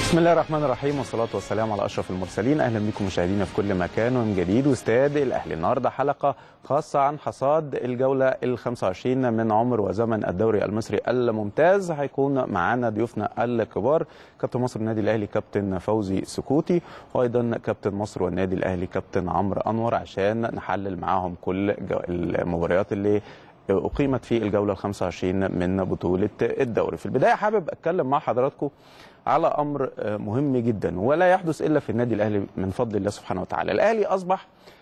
بسم الله الرحمن الرحيم والصلاة والسلام على أشرف المرسلين أهلا بكم مشاهدينا في كل مكان ومن جديد واستاد الأهلي النهاردة حلقة خاصة عن حصاد الجولة ال 25 من عمر وزمن الدوري المصري الممتاز هيكون معانا ضيوفنا الكبار كابتن مصر النادي الأهلي كابتن فوزي سكوتي وأيضا كابتن مصر والنادي الأهلي كابتن عمرو أنور عشان نحلل معاهم كل المباريات اللي أقيمت في الجولة ال 25 من بطولة الدوري في البداية حابب أتكلم مع حضراتكم على امر مهم جدا ولا يحدث الا في النادي الاهلي من فضل الله سبحانه وتعالى الاهلي اصبح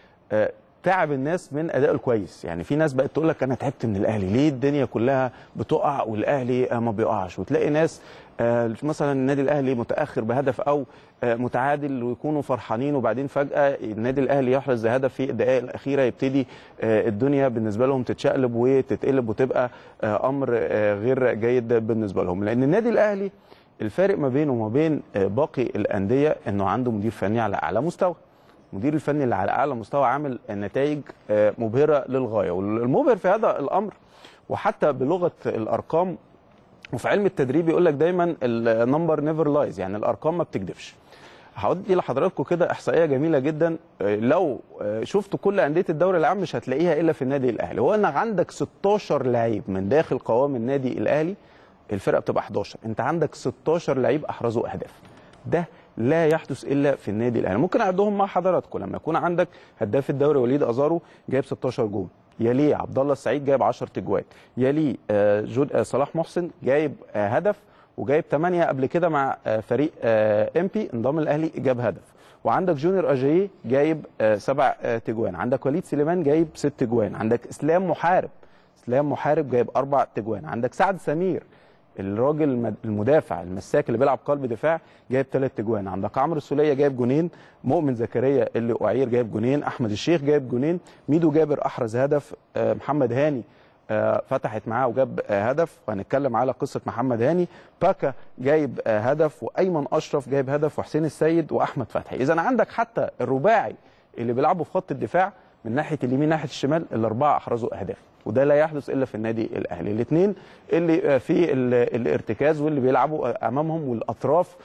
تعب الناس من ادائه الكويس يعني في ناس بقت تقول لك انا تعبت من الاهلي ليه الدنيا كلها بتقع والاهلي ما بيقعش وتلاقي ناس مثلا النادي الاهلي متاخر بهدف او متعادل ويكونوا فرحانين وبعدين فجاه النادي الاهلي يحرز هدف في الدقائق الاخيره يبتدي الدنيا بالنسبه لهم تتشقلب وتتقلب وتبقى امر غير جيد بالنسبه لهم لان النادي الاهلي الفارق ما بينه وما بين باقي الانديه انه عنده مدير فني على اعلى مستوى المدير الفني اللي على اعلى مستوى عامل نتائج مبهره للغايه والمبهر في هذا الامر وحتى بلغه الارقام وفي علم التدريب يقول لك دايما النمبر نيفر لايز يعني الارقام ما بتكذبش هودي لحضراتكم كده احصائيه جميله جدا لو شفتوا كل انديه الدوري العام مش هتلاقيها الا في النادي الاهلي هو انك عندك 16 لعيب من داخل قوام النادي الاهلي الفرقه بتبقى 11 انت عندك 16 لعيب احرزوا اهداف ده لا يحدث الا في النادي الاهلي ممكن اعدهم مع حضراتكم لما يكون عندك هداف الدوري وليد ازارو جايب 16 جول يليه عبد الله السعيد جايب 10 تجوان يليه جود صلاح محسن جايب هدف وجايب 8 قبل كده مع فريق امبي انضم الاهلي جاب هدف وعندك جونيور اجاييه جايب سبع تجوان عندك وليد سليمان جايب ست تجوان عندك اسلام محارب اسلام محارب جايب اربع تجوان عندك سعد سمير الراجل المدافع المساك اللي بيلعب قلب دفاع جايب ثلاث تجوان عندك عمرو السوليه جايب جونين مؤمن زكريا اللي اعير جايب جونين احمد الشيخ جايب جونين ميدو جابر احرز هدف محمد هاني فتحت معاه وجاب هدف وهنتكلم على قصه محمد هاني باكا جايب هدف وايمن اشرف جايب هدف وحسين السيد واحمد فتحي اذا عندك حتى الرباعي اللي بيلعبوا في خط الدفاع من ناحيه اليمين ناحيه الشمال الاربعه احرزوا اهداف وده لا يحدث الا في النادي الاهلي الاثنين اللي في الارتكاز واللي بيلعبوا امامهم والاطراف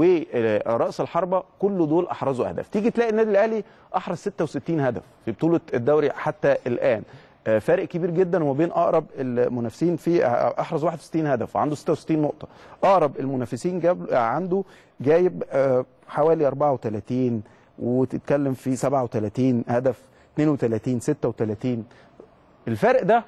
وراس الحربه كل دول احرزوا اهداف تيجي تلاقي النادي الاهلي احرز 66 هدف في بطوله الدوري حتى الان فارق كبير جدا وما بين اقرب المنافسين في احرز 61 هدف وعنده 66 نقطه اقرب المنافسين جاب عنده جايب حوالي 34 وتتكلم في 37 هدف 32 36 الفرق ده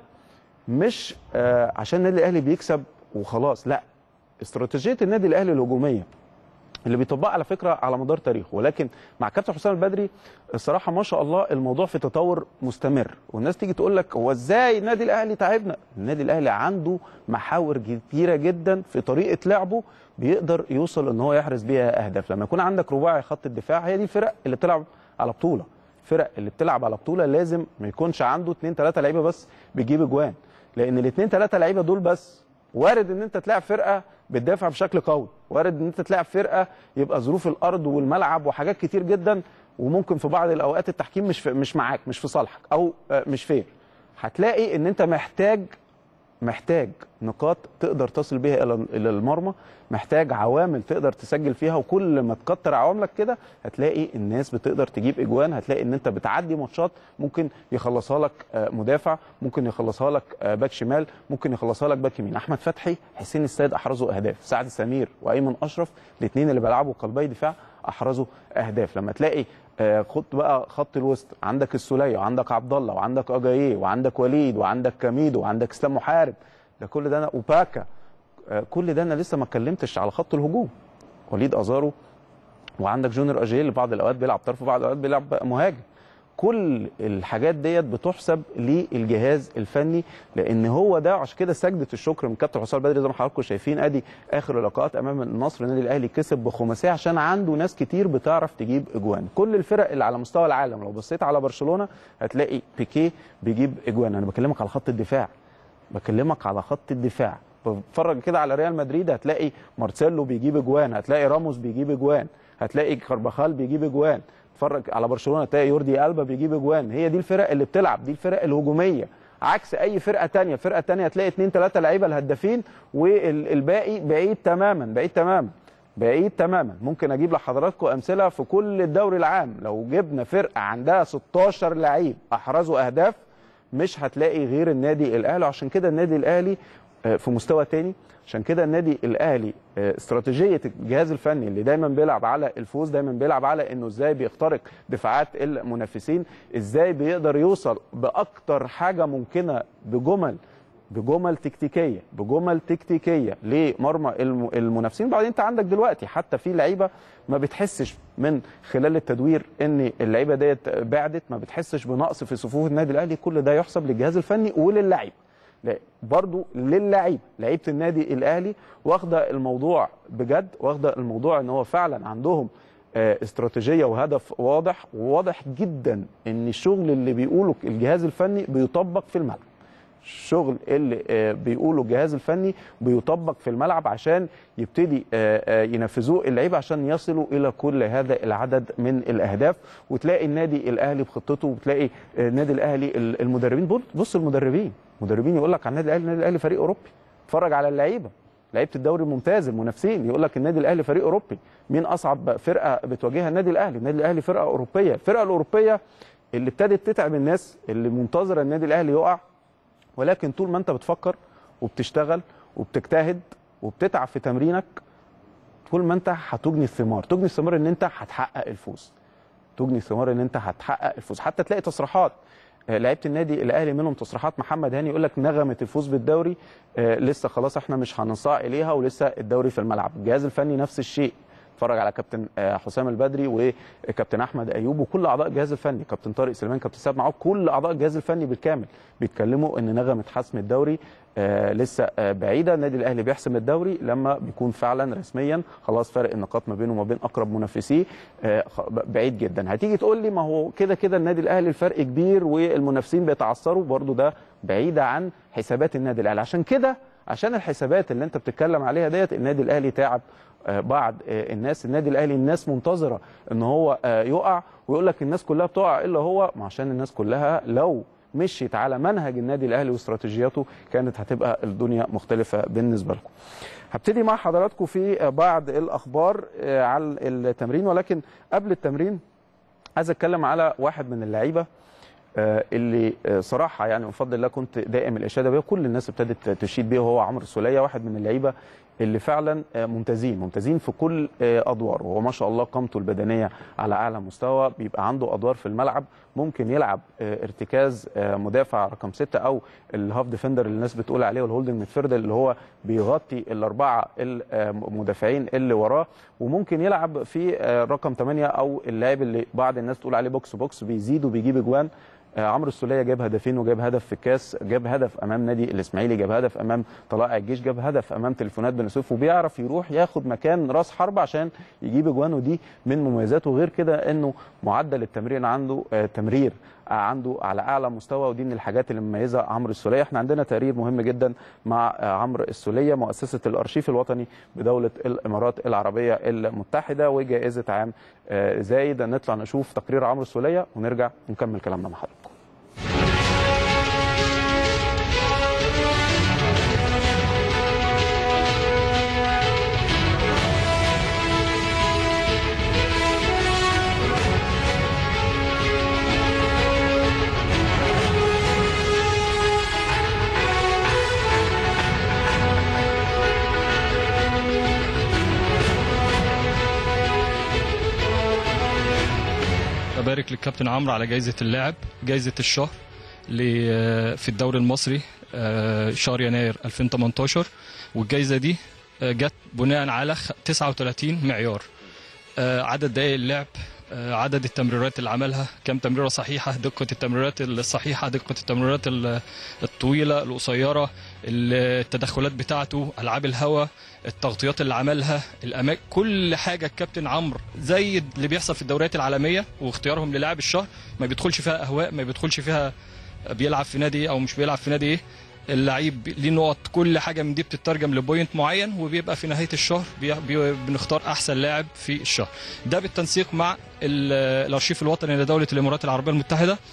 مش آه عشان النادي الاهلي بيكسب وخلاص لا استراتيجيه النادي الاهلي الهجوميه اللي بيطبقها على فكره على مدار تاريخه ولكن مع كابتن حسام البدري الصراحه ما شاء الله الموضوع في تطور مستمر والناس تيجي تقول لك هو ازاي النادي الاهلي تعبنا النادي الاهلي عنده محاور كتيره جدا في طريقه لعبه بيقدر يوصل ان هو يحرز بيها اهداف لما يكون عندك رباعي خط الدفاع هي دي الفرق اللي بتلعب على بطوله الفرق اللي بتلعب على بطوله لازم ما يكونش عنده اثنين ثلاثه لعيبه بس بتجيب اجوان لان الاثنين ثلاثه لعيبه دول بس وارد ان انت تلاعب فرقه بتدافع بشكل قوي وارد ان انت تلاعب فرقه يبقى ظروف الارض والملعب وحاجات كتير جدا وممكن في بعض الاوقات التحكيم مش في مش معاك مش في صالحك او مش فير هتلاقي ان انت محتاج محتاج نقاط تقدر تصل بيها الى المرمى محتاج عوامل تقدر تسجل فيها وكل ما تكتر عواملك كده هتلاقي الناس بتقدر تجيب اجوان هتلاقي ان انت بتعدي ماتشات ممكن يخلصها لك مدافع ممكن يخلصها لك باك شمال ممكن يخلصها لك باك يمين احمد فتحي حسين السيد احرزوا اهداف سعد سمير وايمن اشرف الاثنين اللي بيلعبوا قلبي دفاع احرزوا اهداف لما تلاقي خط بقى خط الوسط عندك السوليه وعندك عبد الله وعندك اجاييه وعندك وليد وعندك كاميدو وعندك اسلام محارب ده كل ده أنا وباكا كل ده انا لسه ما اتكلمتش على خط الهجوم وليد ازارو وعندك جونيور اجاييه اللي بعض الاوقات بيلعب طرف وبعض الاوقات بيلعب مهاجم كل الحاجات ديت بتحسب للجهاز الفني لان هو ده عشان كده سجده الشكر من كابتن حسام البدري زي ما حضراتكم شايفين ادي اخر اللقاءات امام النصر النادي الاهلي كسب بخماسيه عشان عنده ناس كتير بتعرف تجيب اجوان كل الفرق اللي على مستوى العالم لو بصيت على برشلونه هتلاقي بيكيه بيجيب اجوان انا بكلمك على خط الدفاع بكلمك على خط الدفاع بتفرج كده على ريال مدريد هتلاقي مارسيلو بيجيب اجوان هتلاقي راموس بيجيب اجوان هتلاقي كارباخال بيجيب اجوان اتفرج على برشلونه تلاقي يوردي البا بيجيب اجوان هي دي الفرق اللي بتلعب دي الفرق الهجوميه عكس اي فرقه تانية فرقه تانية تلاقي اثنين ثلاثه لعيبه الهدافين والباقي بعيد تماما بعيد تماما بعيد تماما ممكن اجيب لحضراتكم امثله في كل الدوري العام لو جبنا فرقه عندها 16 لعيب احرزوا اهداف مش هتلاقي غير النادي الاهلي عشان كده النادي الاهلي آه، في مستوى تاني عشان كده النادي الاهلي آه، استراتيجيه الجهاز الفني اللي دايما بيلعب على الفوز دايما بيلعب على انه ازاي بيخترق دفاعات المنافسين ازاي بيقدر يوصل باكتر حاجه ممكنه بجمل بجمل تكتيكيه بجمل تكتيكيه لمرمى الم- المنافسين بعدين انت عندك دلوقتي حتى في لعيبه ما بتحسش من خلال التدوير ان اللعيبه ديت بعدت ما بتحسش بنقص في صفوف النادي الاهلي كل ده يحسب للجهاز الفني وللعيبه لا برضو للعيبه لعيبه النادي الاهلي واخده الموضوع بجد واخده الموضوع ان هو فعلا عندهم آه، استراتيجيه وهدف واضح وواضح جدا ان الشغل اللي بيقوله الجهاز الفني بيطبق في الملعب الشغل اللي آه، بيقوله الجهاز الفني بيطبق في الملعب عشان يبتدي آه، آه، ينفذوه اللعيبه عشان يصلوا الى كل هذا العدد من الاهداف وتلاقي النادي الاهلي بخطته وتلاقي آه، النادي الاهلي ال- المدربين بص- بص المدربين مدربين يقول لك على النادي الاهلي النادي الاهلي فريق اوروبي اتفرج على اللعيبه لعيبه الدوري الممتاز المنافسين يقول لك النادي الاهلي فريق اوروبي مين اصعب فرقه بتواجهها النادي الاهلي النادي الاهلي فرقه اوروبيه الفرقه الاوروبيه اللي ابتدت تتعب الناس اللي منتظره النادي الاهلي يقع ولكن طول ما انت بتفكر وبتشتغل وبتجتهد وبتتعب في تمرينك طول ما انت هتجني الثمار تجني الثمار ان انت هتحقق الفوز تجني الثمار ان انت هتحقق الفوز حتى تلاقي تصريحات آه، لعيبه النادي الاهلي منهم تصريحات محمد هاني يقول لك نغمه الفوز بالدوري آه، لسه خلاص احنا مش هننصاع اليها ولسه الدوري في الملعب الجهاز الفني نفس الشيء اتفرج على كابتن آه، حسام البدري وكابتن احمد ايوب وكل اعضاء الجهاز الفني كابتن طارق سليمان كابتن سيد معاذ كل اعضاء الجهاز الفني بالكامل بيتكلموا ان نغمه حسم الدوري آه لسه آه بعيده النادي الاهلي بيحسم الدوري لما بيكون فعلا رسميا خلاص فارق النقاط ما بينه وما بين اقرب منافسيه آه خ- بعيد جدا هتيجي تقول لي ما هو كده كده النادي الاهلي الفرق كبير والمنافسين بيتعثروا برضو ده بعيده عن حسابات النادي الاهلي عشان كده عشان الحسابات اللي انت بتتكلم عليها ديت النادي الاهلي تعب آه، بعض آه، الناس النادي الاهلي الناس منتظره ان هو آه، يقع ويقول لك الناس كلها بتقع الا هو ما عشان الناس كلها لو مشيت على منهج النادي الاهلي واستراتيجياته كانت هتبقى الدنيا مختلفه بالنسبه لكم. هبتدي مع حضراتكم في آه، بعض الاخبار آه، على التمرين ولكن قبل التمرين عايز اتكلم على واحد من اللعيبه آه، اللي آه، صراحه يعني بفضل الله كنت دائم الاشاده بيه كل الناس ابتدت تشيد بيه وهو عمرو السوليه واحد من اللعيبه اللي فعلا آه، ممتازين ممتازين في كل آه، ادواره هو ما شاء الله قامته البدنيه على اعلى مستوى بيبقى عنده ادوار في الملعب ممكن يلعب آه، ارتكاز آه، مدافع رقم ستة او الهاف ديفندر اللي الناس بتقول عليه والهولدنج ميدفيلدر اللي هو بيغطي الاربعه المدافعين اللي وراه وممكن يلعب في آه، رقم 8 او اللاعب اللي بعض الناس تقول عليه بوكس بوكس بيزيد وبيجيب اجوان آه، عمرو السوليه جاب هدفين وجاب هدف في الكاس جاب هدف امام نادي الاسماعيلي جاب هدف امام طلائع الجيش جاب هدف امام تليفونات بن سويف وبيعرف يروح ياخد مكان راس حرب عشان يجيب اجوان ودي من مميزاته غير كده انه معدل التمرير عنده آه، تمرير آه، عنده على اعلى مستوى ودي من الحاجات اللي مميزه عمرو السوليه احنا عندنا تقرير مهم جدا مع آه، عمرو السوليه مؤسسه الارشيف الوطني بدوله الامارات العربيه المتحده وجائزه عام آه، زايد نطلع نشوف تقرير عمرو السوليه ونرجع نكمل كلامنا مع حضراتكم ببارك للكابتن عمرو على جائزة اللاعب جائزة الشهر ل- في الدوري المصري آه، شهر يناير 2018 والجائزة دي آه، جت بناء على خ- 39 معيار آه، عدد دقائق اللعب آه، عدد التمريرات اللي عملها كم تمريرة صحيحة دقة التمريرات الصحيحة دقة التمريرات ال- الطويلة القصيرة التدخلات بتاعته ألعاب الهوا التغطيات اللي عملها الأماكن كل حاجة الكابتن عمرو زي اللي بيحصل في الدوريات العالمية واختيارهم للاعب الشهر ما بيدخلش فيها أهواء ما بيدخلش فيها بيلعب في نادي إيه أو مش بيلعب في نادي إيه اللعيب ليه نقط كل حاجه من دي بتترجم لبوينت معين وبيبقى في نهايه الشهر بي بي بنختار احسن لاعب في الشهر ده بالتنسيق مع ال- الارشيف الوطني لدوله الامارات العربيه المتحده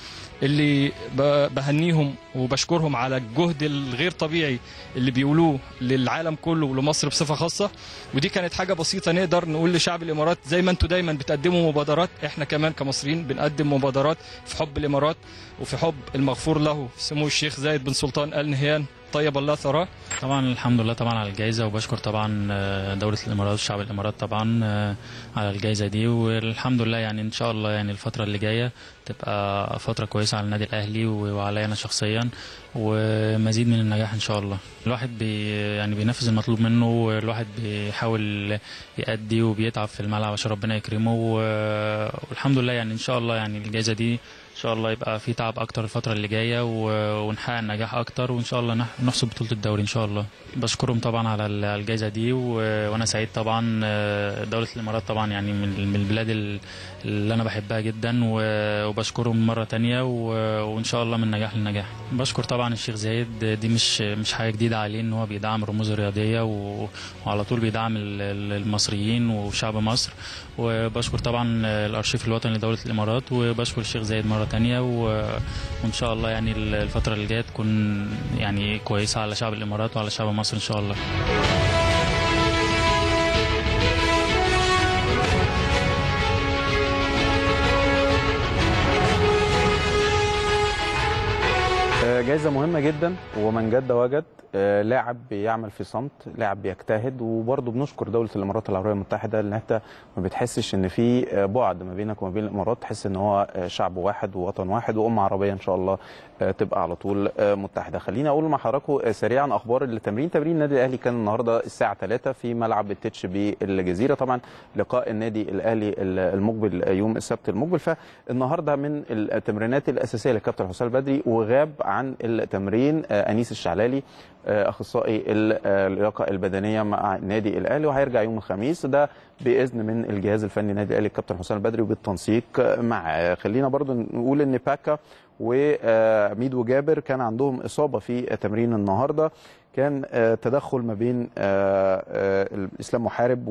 اللي ب- بهنيهم وبشكرهم على الجهد الغير طبيعي اللي بيقولوه للعالم كله ولمصر بصفه خاصه ودي كانت حاجه بسيطه نقدر نقول لشعب الامارات زي ما انتم دايما بتقدموا مبادرات احنا كمان كمصريين بنقدم مبادرات في حب الامارات وفي حب المغفور له سمو الشيخ زايد بن سلطان ال نهيان طيب الله ثراه طبعا الحمد لله طبعا على الجائزة وبشكر طبعا آه، دولة الإمارات وشعب الإمارات طبعا آه، على الجائزة دي والحمد لله يعني إن شاء الله يعني الفترة اللي جاية تبقى فترة كويسة على النادي الأهلي و- وعليا أنا شخصيا ومزيد من النجاح إن شاء الله الواحد بي يعني بينفذ المطلوب منه والواحد بيحاول يأدي وبيتعب في الملعب عشان ربنا يكرمه و- والحمد لله يعني إن شاء الله يعني الجائزة دي ان شاء الله يبقى في تعب اكتر الفتره اللي جايه و- ونحقق نجاح اكتر وان شاء الله نح- نحصد بطوله الدوري ان شاء الله بشكرهم طبعا على ال- الجائزه دي و- وانا سعيد طبعا آه، دوله الامارات طبعا يعني من من البلاد ال- اللي انا بحبها جدا و- وبشكرهم مره تانية و- وان شاء الله من نجاح لنجاح بشكر طبعا الشيخ زايد دي مش مش حاجه جديده عليه ان هو بيدعم الرموز الرياضيه و- وعلى طول بيدعم ال- ال- المصريين وشعب مصر وبشكر طبعا الارشيف الوطني لدوله الامارات وبشكر الشيخ زايد مره تانية و... وان شاء الله يعني الفتره اللي جايه تكون يعني كويسه على شعب الامارات وعلى شعب مصر ان شاء الله آه، جايزة مهمة جدا ومن جد وجد آه، لاعب بيعمل في صمت لاعب بيجتهد وبرضه بنشكر دولة الإمارات العربية المتحدة لأن أنت ما بتحسش إن في آه، بعد ما بينك وما بين الإمارات تحس إن هو آه، شعب واحد ووطن واحد وأمة عربية إن شاء الله آه، تبقى على طول آه، متحدة خليني أقول مع حضراتكم آه، سريعا أخبار التمرين تمرين النادي الأهلي كان النهاردة الساعة 3 في ملعب التتش بالجزيرة طبعا لقاء النادي الأهلي المقبل يوم السبت المقبل فالنهارده من التمرينات الأساسية للكابتن حسام البدري وغاب عن التمرين آه، أنيس الشعلالي آه، اخصائي ال- آه، اللياقه البدنيه مع النادي الاهلي وهيرجع يوم الخميس ده باذن من الجهاز الفني النادي الاهلي الكابتن حسام البدري وبالتنسيق معاه خلينا برضو نقول ان باكا وميدو جابر كان عندهم اصابه في تمرين النهارده كان آه، تدخل ما بين آه، آه، الاسلام محارب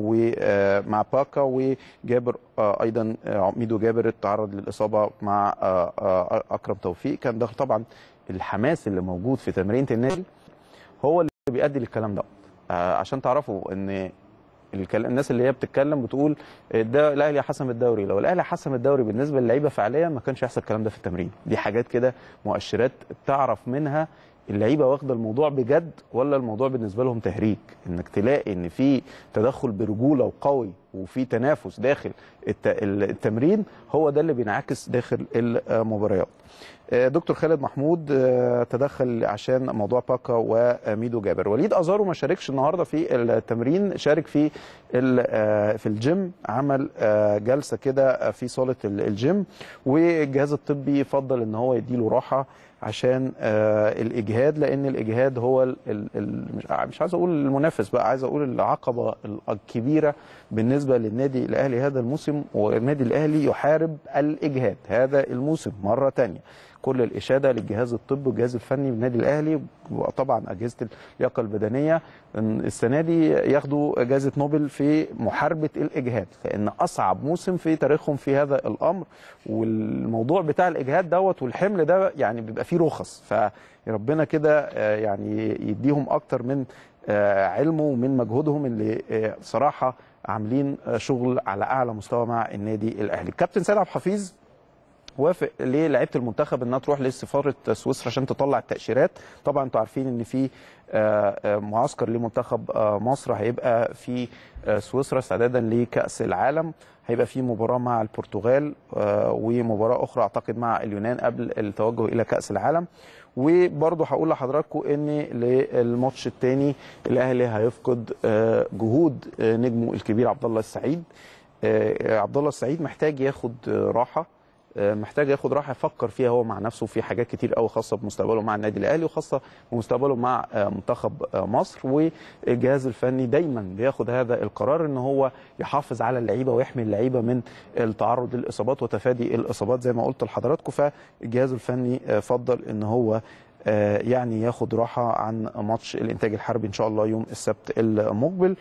ومع باكا وجابر آه، ايضا آه، ميدو جابر تعرض للاصابه مع آه، آه، اكرم توفيق كان ده طبعا الحماس اللي موجود في تمرينه النادي هو اللي بيؤدي للكلام ده آه، عشان تعرفوا ان الكل... الناس اللي هي بتتكلم بتقول ده الاهلي حسم الدوري لو الاهلي حسم الدوري بالنسبه للعيبه فعليا ما كانش يحصل الكلام ده في التمرين دي حاجات كده مؤشرات تعرف منها اللعيبه واخده الموضوع بجد ولا الموضوع بالنسبه لهم تهريج انك تلاقي ان في تدخل برجوله وقوي وفي تنافس داخل الت... التمرين هو ده اللي بينعكس داخل المباريات آه، دكتور خالد محمود آه، تدخل عشان موضوع باكا وميدو جابر وليد ازارو ما شاركش النهارده في التمرين شارك في ال- آه، في الجيم عمل آه، جلسه كده في صاله ال- الجيم والجهاز الطبي فضل ان هو يديله راحه عشان آه، الاجهاد لان الاجهاد هو ال ال ال مش مش عايز اقول المنافس بقى عايز اقول العقبه الكبيره بالنسبه للنادي الاهلي هذا الموسم والنادي الاهلي يحارب الاجهاد هذا الموسم مره تانية كل الاشاده للجهاز الطبي والجهاز الفني بالنادي الاهلي وطبعا اجهزه اللياقه البدنيه إن السنه دي ياخدوا جائزه نوبل في محاربه الاجهاد لان اصعب موسم في تاريخهم في هذا الامر والموضوع بتاع الاجهاد دوت والحمل ده يعني بيبقى فيه رخص فربنا كده آه، يعني يديهم اكتر من آه، علمه ومن مجهودهم اللي آه، صراحه عاملين آه، شغل على اعلى مستوى مع النادي الاهلي الكابتن سيد عبد الحفيظ وافق للاعيبه المنتخب انها تروح لسفاره سويسرا عشان تطلع التاشيرات طبعا انتوا عارفين ان في آه، آه، معسكر لمنتخب آه، مصر هيبقى في آه، سويسرا استعدادا لكاس العالم هيبقى في مباراه مع البرتغال آه، ومباراه اخرى اعتقد مع اليونان قبل التوجه الى كاس العالم وبرضه هقول لحضراتكم ان للماتش الثاني الاهلي هيفقد آه، جهود آه، نجمه الكبير عبد الله السعيد آه، عبد الله السعيد محتاج ياخد آه، راحه آه، محتاج ياخد راحه يفكر فيها هو مع نفسه في حاجات كتير قوي خاصه بمستقبله مع النادي الاهلي وخاصه بمستقبله مع آه، منتخب آه، مصر والجهاز الفني دايما بياخد هذا القرار ان هو يحافظ على اللعيبه ويحمي اللعيبه من التعرض للاصابات وتفادي الاصابات زي ما قلت لحضراتكم فالجهاز الفني آه، فضل ان هو آه، يعني ياخد راحه عن ماتش الانتاج الحربي ان شاء الله يوم السبت المقبل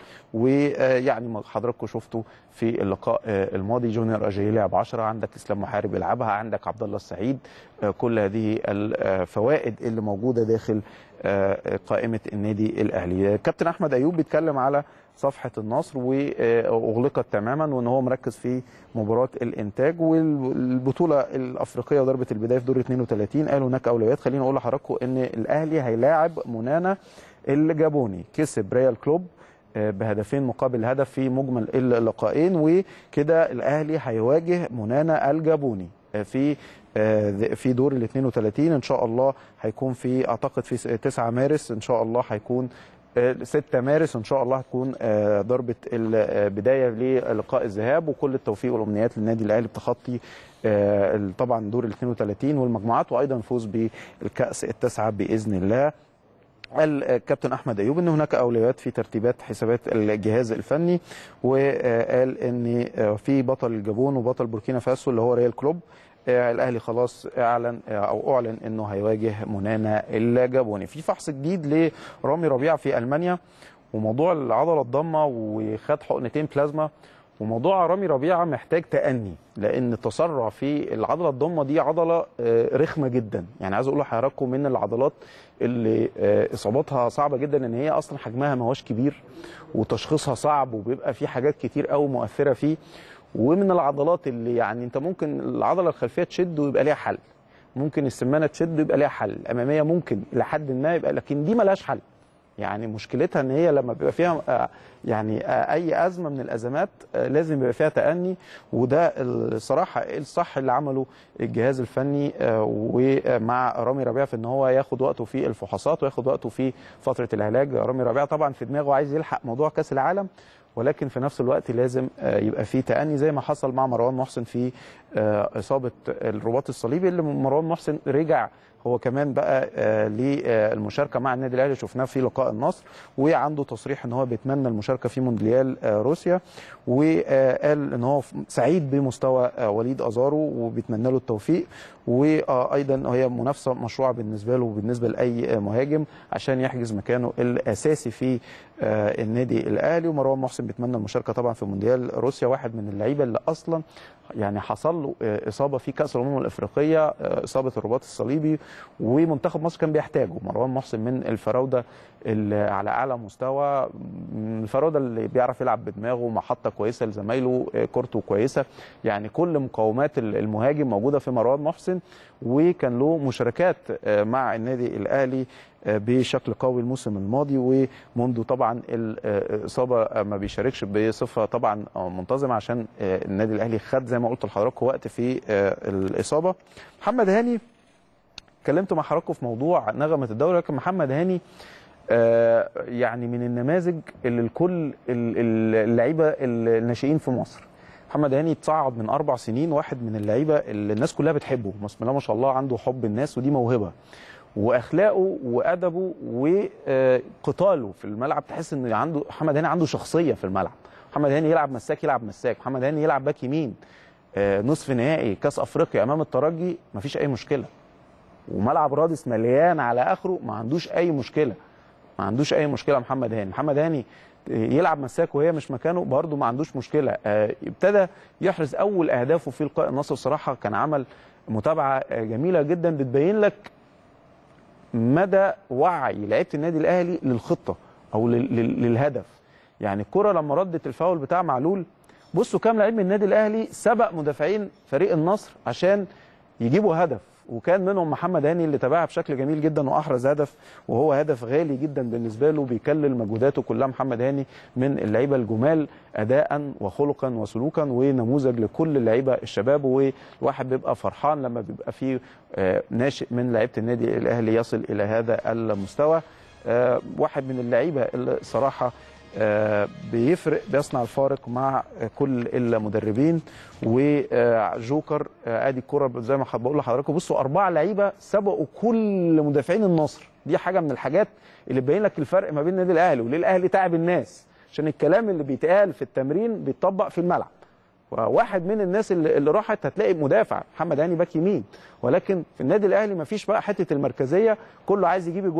ويعني ما حضراتكم شفتوا في اللقاء آه، الماضي جونيور اجاي لعب 10 عندك اسلام محارب يلعبها عندك عبد الله السعيد كل هذه الفوائد اللي موجوده داخل قائمه النادي الاهلي كابتن احمد ايوب بيتكلم على صفحه النصر واغلقت تماما وان هو مركز في مباراه الانتاج والبطوله الافريقيه وضربه البدايه في دور 32 قالوا هناك اولويات خليني اقول لحضراتكم ان الاهلي هيلاعب منانا الجابوني كسب ريال كلوب بهدفين مقابل هدف في مجمل اللقاءين وكده الاهلي هيواجه منانا الجابوني في في دور ال 32 ان شاء الله هيكون في اعتقد في 9 مارس ان شاء الله هيكون 6 مارس ان شاء الله هتكون ضربه البدايه للقاء الذهاب وكل التوفيق والامنيات للنادي الاهلي بتخطي طبعا دور ال 32 والمجموعات وايضا الفوز بالكاس التاسعه باذن الله قال الكابتن احمد ايوب ان هناك اولويات في ترتيبات حسابات الجهاز الفني وقال ان في بطل الجابون وبطل بوركينا فاسو اللي هو ريال كلوب الاهلي خلاص اعلن او اعلن انه هيواجه منانا الجابوني في فحص جديد لرامي ربيعه في المانيا وموضوع العضله الضمه وخد حقنتين بلازما وموضوع رامي ربيعه محتاج تأني لان التسرع في العضله الضمه دي عضله رخمه جدا يعني عايز اقول لحضراتكم من العضلات اللي اصاباتها صعبه جدا ان هي اصلا حجمها ما هوش كبير وتشخيصها صعب وبيبقى في حاجات كتير قوي مؤثره فيه ومن العضلات اللي يعني انت ممكن العضله الخلفيه تشد ويبقى ليها حل ممكن السمانه تشد ويبقى ليها حل الاماميه ممكن لحد ما يبقى لكن دي ملهاش حل يعني مشكلتها ان هي لما بيبقى فيها يعني اي ازمه من الازمات لازم يبقى فيها تاني وده الصراحه الصح اللي عمله الجهاز الفني ومع رامي ربيعه في ان هو ياخد وقته في الفحوصات وياخد وقته في فتره العلاج رامي ربيعه طبعا في دماغه عايز يلحق موضوع كاس العالم ولكن في نفس الوقت لازم يبقى في تأني زي ما حصل مع مروان محسن في إصابة الرباط الصليبي اللي مروان محسن رجع هو كمان بقى للمشاركه مع النادي الاهلي شفناه في لقاء النصر وعنده تصريح ان هو بيتمنى المشاركه في مونديال روسيا وقال ان هو سعيد بمستوى وليد ازارو وبيتمنى له التوفيق وايضا هي منافسه مشروعه بالنسبه له وبالنسبه لاي مهاجم عشان يحجز مكانه الاساسي في النادي الاهلي ومروان محسن بيتمنى المشاركه طبعا في مونديال روسيا واحد من اللعيبه اللي اصلا يعني حصل له اصابه في كاس الامم الافريقيه اصابه الرباط الصليبي ومنتخب مصر كان بيحتاجه مروان محسن من الفراوده اللي على اعلى مستوى الفراوده اللي بيعرف يلعب بدماغه محطه كويسه لزمايله كورته كويسه يعني كل مقومات المهاجم موجوده في مروان محسن وكان له مشاركات مع النادي الاهلي بشكل قوي الموسم الماضي ومنذ طبعا الاصابه ما بيشاركش بصفه طبعا منتظمه عشان النادي الاهلي خد زي ما قلت لحضراتكم وقت في الاصابه محمد هاني اتكلمت مع حضراتكم في موضوع نغمه الدوري لكن محمد هاني يعني من النماذج اللي الكل اللعيبه الناشئين في مصر محمد هاني اتصعد من اربع سنين واحد من اللعيبه اللي الناس كلها بتحبه بسم الله ما شاء الله عنده حب الناس ودي موهبه واخلاقه وادبه وقتاله في الملعب تحس ان عنده محمد هاني عنده شخصيه في الملعب محمد هاني يلعب مساك يلعب مساك محمد هاني يلعب باك يمين نصف نهائي كاس افريقيا امام الترجي مفيش اي مشكله وملعب رادس مليان على اخره ما عندوش اي مشكله ما عندوش اي مشكله محمد هاني محمد هاني يلعب مساك وهي مش مكانه برده ما عندوش مشكله ابتدى يحرز اول اهدافه في لقاء النصر الصراحه كان عمل متابعه جميله جدا بتبين لك مدى وعي لعيبه النادي الاهلي للخطه او للهدف يعني الكره لما ردت الفاول بتاع معلول بصوا كام لعيب من النادي الاهلي سبق مدافعين فريق النصر عشان يجيبوا هدف وكان منهم محمد هاني اللي تابعها بشكل جميل جدا واحرز هدف وهو هدف غالي جدا بالنسبه له بيكلل مجهوداته كلها محمد هاني من اللعيبه الجمال اداء وخلقا وسلوكا ونموذج لكل اللعيبه الشباب والواحد بيبقى فرحان لما بيبقى فيه ناشئ من لعيبه النادي الاهلي يصل الى هذا المستوى واحد من اللعيبه اللي صراحه بيفرق بيصنع الفارق مع كل المدربين وجوكر ادي الكره زي ما بقول لحضراتكم بصوا اربعه لعيبه سبقوا كل مدافعين النصر دي حاجه من الحاجات اللي تبين لك الفرق ما بين النادي الاهلي وليه الاهلي تعب الناس عشان الكلام اللي بيتقال في التمرين بيتطبق في الملعب وواحد من الناس اللي, اللي راحت هتلاقي مدافع محمد هاني باك يمين ولكن في النادي الاهلي ما فيش بقى حته المركزيه كله عايز يجيب اجوان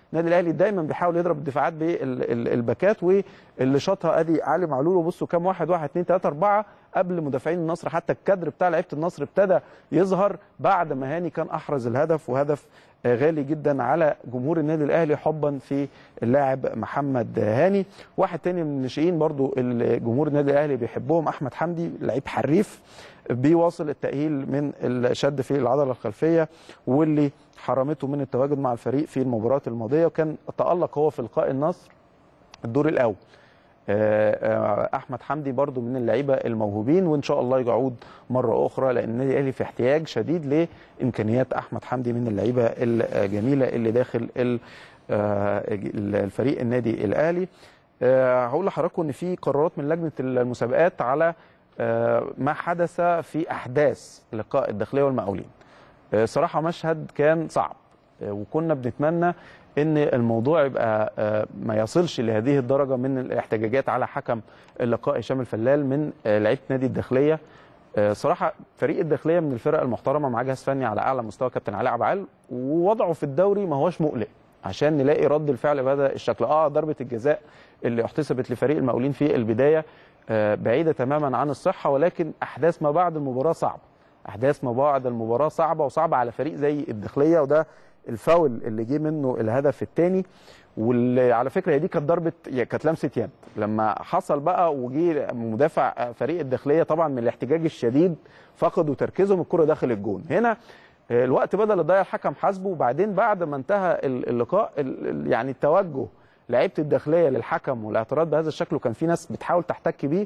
النادي الاهلي دايما بيحاول يضرب الدفاعات بالباكات واللي شاطها ادي علي معلول وبصوا كام واحد واحد اثنين ثلاثه اربعه قبل مدافعين النصر حتى الكادر بتاع لعيبه النصر ابتدى يظهر بعد ما هاني كان احرز الهدف وهدف آه، غالي جدا على جمهور النادي الاهلي حبا في اللاعب محمد هاني واحد تاني من الناشئين برضو اللي جمهور النادي الاهلي بيحبهم احمد حمدي لعيب حريف بيواصل التاهيل من الشد في العضله الخلفيه واللي حرمته من التواجد مع الفريق في المباراه الماضيه وكان تالق هو في لقاء النصر الدور الاول آه، آه، احمد حمدي برضو من اللعيبه الموهوبين وان شاء الله يعود مره اخرى لان النادي الاهلي في احتياج شديد لامكانيات احمد حمدي من اللعيبه الجميله اللي داخل ال- آه، الفريق النادي الاهلي آه، هقول لحضراتكم ان في قرارات من لجنه المسابقات على آه، ما حدث في احداث لقاء الداخليه والمقاولين آه، صراحه مشهد كان صعب آه، وكنا بنتمنى ان الموضوع يبقى آه، ما يصلش لهذه الدرجه من الاحتجاجات على حكم اللقاء هشام الفلال من آه، لعيبه نادي الداخليه آه، صراحه فريق الداخليه من الفرق المحترمه مع جهاز فني على اعلى مستوى كابتن علاء عبعال ووضعه في الدوري ما هوش مقلق عشان نلاقي رد الفعل بهذا الشكل اه ضربه الجزاء اللي احتسبت لفريق المقاولين في البدايه آه، بعيده تماما عن الصحه ولكن احداث ما بعد المباراه صعبه احداث ما بعد المباراه صعبه وصعبه على فريق زي الداخليه وده الفاول اللي جه منه الهدف الثاني واللي على فكره هي دي كانت ضربه كانت لمسه يد لما حصل بقى وجي مدافع فريق الداخليه طبعا من الاحتجاج الشديد فقدوا تركيزهم الكره داخل الجون هنا الوقت بدل يضيع الحكم حاسبه وبعدين بعد ما انتهى اللقاء ال- ال- يعني التوجه لعيبه الداخليه للحكم والاعتراض بهذا الشكل وكان في ناس بتحاول تحتك بيه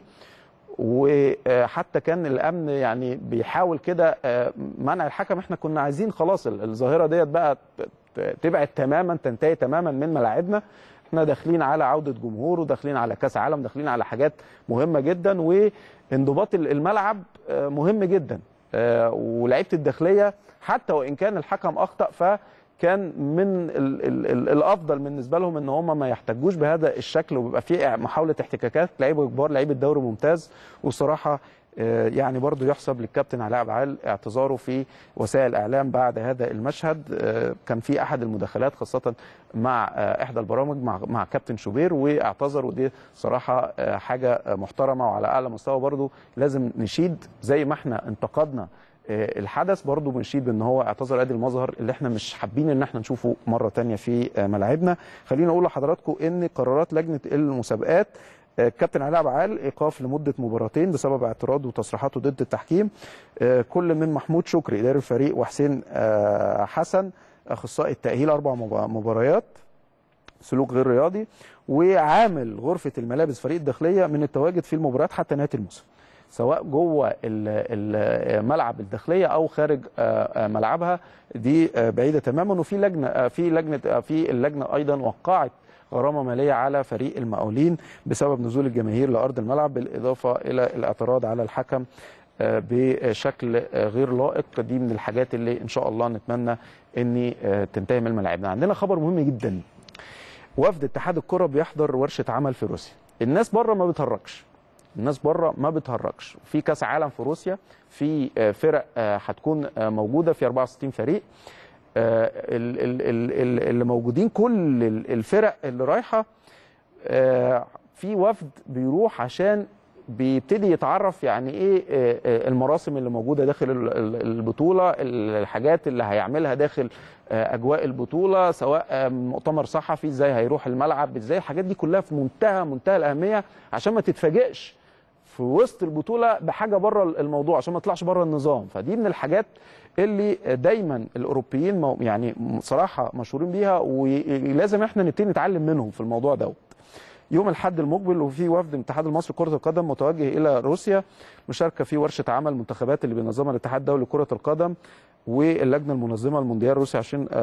وحتى كان الامن يعني بيحاول كده آه، منع الحكم احنا كنا عايزين خلاص ال- الظاهره ديت بقى ت- ت- تبعد تماما تنتهي تماما من ملاعبنا احنا داخلين على عوده جمهور وداخلين على كاس عالم داخلين على حاجات مهمه جدا وانضباط ال- الملعب آه، مهم جدا آه، ولعيبه الداخليه حتى وان كان الحكم اخطا فكان من ال ال ال الافضل بالنسبه لهم ان هم ما يحتجوش بهذا الشكل وبيبقى في محاوله احتكاكات لعيبه كبار لعيبه دوري ممتاز وصراحه آه، يعني برضو يحسب للكابتن علاء عبعال اعتذاره في وسائل الاعلام بعد هذا المشهد آه، كان في احد المداخلات خاصه مع آه، احدى البرامج مع مع كابتن شوبير واعتذر ودي صراحه آه، حاجه آه، محترمه وعلى اعلى مستوى برضو لازم نشيد زي ما احنا انتقدنا آه، الحدث برضو بنشيد ان هو اعتذر ادي المظهر اللي احنا مش حابين ان احنا نشوفه مره تانية في آه، ملاعبنا خلينا اقول لحضراتكم ان قرارات لجنه المسابقات آه، كابتن علاء عبعال ايقاف لمده مباراتين بسبب اعتراضه وتصريحاته ضد التحكيم آه، كل من محمود شكري اداري الفريق وحسين آه، حسن اخصائي التاهيل اربع مبا- مباريات سلوك غير رياضي وعامل غرفه الملابس فريق الداخليه من التواجد في المباريات حتى نهايه الموسم سواء جوه ال- ال- ملعب الداخليه او خارج آه، آه، ملعبها دي آه، بعيده تماما وفي لجنه آه، في لجنه آه، في اللجنه ايضا وقعت غرامه ماليه على فريق المقاولين بسبب نزول الجماهير لارض الملعب بالاضافه الى الاعتراض على الحكم آه، بشكل آه، غير لائق دي من الحاجات اللي ان شاء الله نتمنى ان آه، تنتهي من ملاعبنا عندنا خبر مهم جدا وفد اتحاد الكره بيحضر ورشه عمل في روسيا الناس بره ما بتهرجش الناس بره ما بتهرجش في كاس عالم في روسيا في آه، فرق آه، هتكون آه، موجوده في 64 فريق آه، ال- ال- ال- ال- اللي موجودين كل ال- الفرق اللي رايحه آه، في وفد بيروح عشان بيبتدي يتعرف يعني ايه آه، آه، المراسم اللي موجوده داخل ال- ال- البطوله الحاجات اللي هيعملها داخل آه، اجواء البطوله سواء آه، مؤتمر صحفي ازاي هيروح الملعب ازاي الحاجات دي كلها في منتهى منتهى الاهميه عشان ما تتفاجئش في وسط البطوله بحاجه بره الموضوع عشان ما تطلعش بره النظام فدي من الحاجات اللي دايما الاوروبيين مو- يعني صراحه مشهورين بيها ولازم احنا نبتدي نتعلم منهم في الموضوع دوت يوم الاحد المقبل وفي وفد من الاتحاد المصري لكره القدم متوجه الى روسيا مشاركه في ورشه عمل منتخبات اللي بينظمها الاتحاد الدولي لكره القدم واللجنه المنظمه للمونديال روسيا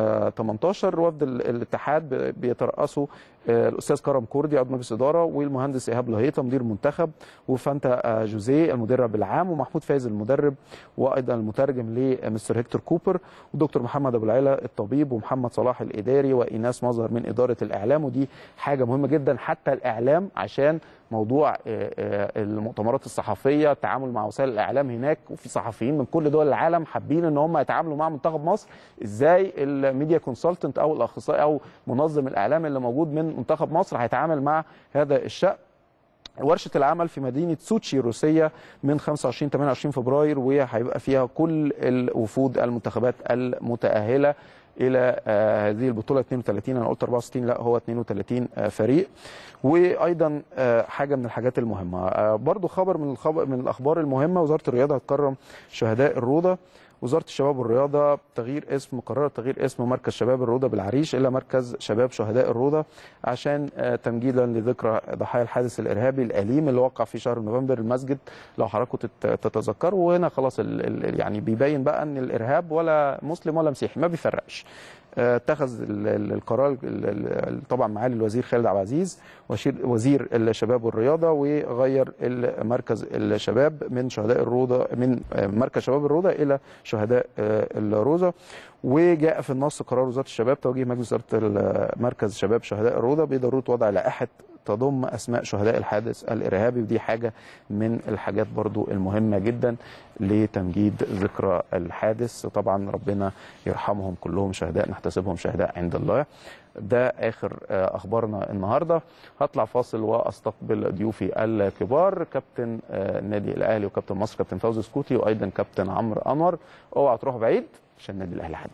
2018 وفد ال- الاتحاد ب- بيترأسه آه، الاستاذ كرم كردي عضو مجلس اداره والمهندس ايهاب لهيطه مدير منتخب وفانتا آه، جوزيه المدرب العام ومحمود فايز المدرب وايضا المترجم لمستر هيكتور كوبر ودكتور محمد ابو العلا الطبيب ومحمد صلاح الاداري وايناس مظهر من اداره الاعلام ودي حاجه مهمه جدا حتى الاعلام عشان موضوع آه، آه، المؤتمرات الصحفيه التعامل مع وسائل الاعلام هناك وفي صحفيين من كل دول العالم حابين ان هم يتعاملوا مع منتخب مصر ازاي الميديا كونسلتنت او الاخصائي او منظم الاعلام اللي موجود من منتخب مصر هيتعامل مع هذا الشأن ورشة العمل في مدينة سوتشي الروسية من 25 28 فبراير وهيبقى فيها كل الوفود المنتخبات المتأهلة إلى آه، هذه البطولة 32 أنا قلت 64 لا هو 32 آه، فريق وأيضا آه، حاجة من الحاجات المهمة آه، برضو خبر من الخبر من الأخبار المهمة وزارة الرياضة هتكرم شهداء الروضة وزاره الشباب والرياضه تغيير اسم قررت تغيير اسم مركز شباب الروضه بالعريش الى مركز شباب شهداء الروضه عشان آه، تمجيدا لذكرى ضحايا الحادث الارهابي الاليم اللي وقع في شهر نوفمبر المسجد لو حضراتكم تت- تتذكروا وهنا خلاص ال- ال- يعني بيبين بقى ان الارهاب ولا مسلم ولا مسيحي ما بيفرقش آه، اتخذ ال- ال- القرار ال- ال- طبعا معالي الوزير خالد عبد العزيز وشير- وزير الشباب والرياضه وغير مركز الشباب من شهداء الروضه من آه، مركز شباب الروضه الى شهداء آه، الروضه وجاء في النص قرار وزاره الشباب توجيه مجلس اداره ال- مركز شباب شهداء الروضه بضروره وضع لائحه تضم اسماء شهداء الحادث الارهابي ودي حاجه من الحاجات برضو المهمه جدا لتمجيد ذكرى الحادث طبعا ربنا يرحمهم كلهم شهداء نحتسبهم شهداء عند الله ده اخر آه، اخبارنا النهارده هطلع فاصل واستقبل ضيوفي الكبار كابتن آه، النادي الاهلي وكابتن مصر كابتن فوزي سكوتي وايضا كابتن عمرو انور اوعى تروحوا بعيد عشان النادي الاهلي حديد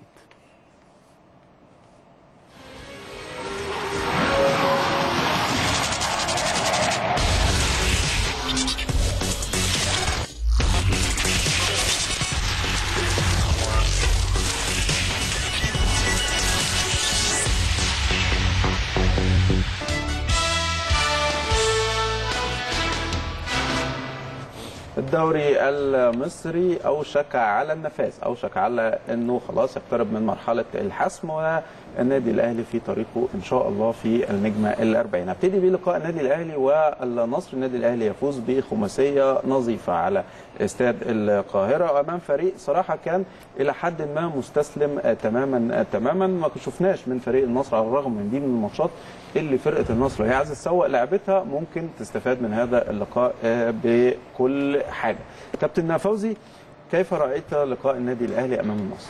الدوري المصري اوشك على النفاذ اوشك على انه خلاص يقترب من مرحله الحسم والنادي الاهلي في طريقه ان شاء الله في النجمه الأربعين هبتدي بلقاء النادي الاهلي والنصر النادي الاهلي يفوز بخماسيه نظيفه على استاد القاهره امام فريق صراحه كان الى حد ما مستسلم آه، تماما آه، تماما ما شفناش من فريق النصر على الرغم من دي من الماتشات اللي فرقه النصر هي عايزه تسوق لعبتها ممكن تستفاد من هذا اللقاء آه، بكل حاجه كابتن فوزي كيف رايت لقاء النادي الاهلي امام النصر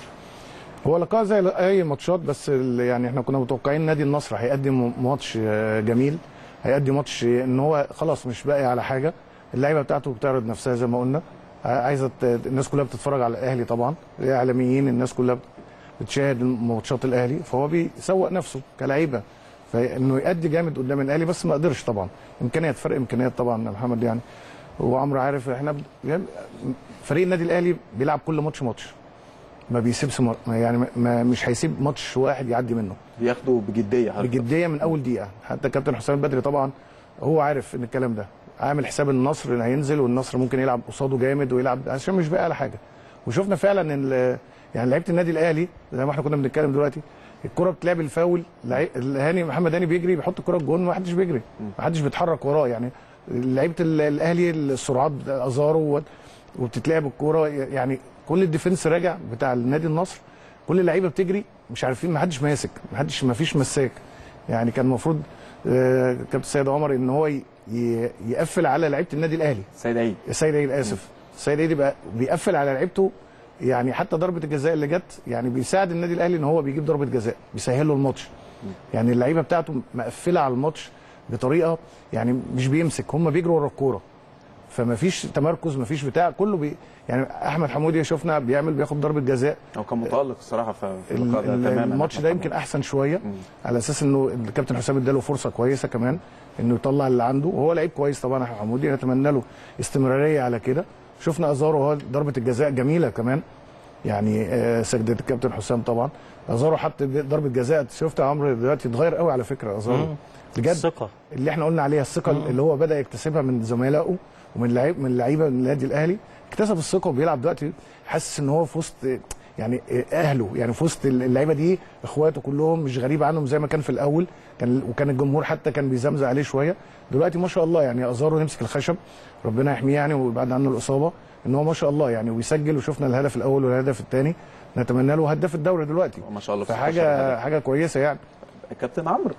هو لقاء زي اي ماتشات بس ال- يعني احنا كنا متوقعين نادي النصر هيقدم ماتش آه، جميل هيقدم ماتش ان هو خلاص مش باقي على حاجه اللعيبه بتاعته بتعرض نفسها زي ما قلنا ع- عايزه ت- الناس كلها بتتفرج على الاهلي طبعا الاعلاميين الناس كلها بتشاهد ماتشات الاهلي فهو بيسوق نفسه كلعيبه فانه يأدي جامد قدام الاهلي بس ما قدرش طبعا امكانيات فرق امكانيات طبعا يا محمد يعني وعمرو عارف احنا ب- يعني فريق النادي الاهلي بيلعب كل ماتش ماتش ما بيسيبش مر... ما- يعني ما- ما مش هيسيب ماتش واحد يعدي منه بياخدوا بجديه حضرتك. بجديه من اول دقيقه حتى كابتن حسام البدري طبعا هو عارف ان الكلام ده عامل حساب النصر اللي هينزل والنصر ممكن يلعب قصاده جامد ويلعب عشان مش باقي على حاجه وشفنا فعلا ان ال- يعني لعيبه النادي الاهلي زي ما احنا كنا بنتكلم دلوقتي الكره بتلعب الفاول لعي- هاني محمد هاني بيجري بيحط الكره الجون ما حدش بيجري ما حدش بيتحرك وراه يعني لعيبه ال- الاهلي السرعات ازارو و- وبتتلعب الكوره يعني كل الديفنس راجع بتاع النادي النصر كل اللعيبه بتجري مش عارفين ما حدش ماسك ما حدش ما فيش مساك يعني كان المفروض آه، كابتن سيد عمر ان هو ي- ي- يقفل على لعيبه النادي الاهلي سيد عيد السيد عيد اسف السيد عيد يبقى بيقفل على لعيبته يعني حتى ضربه الجزاء اللي جت يعني بيساعد النادي الاهلي ان هو بيجيب ضربه جزاء بيسهل له الماتش يعني اللعيبه بتاعته مقفله على الماتش بطريقه يعني مش بيمسك هم بيجروا ورا الكوره فما فيش تمركز ما فيش بتاع كله بي يعني احمد حمودي شفنا بيعمل بياخد ضربه جزاء هو كان متالق الصراحه في في ال- اللقاء ده ال- تماما الماتش ده يمكن احسن شويه على اساس انه الكابتن حسام اداله فرصه كويسه كمان انه يطلع اللي عنده وهو لعيب كويس طبعا احمد حمودي نتمنى له استمراريه على كده شفنا ازارو هو ضربه الجزاء جميله كمان يعني آه، سجدة الكابتن حسام طبعا ازارو حط ضربه جزاء شفت يا عمرو دلوقتي اتغير قوي على فكره ازارو بجد الثقة اللي احنا قلنا عليها الثقه اللي هو بدا يكتسبها من زملائه ومن لعيب من لعيبه من النادي الاهلي اكتسب الثقه وبيلعب دلوقتي حاسس ان هو في وسط يعني اهله يعني في وسط اللعيبه دي اخواته كلهم مش غريب عنهم زي ما كان في الاول كان وكان الجمهور حتى كان بيزمزق عليه شويه دلوقتي ما شاء الله يعني ازارو يمسك الخشب ربنا يحميه يعني ويبعد عنه الاصابه ان هو ما شاء الله يعني ويسجل وشفنا الهدف الاول والهدف الثاني نتمنى له هداف الدوري دلوقتي ما شاء الله في 16 فحاجه هدف. حاجه كويسه يعني كابتن عمرو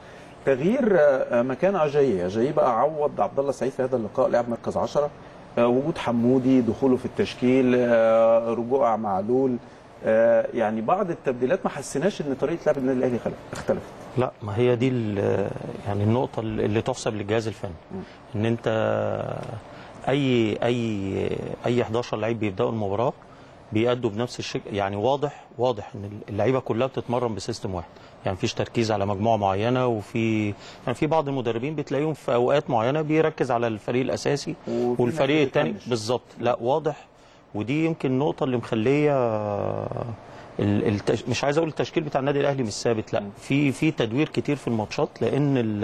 تغيير آه، مكان اجاييه اجاييه بقى عوض عبد الله سعيد في هذا اللقاء لعب مركز 10 آه، وجود حمودي دخوله في التشكيل آه، رجوع معلول آه، يعني بعض التبديلات ما حسيناش ان طريقه لعب النادي الاهلي خلف- اختلفت لا ما هي دي ال- يعني النقطة اللي تحسب للجهاز الفني ان انت اي اي اي 11 لعيب بيبداوا المباراة بيأدوا بنفس الشكل يعني واضح واضح ان اللعيبة كلها بتتمرن بسيستم واحد يعني مفيش تركيز على مجموعة معينة وفي يعني في بعض المدربين بتلاقيهم في اوقات معينة بيركز على الفريق الاساسي وفي والفريق ناس الثاني بتفنش. بالظبط لا واضح ودي يمكن النقطة اللي مخلية ال- التش... مش عايز اقول التشكيل بتاع النادي الاهلي مش ثابت لا في في تدوير كتير في الماتشات لان ال...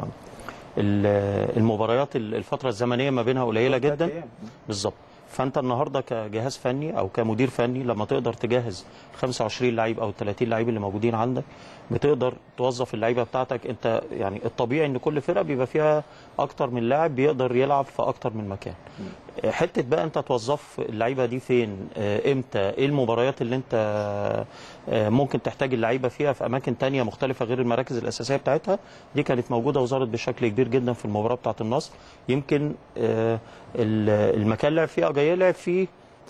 ال- المباريات ال- الفترة الزمنية ما بينها قليلة ثلاث جدا أيام. بالظبط فانت النهارده كجهاز فني او كمدير فني لما تقدر تجهز 25 لعيب او 30 لعيب اللي موجودين عندك بتقدر توظف اللعيبه بتاعتك انت يعني الطبيعي ان كل فرقه بيبقى فيها اكتر من لاعب بيقدر يلعب في اكتر من مكان حته بقى انت توظف اللعيبه دي فين آه، امتى ايه المباريات اللي انت آه، ممكن تحتاج اللعيبه فيها في اماكن تانية مختلفه غير المراكز الاساسيه بتاعتها دي كانت موجوده وظهرت بشكل كبير جدا في المباراه بتاعه النصر يمكن آه، ال- المكان اللي لعب فيه اجاييه لعب فيه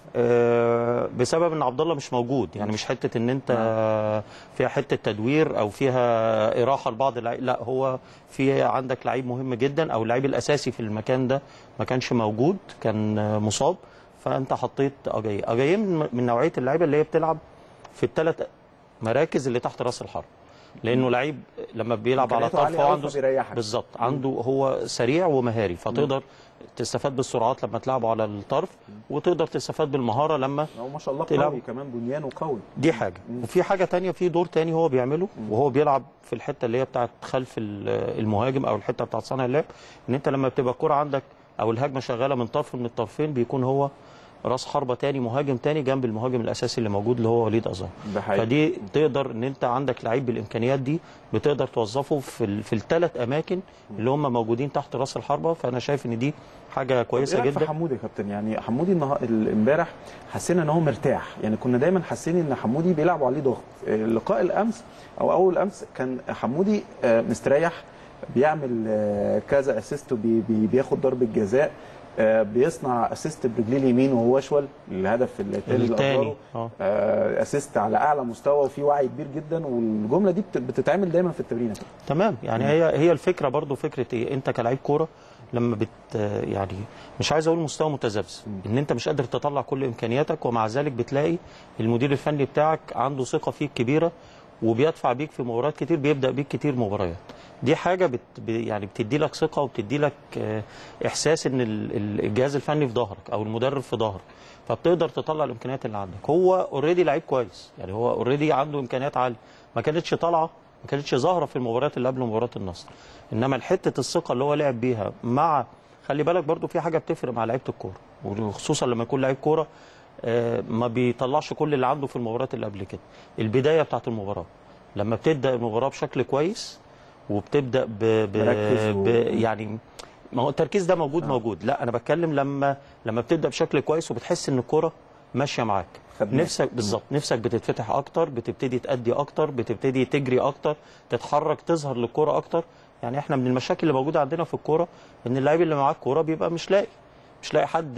آه، بسبب ان عبد الله مش موجود يعني مش حته ان انت فيها حته تدوير او فيها اراحه لبعض اللعيبه لا هو في عندك لعيب مهم جدا او اللعيب الاساسي في المكان ده ما كانش موجود كان آه، مصاب فانت حطيت اجاييه اجاييه من من نوعيه اللعيبه اللي هي بتلعب في الثلاث مراكز اللي تحت راس الحرب لانه لعيب لما بيلعب على إمكانياته طرف عالية هو أوي عنده فبيريحك. بالظبط عنده هو سريع ومهاري فتقدر تستفاد بالسرعات لما تلعبه على الطرف وتقدر تستفاد بالمهاره لما هو ما شاء الله تلعب. قوي كمان بنيانه قوي دي حاجه وفي حاجه تانية في دور تاني هو بيعمله وهو بيلعب في الحته اللي هي بتاعت خلف ال- المهاجم او الحته بتاعت صانع اللعب ان انت لما بتبقى الكره عندك او الهجمه شغاله من طرف من الطرفين بيكون هو راس حربه تاني مهاجم تاني جنب المهاجم الاساسي اللي موجود اللي هو وليد ازهر ده حقيقي. فدي تقدر ان انت عندك لعيب بالامكانيات دي بتقدر توظفه في ال- في الثلاث اماكن اللي هم موجودين تحت راس الحربه فانا شايف ان دي حاجه كويسه إيه رأيك في جدا حمودي يا كابتن يعني حمودي النها- ال- امبارح حسينا ان هو مرتاح يعني كنا دايما حاسين ان حمودي بيلعبوا عليه ضغط آه، لقاء الامس او اول امس كان حمودي آه، مستريح بيعمل آه، كذا اسيست وبياخد ضربه جزاء آه، بيصنع اسيست برجليه اليمين وهو اشول الهدف الثاني التاني، آه. اسيست على اعلى مستوى وفي وعي كبير جدا والجمله دي بت- بتتعمل دايما في التمرين يا كابتن. تمام يعني هي هي الفكره برضو فكره ايه انت كلاعب كوره لما بت يعني مش عايز اقول مستوى متذبذب ان انت مش قادر تطلع كل امكانياتك ومع ذلك بتلاقي المدير الفني بتاعك عنده ثقه فيك كبيره وبيدفع بيك في مباريات كتير بيبدا بيك كتير مباريات دي حاجه بت ب- يعني بتدي لك ثقه وبتدي لك آه، احساس ان ال- ال- الجهاز الفني في ظهرك او المدرب في ظهرك فبتقدر تطلع الامكانيات اللي عندك هو اوريدي لعيب كويس يعني هو اوريدي عنده امكانيات عاليه ما كانتش طالعه ما كانتش ظاهره في المباريات اللي قبل مباراه النصر انما حته الثقه اللي هو لعب بيها مع خلي بالك برضو في حاجه بتفرق مع لعيبه الكوره وخصوصا لما يكون لعيب كوره آه، ما بيطلعش كل اللي عنده في المباريات اللي قبل كده البدايه بتاعت المباراه لما بتبدا المباراه بشكل كويس وبتبدا ب... ب... مركز و- ب... يعني ما هو التركيز ده موجود موجود لا انا بتكلم لما لما بتبدا بشكل كويس وبتحس ان الكوره ماشيه معاك خدناك. نفسك بالظبط نفسك بتتفتح اكتر بتبتدي تأدي اكتر بتبتدي تجري اكتر تتحرك تظهر للكوره اكتر يعني احنا من المشاكل اللي موجوده عندنا في الكوره ان اللعيب اللي معاه الكوره بيبقى مش لاقي مش لاقي حد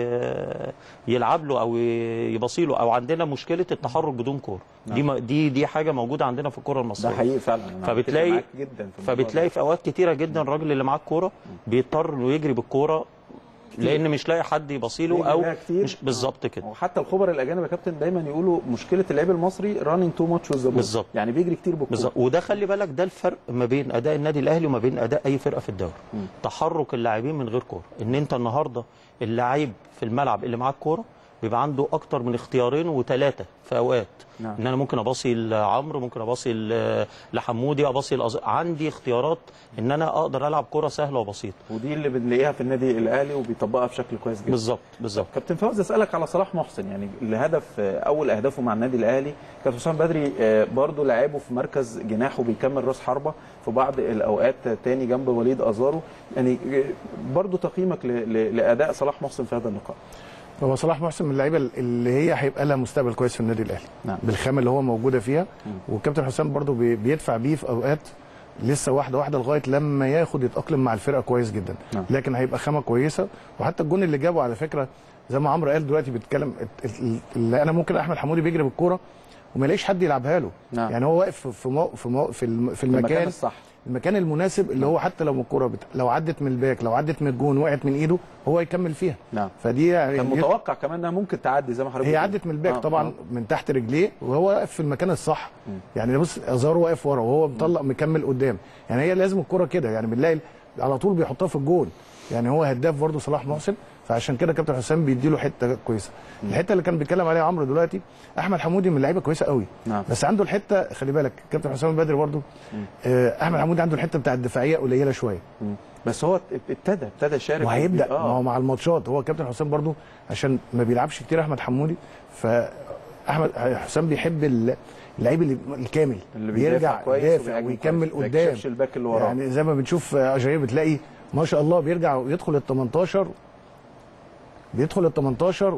ي- يلعب له او يبصي له او عندنا مشكله التحرك بدون كوره دي م- دي دي حاجه موجوده عندنا في الكوره ده المصريه حقيقي فعلا أنا فبتلاقي- متفق معاك جدا في الموضوع ده. فبتلاقي في اوقات كتيره جدا الراجل اللي معاه الكوره بيضطر انه يجري بالكوره لان مش لاقي حد يبصي له بيجري او بيها كتير. مش بالظبط كده وحتى الخبراء الاجانب يا كابتن دايما يقولوا مشكله اللعيب المصري رانينج تو ماتش وذ بالظبط. يعني بيجري كتير بالكوره بالظبط وده خلي بالك ده الفرق ما بين اداء النادي الاهلي وما بين اداء اي فرقه في الدوري تحرك اللاعبين من غير كوره ان انت النهارده اللاعب في الملعب اللي معاه الكوره بيبقى عنده اكتر من اختيارين وثلاثه في اوقات نعم. ان انا ممكن اباصي لعمرو ممكن اباصي ل- لحمودي اباصي لأز... عندي اختيارات ان انا اقدر العب كره سهله وبسيطه ودي اللي بنلاقيها في النادي الاهلي وبيطبقها بشكل كويس جدا بالظبط بالظبط كابتن فوز اسالك على صلاح محسن يعني الهدف آه، اول اهدافه مع النادي الاهلي كابتن حسام بدري آه، برضه لعبه في مركز جناح وبيكمل راس حربه في بعض الاوقات تاني جنب وليد ازارو يعني آه، برضه تقييمك ل- ل- لاداء صلاح محسن في هذا اللقاء هو صلاح محسن من اللعيبه اللي هي هيبقى لها مستقبل كويس في النادي الاهلي نعم. بالخامه اللي هو موجوده فيها والكابتن حسام برضو بي- بيدفع بيه في اوقات لسه واحده واحده لغايه لما ياخد يتاقلم مع الفرقه كويس جدا نعم. لكن هيبقى خامه كويسه وحتى الجون اللي جابه على فكره زي ما عمرو قال دلوقتي بيتكلم ال- ال- اللي انا ممكن احمد حمودي بيجري بالكوره وما يلاقيش حد يلعبها له نعم. يعني هو واقف في مو في مو في, الم في المكان المكان الصح المكان المناسب اللي هو حتى لو الكوره بت... لو عدت من الباك لو عدت من الجون وقعت من ايده هو يكمل فيها نعم فدي يعني كان متوقع كمان انها ممكن تعدي زي ما حضرتك هي بتقول. عدت من الباك آه، طبعا آه. من تحت رجليه وهو واقف في المكان الصح يعني بص ازارو واقف ورا وهو مطلق مكمل قدام يعني هي لازم الكره كده يعني بنلاقي على طول بيحطها في الجون يعني هو هداف برضه صلاح محسن فعشان كده كابتن حسام بيديله حته كويسه الحته اللي كان بيتكلم عليها عمرو دلوقتي احمد حمودي من لعيبه كويسه قوي نعم. بس عنده الحته خلي بالك كابتن حسام البدري برضه آه احمد حمودي عنده الحته بتاع الدفاعيه قليله شويه مم. بس هو ابتدى ابتدى يشارك وهيبدا ما اه هو مع الماتشات هو كابتن حسام برضو عشان ما بيلعبش كتير احمد حمودي فاحمد حسام بيحب ال- اللعيب اللي الكامل اللي بيدافع كويس يدافع وبيهاجم ويكمل كويس. ما قدام يكشفش الباك اللي وراه. يعني زي ما بنشوف اجاير بتلاقي ما شاء الله بيرجع ويدخل ال 18 بيدخل ال 18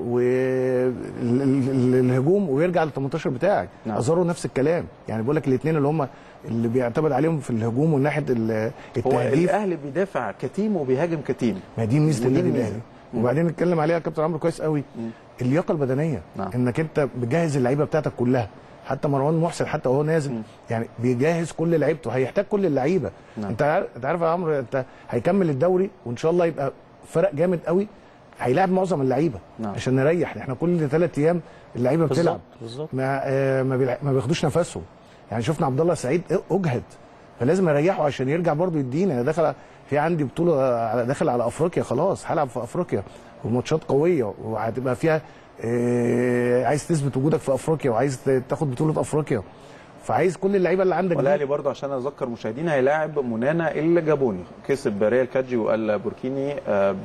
والهجوم ويرجع لل 18 بتاعك نعم. ازارو نفس الكلام يعني بقول لك الاثنين اللي هم اللي بيعتمد عليهم في الهجوم وناحيه ال- هو التهديف الاهلي بيدافع كتيم وبيهاجم كتيم ما دي ميزه ودي النادي الميزة. الاهلي وبعدين نتكلم عليها كابتن عمرو كويس قوي اللياقه البدنيه نعم. انك انت بتجهز اللعيبه بتاعتك كلها حتى مروان محسن حتى وهو نازل يعني بيجهز كل لعيبته هيحتاج كل اللعيبه نعم. انت عارف انت عارف يا عمرو انت هيكمل الدوري وان شاء الله يبقى فرق جامد قوي هيلاعب معظم اللعيبه نعم. عشان نريح احنا كل ثلاث ايام اللعيبه بتلعب بالظبط بالظبط ما آه ما, بيلع- ما بياخدوش نفسهم يعني شفنا عبد الله سعيد اجهد فلازم اريحه عشان يرجع برضه يدينا انا داخل في عندي بطوله على داخل على افريقيا خلاص هلعب في افريقيا وماتشات قويه وهتبقى فيها آه عايز تثبت وجودك في افريقيا وعايز تاخد بطوله افريقيا فعايز كل اللعيبه اللي عندك دي والاهلي برضه عشان اذكر مشاهدينا هيلاعب منانا الجابوني كسب ريال كاجي والبوركيني آه،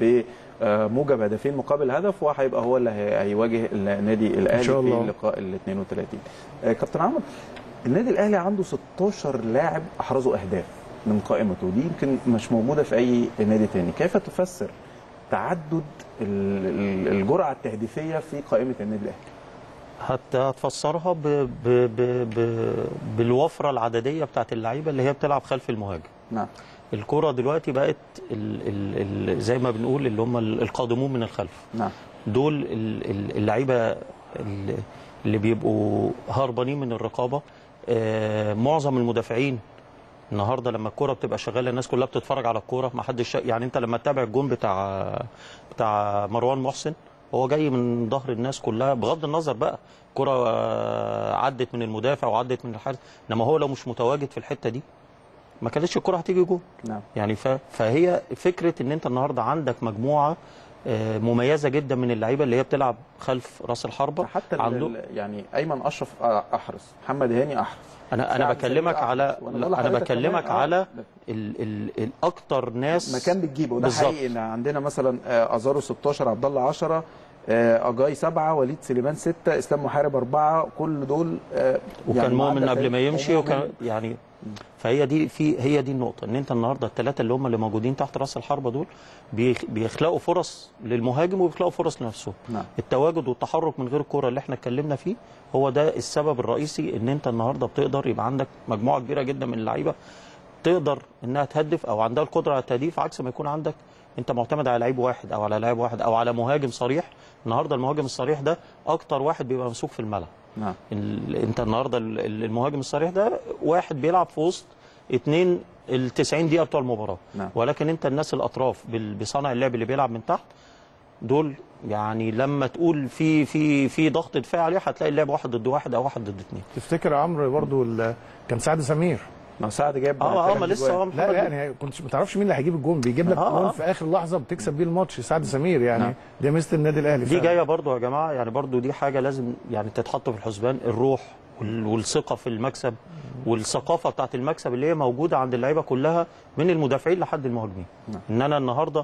بموجب هدفين مقابل هدف وهيبقى هو اللي هي- هيواجه النادي الاهلي شاء في الله. اللقاء ال 32 آه، كابتن عمرو النادي الاهلي عنده 16 لاعب احرزوا اهداف من قائمته دي يمكن مش موجوده في اي نادي تاني كيف تفسر تعدد ال- ال- الجرعه التهديفيه في قائمه النادي الاهلي حتى هتفسرها ب... ب... ب... ب... بالوفره العدديه بتاعت اللعيبه اللي هي بتلعب خلف المهاجم نعم الكرة دلوقتي بقت ال... ال... ال... زي ما بنقول اللي هم القادمون من الخلف نعم دول ال- ال- اللعيبه ال- اللي بيبقوا هربانين من الرقابه آه، معظم المدافعين النهارده لما الكوره بتبقى شغاله الناس كلها بتتفرج على الكوره ما حدش شا- يعني انت لما تتابع الجون بتاع بتاع مروان محسن هو جاي من ظهر الناس كلها بغض النظر بقى الكوره آه، عدت من المدافع وعدت من الحارس انما هو لو مش متواجد في الحته دي ما كانتش الكوره هتيجي جون نعم يعني ف... فهي فكره ان انت النهارده عندك مجموعه آه، مميزه جدا من اللعيبه اللي هي بتلعب خلف راس الحربه حتى ال- عنده ال- يعني ايمن اشرف آه، احرز محمد هاني احرز انا انا سعد بكلمك سمير على أحرز. وأنا لا، بقول انا لحضرتك بكلمك كمان، آه، على ال... ال... الاكتر ناس مكان بتجيبه وده بالظبط. حقيقي ان عندنا مثلا آه، ازارو 16 عبد الله 10 آه، اجاي 7 وليد سليمان 6 اسلام محارب 4 كل دول آه، وكان يعني مؤمن معدل قبل ما تاريخ يمشي ومؤمن. وكان يعني فهي دي في هي دي النقطه ان انت النهارده الثلاثه اللي هم اللي موجودين تحت راس الحربه دول بيخ- بيخلقوا فرص للمهاجم وبيخلقوا فرص لنفسهم نعم. التواجد والتحرك من غير الكره اللي احنا اتكلمنا فيه هو ده السبب الرئيسي ان انت النهارده بتقدر يبقى عندك مجموعه كبيره جدا من اللعيبه تقدر انها تهدف او عندها القدره على التهديف عكس ما يكون عندك انت معتمد على لعيب واحد او على لاعب واحد او على مهاجم صريح النهارده المهاجم الصريح ده اكتر واحد بيبقى ممسوك في الملعب نعم ال- انت النهارده ال- ال- المهاجم الصريح ده واحد بيلعب في وسط اتنين ال 90 دقيقه بتوع المباراه نعم. ولكن انت الناس الاطراف بال- بصانع اللعب اللي بيلعب من تحت دول يعني لما تقول في في في ضغط دفاع عليه هتلاقي اللعب واحد ضد واحد او واحد ضد اثنين تفتكر يا عمرو برضو ال- كان سعد سمير ما سعد جاب اه اه ثلاث ما لسه أجوان. اه لا محمد لا يعني كنت ما تعرفش مين اللي هيجيب الجون بيجيب لك آه، جون آه. في اخر لحظه بتكسب بيه الماتش سعد سمير يعني نعم. دي ميزه النادي الاهلي دي فعلا. جايه برضو يا جماعه يعني برضو دي حاجه لازم يعني تتحط في الحسبان الروح وال- والثقه في المكسب والثقافه بتاعت المكسب اللي هي موجوده عند اللعيبه كلها من المدافعين لحد المهاجمين نعم. ان انا النهارده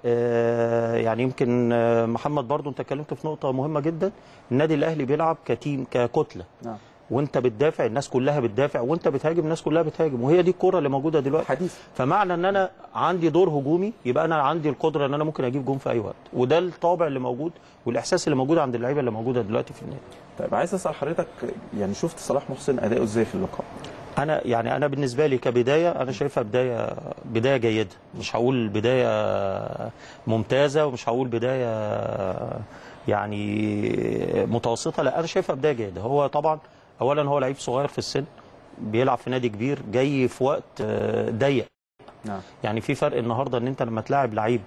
آه، يعني يمكن آه، محمد برضو انت اتكلمت في نقطه مهمه جدا النادي الاهلي بيلعب كتيم ككتله نعم وانت بتدافع الناس كلها بتدافع وانت بتهاجم الناس كلها بتهاجم وهي دي الكره اللي موجوده دلوقتي حديث فمعنى ان انا عندي دور هجومي يبقى انا عندي القدره ان انا ممكن اجيب جون في اي وقت وده الطابع اللي موجود والاحساس اللي موجود عند اللعيبه اللي موجوده دلوقتي في النادي طيب عايز اسال حضرتك يعني شفت صلاح محسن اداؤه ازاي في اللقاء انا يعني انا بالنسبه لي كبدايه انا شايفها بدايه بدايه جيده مش هقول بدايه ممتازه ومش هقول بدايه يعني متوسطه لا انا شايفها بدايه جيده هو طبعا اولا هو لعيب صغير في السن بيلعب في نادي كبير جاي في وقت آه، ضيق نعم يعني في فرق النهارده ان انت لما تلاعب لعيب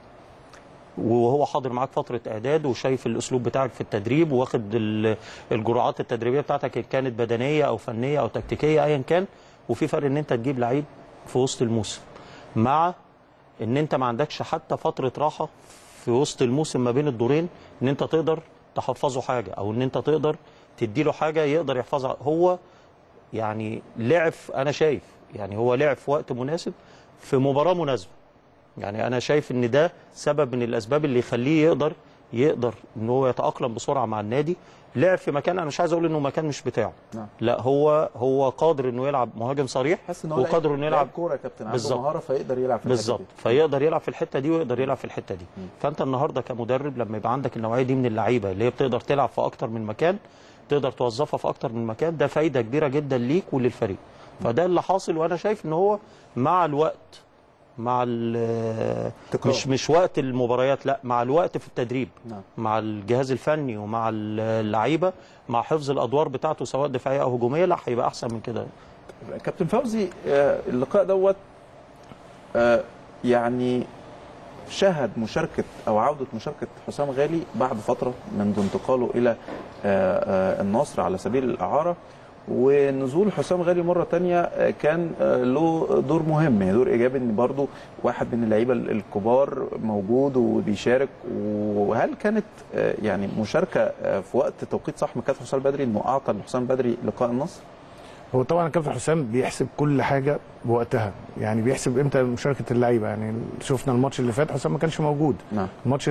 وهو حاضر معاك فتره اعداد وشايف الاسلوب بتاعك في التدريب واخد ال- الجرعات التدريبيه بتاعتك ان كانت بدنيه او فنيه او تكتيكيه ايا كان وفي فرق ان انت تجيب لعيب في وسط الموسم مع ان انت ما عندكش حتى فتره راحه في وسط الموسم ما بين الدورين ان انت تقدر تحفظه حاجه او ان انت تقدر تديله حاجه يقدر يحفظها هو يعني لعب انا شايف يعني هو لعب في وقت مناسب في مباراه مناسبه يعني انا شايف ان ده سبب من الاسباب اللي يخليه يقدر يقدر ان هو يتاقلم بسرعه مع النادي لعب في مكان انا مش عايز اقول انه مكان مش بتاعه نعم. لا هو هو قادر انه يلعب مهاجم صريح حاسس ان هو وقادر لعيب- انه يلعب لعيب كوره يا كابتن عنده بالظبط. مهاره فيقدر يلعب في الحتة بالظبط دي. فيقدر يلعب في الحته دي ويقدر يلعب في الحته دي فانت النهارده كمدرب لما يبقى عندك النوعيه دي من اللعيبه اللي هي بتقدر تلعب في اكتر من مكان تقدر توظفها في اكتر من مكان ده فايده كبيره جدا ليك وللفريق فده اللي حاصل وانا شايف ان هو مع الوقت مع ال- تكرار. مش مش وقت المباريات لا مع الوقت في التدريب نعم. مع الجهاز الفني ومع اللعيبه مع حفظ الادوار بتاعته سواء دفاعيه او هجوميه لا هيبقى احسن من كده كابتن فوزي آه، اللقاء دوت آه، يعني شهد مشاركة أو عودة مشاركة حسام غالي بعد فترة منذ انتقاله إلى آه، آه، النصر على سبيل الإعارة ونزول حسام غالي مرة تانية آه، كان آه، له دور مهم يعني دور إيجابي إن برضو واحد من اللعيبة الكبار موجود وبيشارك وهل كانت آه، يعني مشاركة آه، في وقت توقيت صح من كابتن حسام بدري إنه أعطى لحسام بدري لقاء النصر؟ هو طبعا الكابتن حسام بيحسب كل حاجه بوقتها يعني بيحسب امتى مشاركه اللعيبه يعني شفنا الماتش اللي فات حسام ما كانش موجود نعم الماتش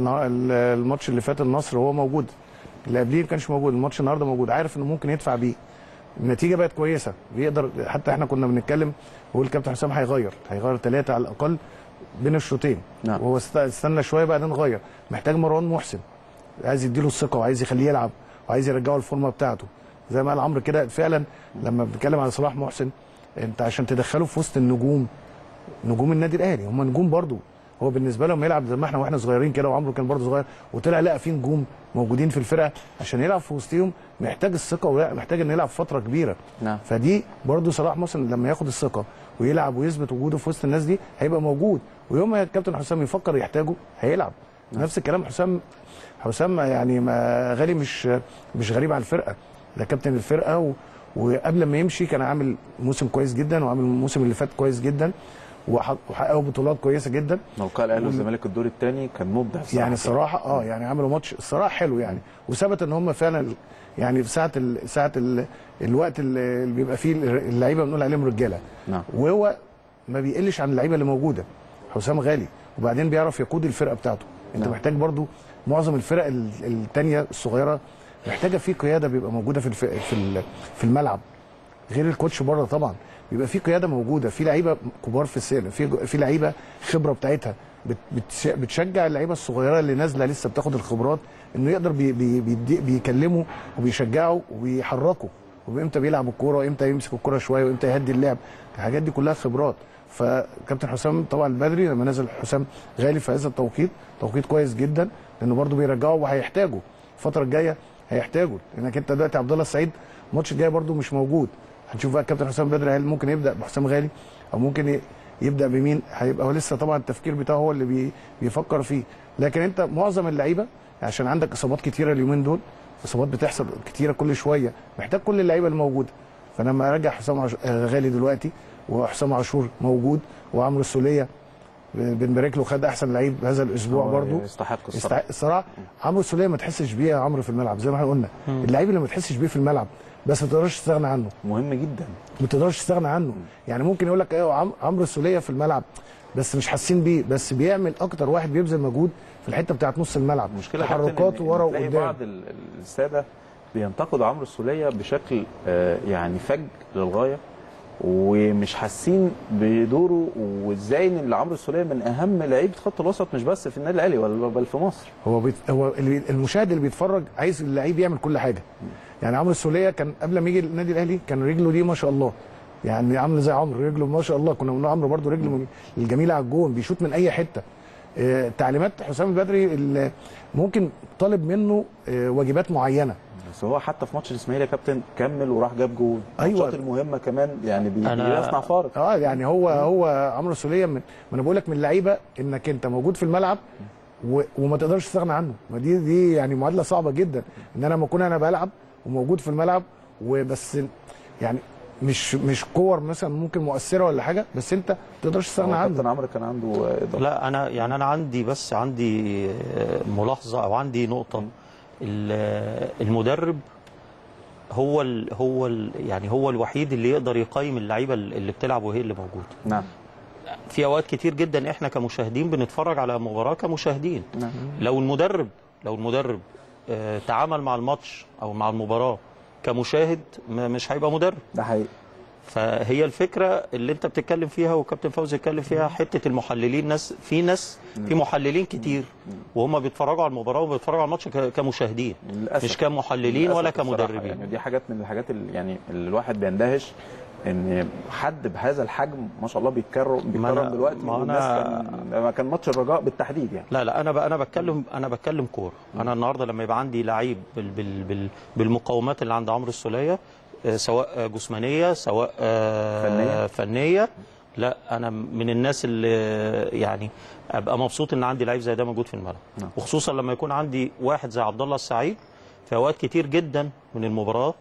الماتش اللي فات النصر هو موجود اللي قبليه ما كانش موجود الماتش النهارده موجود عارف انه ممكن يدفع بيه النتيجه بقت كويسه بيقدر حتى احنا كنا بنتكلم بقول الكابتن حسام هيغير هيغير ثلاثه على الاقل بين الشوطين نعم. وهو است- استنى شويه بعدين غير محتاج مروان محسن عايز يديله الثقه وعايز يخليه يلعب وعايز يرجعه الفورمه بتاعته زي ما قال عمرو كده فعلا لما بنتكلم على صلاح محسن انت عشان تدخله في وسط النجوم نجوم النادي الاهلي هم نجوم برضو هو بالنسبه لهم يلعب زي ما احنا واحنا صغيرين كده وعمرو كان برضو صغير وطلع لقى في نجوم موجودين في الفرقه عشان يلعب في وسطهم محتاج الثقه ومحتاج انه يلعب فتره كبيره نعم. فدي برضو صلاح محسن لما ياخد الثقه ويلعب ويثبت وجوده في وسط الناس دي هيبقى موجود ويوم ما الكابتن حسام يفكر يحتاجه هيلعب نفس الكلام حسام حسام يعني ما غالي مش مش غريب على الفرقه ده كابتن الفرقه و وقبل ما يمشي كان عامل موسم كويس جدا وعامل الموسم اللي فات كويس جدا وحق- وحققوا بطولات كويسه جدا لقاء الاهلي والزمالك الدور الثاني كان مبدع بصراحة. يعني الصراحه اه يعني عملوا ماتش الصراحه حلو يعني وثبت ان هم فعلا يعني في ساعه ال ساعه ال الوقت اللي اللي بيبقى فيه اللعيبه بنقول عليهم رجاله نعم وهو ما بيقلش عن اللعيبه اللي موجوده حسام غالي وبعدين بيعرف يقود الفرقه بتاعته انت نعم. محتاج برضو معظم الفرق ال- التانية الصغيره محتاجه في قياده بيبقى موجوده في الف... في ال- في الملعب غير الكوتش بره طبعا بيبقى في قياده موجوده في لعيبه كبار في السن في في لعيبه خبره بتاعتها بت- بتش- بتشجع اللعيبه الصغيره اللي نازله لسه بتاخد الخبرات انه يقدر بي بي بيدي- بيكلمه وبيشجعه وبيحركه وامتى بيلعب الكوره وامتى يمسك الكوره شويه وامتى يهدي اللعب الحاجات دي كلها خبرات فكابتن حسام طبعا البدري لما نزل حسام غالي في هذا التوقيت توقيت كويس جدا لانه برده بيرجعه وهيحتاجه الفتره الجايه هيحتاجه لانك انت دلوقتي عبد الله السعيد الماتش الجاي برده مش موجود هنشوف بقى الكابتن حسام بدري هل ممكن يبدا بحسام غالي او ممكن ي- يبدا بمين هيبقى هو لسه طبعا التفكير بتاعه هو اللي بي بيفكر فيه لكن انت معظم اللعيبه عشان عندك اصابات كتيره اليومين دول اصابات بتحصل كتيره كل شويه محتاج كل اللعيبه الموجوده فانا لما ارجع حسام عش... آه، غالي دلوقتي وحسام عاشور موجود وعمرو السوليه بنبارك له خد احسن لعيب هذا الاسبوع هو برضو يستحق الصراحه يستحق الصراحه عمرو السوليه ما تحسش بيه يا عمرو في الملعب زي ما احنا قلنا اللعيب اللي ما تحسش بيه في الملعب بس ما تقدرش تستغنى عنه مهم جدا ما تقدرش تستغنى عنه يعني ممكن يقول لك ايوه عم- عمرو السوليه في الملعب بس مش حاسين بيه بس بيعمل اكتر واحد بيبذل مجهود في الحته بتاعت نص الملعب المشكله يا كابتن تحركاته إن- ورا إن تلاقي وقدام بعض ال- ال- الساده بينتقدوا عمرو السوليه بشكل آه، يعني فج للغايه ومش حاسين بدوره وازاي ان عمرو السوليه من اهم لعيبه خط الوسط مش بس في النادي الاهلي ولا بل في مصر هو بيت... هو اللي- المشاهد اللي بيتفرج عايز اللعيب يعمل كل حاجه يعني عمرو السوليه كان قبل ما يجي النادي الاهلي كان رجله دي ما شاء الله يعني عامل زي عمرو رجله ما شاء الله كنا بنقول عمرو برده رجله الجميله على الجون بيشوط من اي حته آه، تعليمات حسام البدري اللي ممكن طالب منه آه، واجبات معينه بس هو حتى في ماتش الاسماعيلي يا كابتن كمل وراح جاب جول أيوة. الماتشات المهمه كمان يعني بي- أنا- بيصنع فارق اه يعني هو هو عمرو السوليه من ما انا بقول لك من اللعيبه انك انت موجود في الملعب و... وما تقدرش تستغنى عنه ما دي دي يعني معادله صعبه جدا ان انا لما اكون انا بلعب وموجود في الملعب وبس يعني مش مش كور مثلا ممكن مؤثره ولا حاجه بس انت ما تقدرش تستغنى هو كابتن عنه عمرو كان عنده آه، إضافة. لا انا يعني انا عندي بس عندي آه، ملاحظه او عندي نقطه ال- المدرب هو ال هو ال يعني هو الوحيد اللي يقدر يقيم اللعيبه اللي بتلعب وهي اللي موجوده نعم في اوقات كتير جدا احنا كمشاهدين بنتفرج على مباراه كمشاهدين نعم لو المدرب لو المدرب آه، تعامل مع الماتش او مع المباراه كمشاهد م- مش هيبقى مدرب ده حقيقي فهي الفكره اللي انت بتتكلم فيها وكابتن فوزي اتكلم فيها حته المحللين ناس في ناس في محللين كتير وهم بيتفرجوا على المباراه وبيتفرجوا على الماتش ك- كمشاهدين للأسف. مش كمحللين للأسف ولا بصراحة كمدربين يعني دي حاجات من الحاجات اللي يعني اللي الواحد بيندهش ان حد بهذا الحجم ما شاء الله بيتكرم بيتكرم أنا- دلوقتي ما والناس أنا- كان كان ماتش الرجاء بالتحديد يعني لا لا انا بقى انا بتكلم انا بتكلم كوره انا النهارده لما يبقى عندي لعيب بال بال بال بالمقومات اللي عند عمرو السوليه آه، سواء آه، جسمانيه سواء آه، فنية. فنيه لا انا من الناس اللي يعني ابقى مبسوط ان عندي لعيب زي ده موجود في الملعب نعم. وخصوصا لما يكون عندي واحد زي عبد الله السعيد في اوقات كتير جدا من المباراه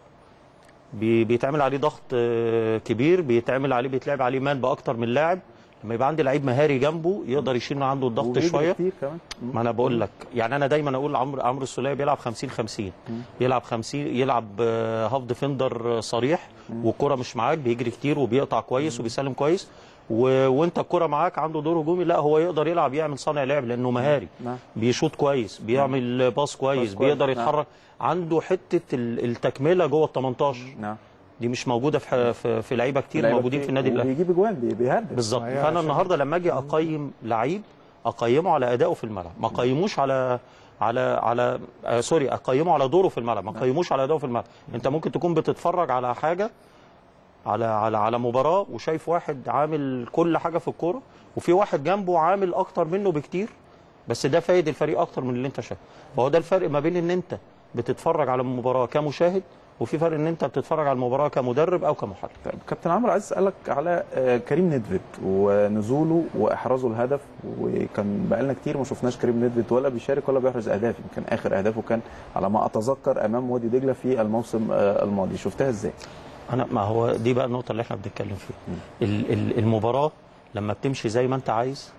بي- بيتعمل عليه ضغط آه، كبير بيتعمل عليه بيتلعب عليه مان باكتر من لاعب لما يبقى عندي لعيب مهاري جنبه يقدر يشيل من عنده الضغط وبيجري شويه كتير كمان ما انا بقول لك يعني انا دايما اقول عمرو عمرو السوليه بيلعب 50 50 يلعب 50 يلعب آه، هاف ديفندر آه، صريح والكره مش معاك بيجري كتير وبيقطع كويس وبيسلم كويس و... وانت الكره معاك عنده دور هجومي لا هو يقدر يلعب يعمل صانع لعب لانه مهاري نعم. بيشوط كويس بيعمل باص كويس كويس، بيقدر نعم. يتحرك عنده حته ال- التكمله جوه ال 18 نعم دي مش موجوده في ح- في, في لعيبه كتير لعيبة موجودين كتير في النادي الاهلي وبيجيب اجوان بي- بيهدف بالظبط صحيح، فانا عشان- النهارده لما اجي اقيم لعيب اقيمه على ادائه في الملعب ما اقيموش على على على آه سوري اقيمه على دوره في الملعب ما اقيموش على ادائه في الملعب انت ممكن تكون بتتفرج على حاجه على على على مباراه وشايف واحد عامل كل حاجه في الكوره وفي واحد جنبه عامل اكتر منه بكتير بس ده فايد الفريق اكتر من اللي انت شايفه فهو ده الفرق ما بين ان انت بتتفرج على المباراه كمشاهد وفي فرق ان انت بتتفرج على المباراه كمدرب او كمحلل طيب كابتن عمرو عايز اسالك على آه، كريم ندفد ونزوله واحرازه الهدف وكان بقالنا كتير ما شفناش كريم ندفد ولا بيشارك ولا بيحرز اهداف يمكن اخر اهدافه كان على ما اتذكر امام وادي دجله في الموسم آه، الماضي شفتها ازاي؟ انا ما هو دي بقى النقطه اللي احنا بنتكلم فيها ال- ال- المباراه لما بتمشي زي ما انت عايز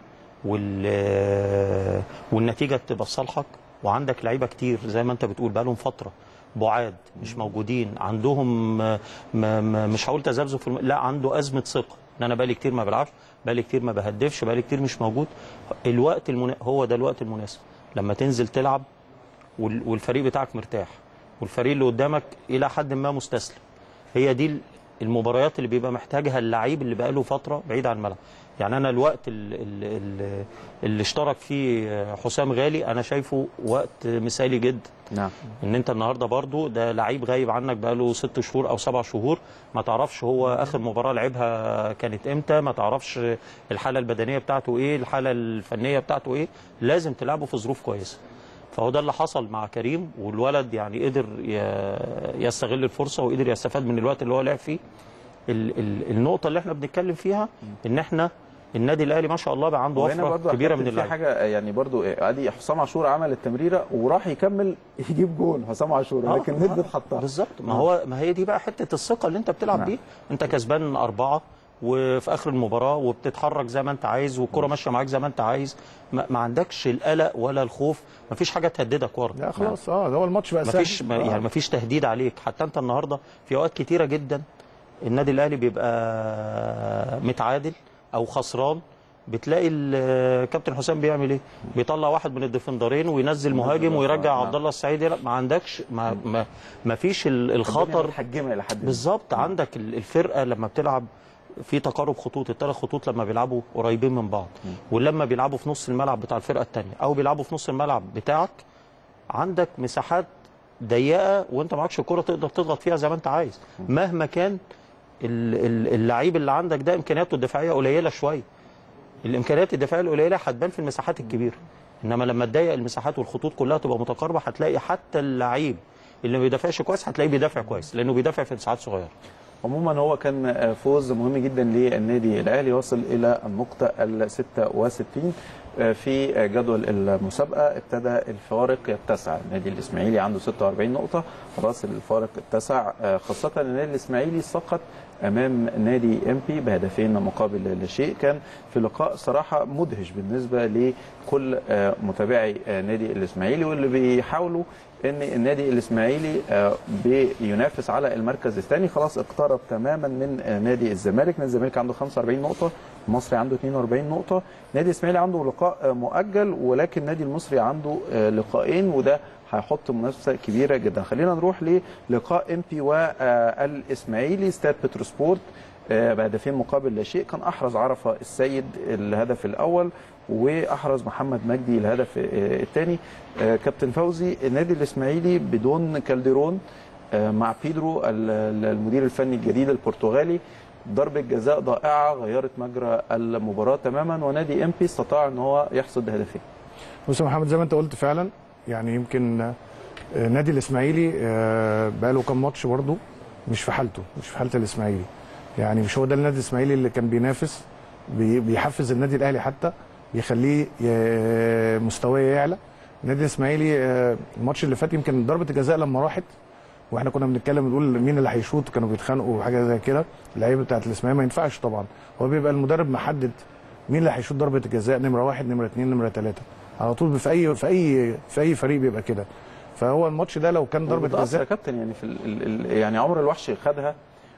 وال والنتيجه بتبقى في صالحك وعندك لعيبه كتير زي ما انت بتقول بقى لهم فتره بعاد مش موجودين عندهم ما ما مش هقول تذبذب في الم... لا عنده ازمه ثقه ان انا بقالي كتير ما بلعبش بقالي كتير ما بهدفش بقالي كتير مش موجود الوقت المنا... هو ده الوقت المناسب لما تنزل تلعب وال- والفريق بتاعك مرتاح والفريق اللي قدامك الى حد ما مستسلم هي دي المباريات اللي بيبقى محتاجها اللعيب اللي بقاله فتره بعيد عن الملعب يعني انا الوقت ال- ال- ال- اللي اشترك فيه حسام غالي انا شايفه وقت مثالي جدا نعم ان انت النهارده برضو ده لعيب غايب عنك بقاله ست شهور او سبع شهور ما تعرفش هو اخر مباراه لعبها كانت امتى ما تعرفش الحاله البدنيه بتاعته ايه الحاله الفنيه بتاعته ايه لازم تلعبه في ظروف كويسه فهو ده اللي حصل مع كريم والولد يعني قدر ي- يستغل الفرصه وقدر يستفاد من الوقت اللي هو لعب فيه ال ال النقطه اللي احنا بنتكلم فيها ان احنا النادي الاهلي ما شاء الله بقى عنده وهنا برضو وفره كبيره من في اللعيبه حاجه يعني برضو آه، ادي حسام عاشور عمل التمريره وراح يكمل يجيب جول حسام عاشور آه، لكن ندفد حطها بالظبط ما هو ما هي دي بقى حته الثقه اللي انت بتلعب نعم. بيها انت كسبان اربعه وفي اخر المباراه وبتتحرك زي ما انت عايز والكره ماشيه معاك زي ما انت عايز ما, ما عندكش القلق ولا الخوف ما فيش حاجه تهددك ورا لا خلاص اه ده هو الماتش بقى ما سهل فيش ما آه. يعني ما فيش تهديد عليك حتى انت النهارده في اوقات كتيره جدا النادي الاهلي بيبقى متعادل او خسران بتلاقي ال- كابتن حسام بيعمل ايه؟ بيطلع واحد من الديفندرين وينزل مهاجم ويرجع نعم. عبد الله السعيد يلعب. ما عندكش ما ما, ما فيش ال- الدنيا الخطر متحجمه الى حد ما. بالظبط عندك ال- الفرقه لما بتلعب في تقارب خطوط الثلاث خطوط لما بيلعبوا قريبين من بعض ولما بيلعبوا في نص الملعب بتاع الفرقه الثانيه او بيلعبوا في نص الملعب بتاعك عندك مساحات ضيقه وانت معكش الكره تقدر تضغط فيها زي ما انت عايز مهما كان ال- ال- اللعيب اللي عندك ده امكانياته الدفاعيه قليله شويه الامكانيات الدفاعيه القليله هتبان في المساحات الكبيره انما لما تضيق المساحات والخطوط كلها تبقى متقاربه هتلاقي حتى اللعيب اللي ما بيدافعش كويس هتلاقيه بيدافع كويس لانه بيدافع في مساحات صغيره عموما هو كان فوز مهم جدا للنادي الاهلي وصل الى النقطه ال 66 في جدول المسابقه ابتدى الفارق يتسع النادي الاسماعيلي عنده 46 نقطه خلاص الفارق اتسع خاصه ان النادي الاسماعيلي سقط امام نادي ام بي بهدفين مقابل لا شيء كان في لقاء صراحه مدهش بالنسبه لكل متابعي نادي الاسماعيلي واللي بيحاولوا ان النادي الاسماعيلي آه، بينافس على المركز الثاني خلاص اقترب تماما من آه، نادي الزمالك نادي الزمالك عنده 45 نقطه المصري عنده 42 نقطه نادي الاسماعيلي عنده لقاء آه، مؤجل ولكن النادي المصري عنده آه، لقاءين وده هيحط منافسه كبيره جدا خلينا نروح للقاء ام بي والاسماعيلي استاد بتروسبورت آه، بهدفين مقابل لا شيء كان احرز عرفه السيد الهدف الاول واحرز محمد مجدي الهدف آه، الثاني كابتن فوزي النادي الاسماعيلي بدون كالديرون آه، مع بيدرو ال- ال- المدير الفني الجديد البرتغالي ضربة جزاء ضائعة غيرت مجرى المباراة تماما ونادي ام بي استطاع ان هو يحصد هدفين بص يا محمد زي ما انت قلت فعلا يعني يمكن آه، نادي الاسماعيلي آه، بقاله كام ماتش برضه مش في حالته مش في حاله الاسماعيلي يعني مش هو ده النادي الاسماعيلي اللي كان بينافس بي- بيحفز النادي الاهلي حتى بيخليه ي- مستواه يعلى النادي الاسماعيلي آه، الماتش اللي فات يمكن ضربه الجزاء لما راحت واحنا كنا بنتكلم نقول مين اللي هيشوط كانوا بيتخانقوا وحاجه زي كده اللعيبه بتاعت الاسماعيلي ما ينفعش طبعا هو بيبقى المدرب محدد مين اللي هيشوط ضربه الجزاء نمره واحد نمره اثنين نمره ثلاثه على طول في اي في اي في اي فريق بيبقى كده فهو الماتش ده لو كان ضربه وبتأثر يا جزاء كابتن يعني في ال ال ال يعني عمر الوحش خدها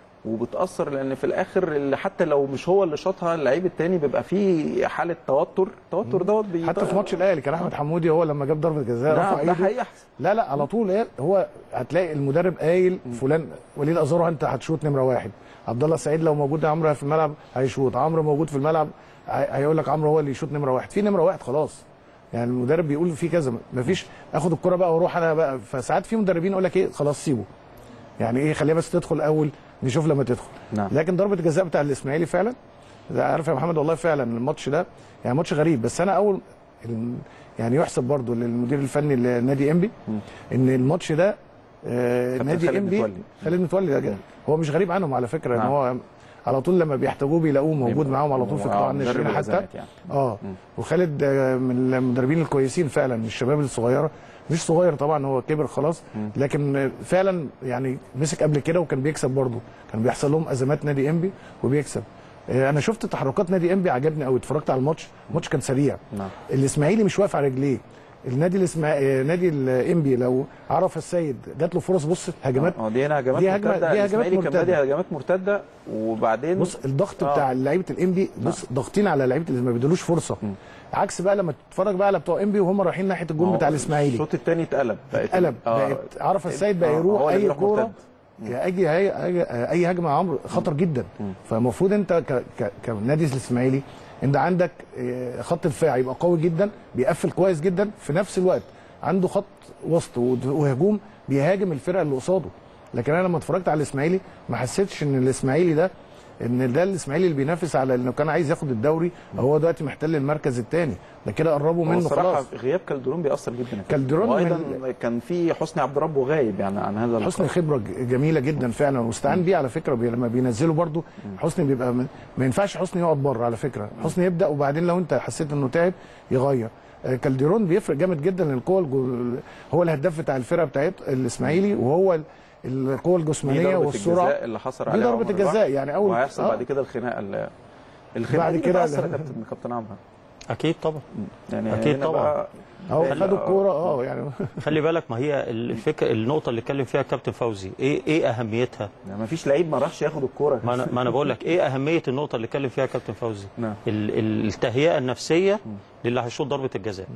وبتأثر لأن في الآخر اللي حتى لو مش هو اللي شاطها اللعيب التاني بيبقى فيه حالة توتر التوتر دوت بي- حتى في ماتش الاهلي كان احمد حمودي هو لما جاب ضربه جزاء رفع ده, ده ايده حقيقي أحسن لا لا على طول ايه هو هتلاقي المدرب قايل فلان وليد ازارو انت هتشوط نمره واحد عبد الله السعيد لو موجود عمرو في الملعب هيشوط عمرو موجود في الملعب هي- هيقول لك عمرو هو اللي يشوط نمره واحد في نمره واحد خلاص يعني المدرب بيقول في كذا مفيش اخد الكره بقى واروح انا بقى فساعات في مدربين يقول لك ايه خلاص سيبه يعني ايه خليها بس تدخل اول نشوف لما تدخل نعم. لكن ضربه الجزاء بتاع الاسماعيلي فعلا ده عارف يا محمد والله فعلا الماتش ده يعني ماتش غريب بس انا اول ال- يعني يحسب برضه للمدير الفني لنادي انبي ان الماتش ده آه كابتن نادي خالد انبي متولي. خالد متولي ده جاي. هو مش غريب عنهم على فكره ان نعم. هو على طول لما بيحتاجوه بيلاقوه موجود معاهم على طول في قطاع آه، مدرب الناشئين حتى الأزمات يعني. اه وخالد آه، من المدربين الكويسين فعلا من الشباب الصغيره مش صغير طبعا هو كبر خلاص لكن آه، فعلا يعني مسك قبل كده وكان بيكسب برضه كان بيحصل لهم ازمات نادي انبي وبيكسب آه، انا شفت تحركات نادي انبي عجبني قوي اتفرجت على الماتش الماتش كان سريع نعم. الاسماعيلي مش واقف على رجليه النادي الاسماع... آه، نادي الانبي لو عرف السيد جات له فرص بص هجمات اه دي هنا هجمات دي هجمة- مرتده دي هجمات الإسماعيلي كان مرتدة. بادئ هجمات مرتده وبعدين بص الضغط آه. بتاع لعيبه الانبي بص ضاغطين على لعيبه اللي ما بيدولوش فرصه عكس بقى لما تتفرج بقى على بتوع انبي وهم رايحين ناحيه الجون بتاع الاسماعيلي الشوط الثاني اتقلب بقت قلب آه. بقت عرف السيد بقى آه، يروح هو اللي اي بيروح كوره مرتد. يا اجي هي أي- اي هجمه يا عمرو خطر جدا فالمفروض انت ك... ك... كنادي الاسماعيلي انت عندك آه، خط دفاع يبقى قوي جدا بيقفل كويس جدا في نفس الوقت عنده خط وسط ود- وهجوم بيهاجم الفرقه اللي قصاده لكن انا لما اتفرجت على الاسماعيلي ما حسيتش ان الاسماعيلي ده ان ده الاسماعيلي اللي بينافس على انه كان عايز ياخد الدوري هو دلوقتي محتل المركز الثاني ده كده قربوا هو منه الصراحه خلاص غياب كالدرون بيأثر جدا يا كابتن. كالدرون وايضا من كان في حسني عبد ربه غايب يعني عن هذا اللقاء. حسني خبره ج- جميله جدا فعلا واستعان بيه على فكره بي- لما بينزلوا برضو حسني بيبقى من ما ينفعش حسني يقعد بره على فكره حسني يبدا وبعدين لو انت حسيت انه تعب يغير آه، كالديرون بيفرق جامد جدا لان القوه الجو... هو الهداف بتاع الفرقه بتاعت الاسماعيلي وهو ال- القوه دي الجسمانيه ضربة والسرعه الجزاء اللي حصل دي عليها ضربة عمر الجزاء، الوحش. يعني أول- وهيحصل آه. بعد كده الخناقه اللي الخناقه بعد دي كده بتأثر يا ال- كابتن كابتن عمرو اكيد طبعا يعني أكيد هنا طبعا. بقى اهو ال- خدوا الكوره اه يعني خلي بالك ما هي الفكره النقطه اللي اتكلم فيها الكابتن فوزي ايه ايه اهميتها يعني ما فيش لعيب ما راحش ياخد الكوره ما انا ما انا بقول لك ايه اهميه النقطه اللي اتكلم فيها كابتن فوزي نعم. ال- ال- التهيئه النفسيه للي هيشوط ضربه الجزاء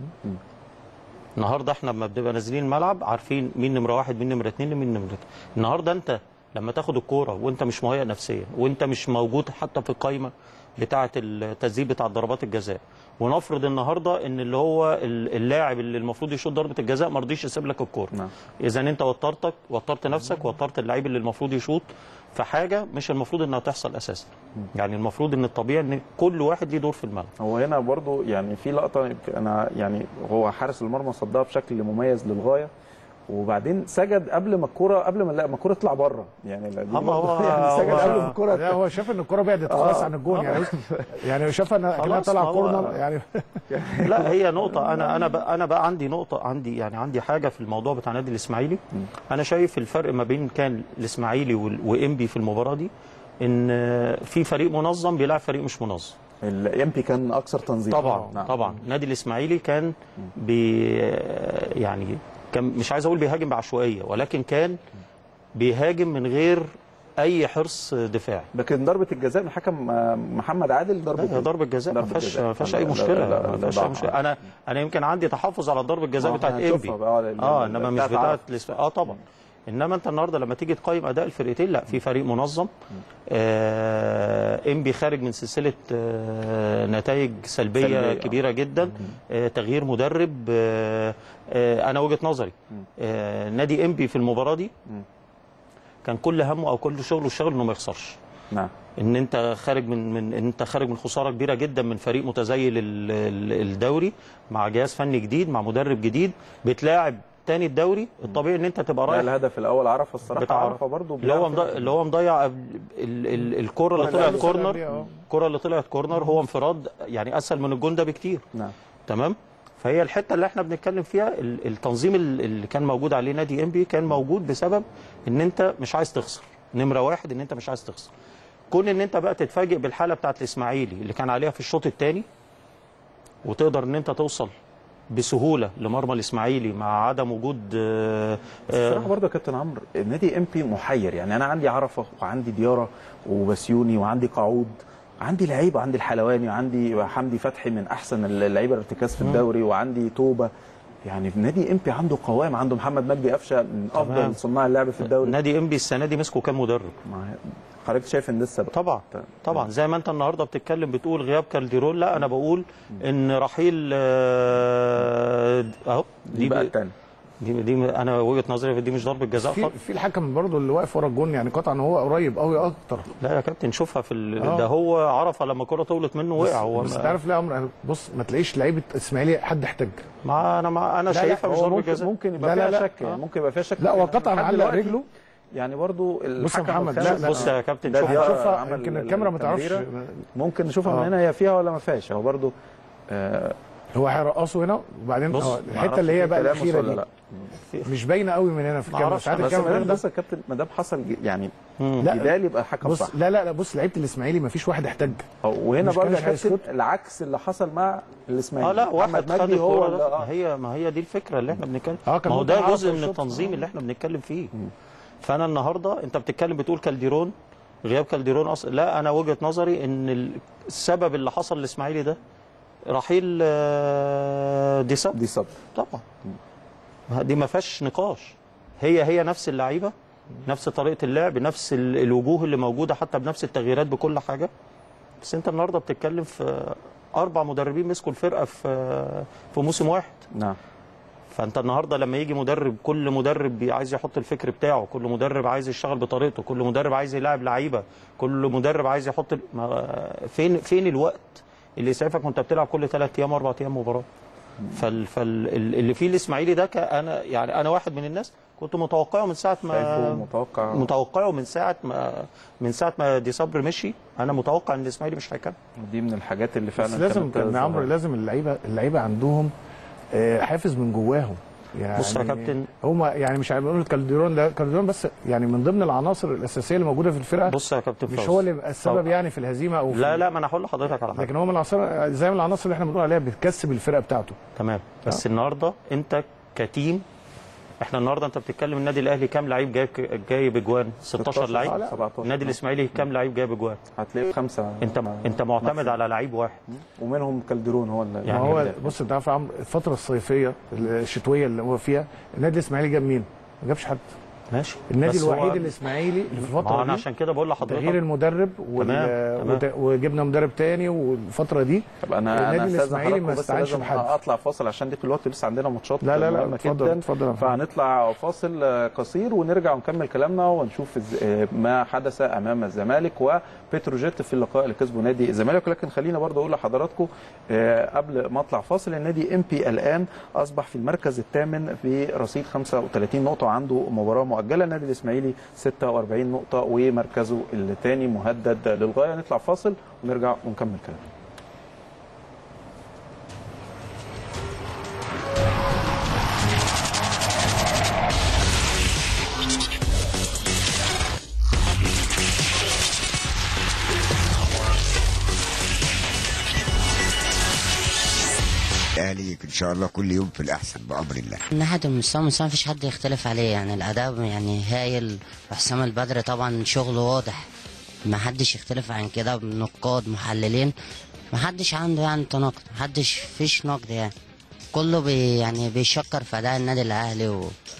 النهارده احنا لما بنبقى نازلين الملعب عارفين مين نمره واحد مين نمره اثنين مين نمره تلاته. النهارده انت لما تاخد الكوره وانت مش مهيئ نفسيا وانت مش موجود حتى في القايمه بتاعه التسديد بتاع ضربات الجزاء ونفرض النهارده ان اللي هو ال- اللاعب اللي المفروض يشوط ضربه الجزاء ما رضيش يسيب لك الكوره نعم. اذا انت وترتك وترت نفسك وترت اللعيب اللي المفروض يشوط في حاجه مش المفروض انها تحصل اساسا يعني المفروض ان الطبيعي ان كل واحد ليه دور في الملعب هو هنا برضو يعني في لقطه انا يعني هو حارس المرمى صدها بشكل مميز للغايه وبعدين سجد قبل ما الكوره قبل ما لا ما الكوره تطلع بره يعني لا دي أما برضو هو- يعني سجد هو- قبل ما الكوره لا هو شاف ان الكره بعدت خلاص عن الجون يعني يعني شاف ان كانها خلاص، طالعه ما هو- كورنر يعني لا هي نقطة أنا أنا بقى أنا بقى عندي نقطة عندي يعني عندي حاجة في الموضوع بتاع نادي الإسماعيلي أنا شايف الفرق ما بين كان الإسماعيلي وال- وإنبي في المباراة دي إن في فريق منظم بيلعب فريق مش منظم الامبي كان اكثر تنظيم طبعا نعم. طبعا نادي الإسماعيلي كان بي يعني كان مش عايز أقول بيهاجم بعشوائية ولكن كان بيهاجم من غير أي حرص دفاعي لكن ضربه الجزاء من حكم آه، محمد عادل ضربه لا هي ضربة جزاء ما ضربة فيهاش جزاء. ما فيهاش لا، اي لا، مشكله لا، لا، ما لا، فيهاش لا، اي مشكله انا انا يمكن عندي تحفظ على ضربه الجزاء آه، بتاعت هنشوفها انبي بقى على ال- اه انما مش بتاعت بتاعت عرب. الإسف- اه طبعا انما انت النهارده لما تيجي تقيم اداء الفرقتين لا في فريق منظم آه انبي خارج من سلسله آه نتائج سلبيه, سلبية، آه. كبيره جدا آه تغيير مدرب آه آه انا وجهه نظري آه نادي انبي في المباراه دي كان كل همه او كل شغله الشغل انه ما يخسرش نعم ان انت خارج من من إن انت خارج من خساره كبيره جدا من فريق متزيل ال- ال- الدوري مع جهاز فني جديد مع مدرب جديد بتلاعب تاني الدوري الطبيعي ان انت تبقى لا رايح الهدف الاول عرفه الصراحه بتاع عرفه برضو اللي هو مضيع اللي هو مضيع قبل- ال- ال- الكره اللي طلعت اللي كورنر بيها، اه. الكره اللي طلعت كورنر هو انفراد يعني اسهل من الجون ده بكتير نعم تمام فهي الحته اللي احنا بنتكلم فيها ال- التنظيم ال- اللي كان موجود عليه نادي ام بي كان موجود بسبب ان انت مش عايز تخسر نمره واحد ان انت مش عايز تخسر كون ان انت بقى تتفاجئ بالحاله بتاعت الاسماعيلي اللي كان عليها في الشوط الثاني وتقدر ان انت توصل بسهوله لمرمى الاسماعيلي مع عدم وجود آه، بس آه، الصراحه برضه يا كابتن عمرو النادي ام بي محير يعني انا عندي عرفه وعندي دياره وبسيوني وعندي قعود عندي لعيبه عندي الحلواني وعندي حمدي فتحي من احسن اللعيبه الارتكاز في الدوري وعندي توبه يعني النادي ام بي عنده قوام عنده محمد مجدي قفشه من تمام. افضل صناع اللعب في الدوري نادي ام بي السنه دي مسكوا كام مدرب ما- حضرتك شايف ان ده السبب طبعا طيب. طبعا زي ما انت النهارده بتتكلم بتقول غياب كالديرون لا انا بقول ان رحيل آه، اهو دي بقى الثاني دي, دي انا وجهه نظري دي مش ضربه جزاء في خالص في الحكم برضه اللي واقف ورا الجون يعني قطعا هو قريب قوي اكتر لا يا كابتن شوفها في ال... آه. ده هو عرفه لما الكره طولت منه وقع هو بس ما... تعرف ليه يا عمرو بص ما تلاقيش لعيبه اسماعيليه حد احتج ما انا ما انا لا، شايفها لا، مش هو ضربه ممكن جزاء ممكن يبقى لا، لا، فيها لا. شك يعني ممكن يبقى فيها شك لا هو يعني قطعا لحد علق دلوقتي رجله يعني برضو بص يا الحكم محمد، الخامس- لا، لا. بص يا كابتن ده شوف ديار هنشوفها عمل يمكن ال- الكاميرا ما تعرفش التمريرة. ممكن نشوفها آه. من هنا هي فيها ولا ما فيهاش هو برضو آه هو هيرقصه هنا وبعدين بص، آه، ما الحته أعرفش اللي هي في بقى تلامس الاخيره ولا دي لا مش باينه قوي من هنا في ما الكاميرا أعرفش، ساعات بس الكاميرا بس ده بس يا كابتن ما دام حصل ج- يعني لا جدال يبقى الحكم بص صح لا لا لا بص لعيبه الاسماعيلي ما فيش واحد احتج وهنا مش برضه كده يا كابتن هيسكت؟ العكس اللي حصل مع الاسماعيلي اه لا واحد محمد خد مجدي هو الكوره اللي ده آه. هي ما هي دي الفكره اللي احنا بنتكلم آه، كان ما هو ممكن ده عرفة جزء من يشوط. التنظيم آه. اللي احنا بنتكلم فيه فانا النهارده انت بتتكلم بتقول كالديرون غياب كالديرون اصلا لا انا وجهه نظري ان ال- السبب اللي حصل للاسماعيلي ده رحيل آه، دي سب دي صبر طبعا دي ما فيهاش نقاش هي هي نفس اللعيبه نفس طريقه اللعب نفس ال- الوجوه اللي موجوده حتى بنفس التغييرات بكل حاجه بس انت النهارده بتتكلم في اربع مدربين مسكوا الفرقه في في موسم واحد نعم فانت النهارده لما يجي مدرب كل مدرب بي- عايز يحط الفكر بتاعه كل مدرب عايز يشتغل بطريقته كل مدرب عايز يلاعب لعيبه كل مدرب عايز يحط ال- ما- فين فين الوقت اللي يسعفك وانت بتلعب كل ثلاث ايام اربع ايام مباراه فال فال ال- اللي فيه الاسماعيلي ده ك- انا يعني انا واحد من الناس كنت متوقعه من ساعه شايفه ما متوقع متوقعه من ساعه ما من ساعه ما دي صبر مشي انا متوقع ان الاسماعيلي مش هيكمل دي من الحاجات اللي فعلا بس لازم كانت كان ظاهرة. عمرو لازم اللعيبه اللعيبه عندهم آه، حافز من جواهم يعني بص يا كابتن. هم يعني مش هنقول كالديرون ده كالديرون بس يعني من ضمن العناصر الاساسيه اللي موجوده في الفرقه بص يا كابتن مش فوزي. هو اللي يبقى السبب طب- يعني في الهزيمه او في لا لا ما انا هقول لحضرتك على حاجه لكن هو من العناصر زي من العناصر اللي احنا بنقول عليها بتكسب الفرقه بتاعته تمام بس النهارده انت كتيم احنا النهارده انت بتتكلم النادي الاهلي كام لعيب جايب جايب اجوان 16 لعيب لا. 17 النادي الاسماعيلي كام لعيب جايب اجوان هتلاقي خمسه انت انت معتمد على لعيب واحد ومنهم كالدرون هو اللي ما يعني هو اللي- بص انت عارف يا عمرو الفتره الصيفيه الشتويه اللي هو فيها النادي الاسماعيلي جاب مين؟ ما جابش حد ماشي النادي بس هو- الوحيد الاسماعيلي اللي في ما هو الفتره انا دي عشان كده بقول تغيير لحضرتك المدرب وال- تمام، تمام. وت- وجبنا مدرب تاني والفتره دي طب انا انا النادي استاذن الإسماعيلي حضراتكم ما بس استعنش لازم بحد. اطلع فاصل عشان دي في الوقت لسه عندنا ماتشات لا، لا، لا، مهمة اتفضل، جدا اتفضل يا فندم. فهنطلع فاصل آه، قصير ونرجع ونكمل كلامنا ونشوف إز- آه، ما حدث امام الزمالك وبتروجيت في اللقاء اللي كسبه نادي الزمالك ولكن خلينا برضه اقول لحضراتكم آه، قبل ما اطلع فاصل النادي ام بي الان اصبح في المركز الثامن في رصيد 35 نقطه وعنده مباراه مؤجله النادي الاسماعيلي 46 نقطه ومركزه الثاني مهدد للغايه نطلع فاصل ونرجع ونكمل كلامنا الاهلي ان شاء الله كل يوم في الاحسن بامر الله من ناحيه المستوى المستوى مفيش حد يختلف عليه يعني الاداء يعني هايل وحسام البدري طبعا شغله واضح ما حدش يختلف عن كده نقاد محللين ما حدش عنده يعني تناقض محدش فيش نقد يعني كله بي يعني بيشكر في اداء النادي الاهلي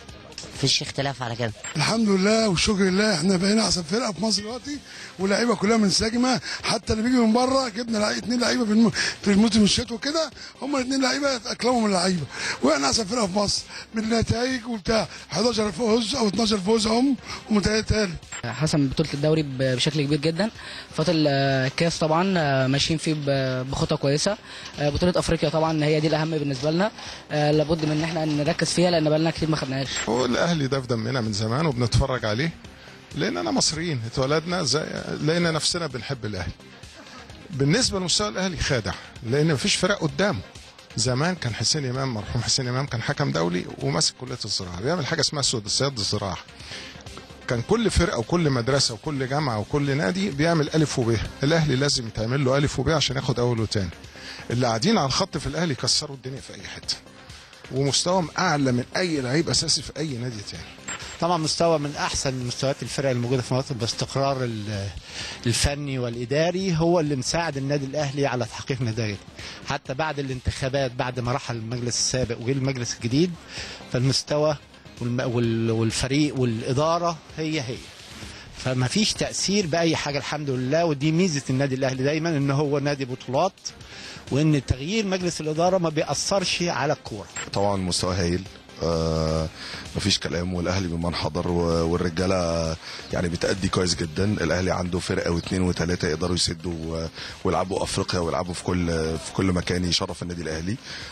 ومفيش اختلاف على كده الحمد لله والشكر لله احنا بقينا احسن فرقه في مصر دلوقتي واللعيبه كلها منسجمه حتى اللي بيجي من بره جبنا لعيبه اثنين لعيبه في الم... في الموسم الشتوي كده هم الاثنين لعيبه اتاقلموا من اللعيبه واحنا احسن فرقه في مصر بالنتائج وبتاع 11 فوز او 12 فوز هم ومتهيألي تالت حسم بطولة الدوري ب- بشكل كبير جدا فترة الكاس طبعا آه، ماشيين فيه ب- بخطى كويسة آه، بطولة افريقيا طبعا هي دي الاهم بالنسبة لنا آه، لابد من ان احنا نركز فيها لان بقالنا كتير ما خدناهاش هو الاهلي ده في دمنا من زمان وبنتفرج عليه لاننا مصريين اتولدنا زي لقينا نفسنا بنحب الاهلي بالنسبه لمستوى الاهلي خادع لان مفيش فرق قدامه زمان كان حسين امام مرحوم حسين امام كان حكم دولي وماسك كليه الزراعه بيعمل حاجه اسمها سياد الزراعه كان كل فرقه وكل مدرسه وكل جامعه وكل نادي بيعمل الف وب الاهلي لازم يتعمل له الف وب عشان ياخد اول وتاني اللي قاعدين على الخط في الاهلي كسروا الدنيا في اي حته ومستواهم اعلى من اي لعيب اساسي في اي نادي تاني طبعا مستوى من احسن مستويات الفرق الموجوده في مصر باستقرار ال- الفني والاداري هو اللي مساعد النادي الاهلي على تحقيق نتائج حتى بعد الانتخابات بعد ما رحل المجلس السابق وجه المجلس الجديد فالمستوى والم- وال- والفريق والاداره هي هي فما فيش تاثير باي حاجه الحمد لله ودي ميزه النادي الاهلي دايما ان هو نادي بطولات وان تغيير مجلس الاداره ما بيأثرش على الكوره طبعا مستوى هايل آه مفيش كلام والاهلي بمن حضر و- والرجاله يعني بتأدي كويس جدا الاهلي عنده فرقه واثنين وثلاثه يقدروا يسدوا و- ويلعبوا افريقيا ويلعبوا في كل في كل مكان يشرف النادي الاهلي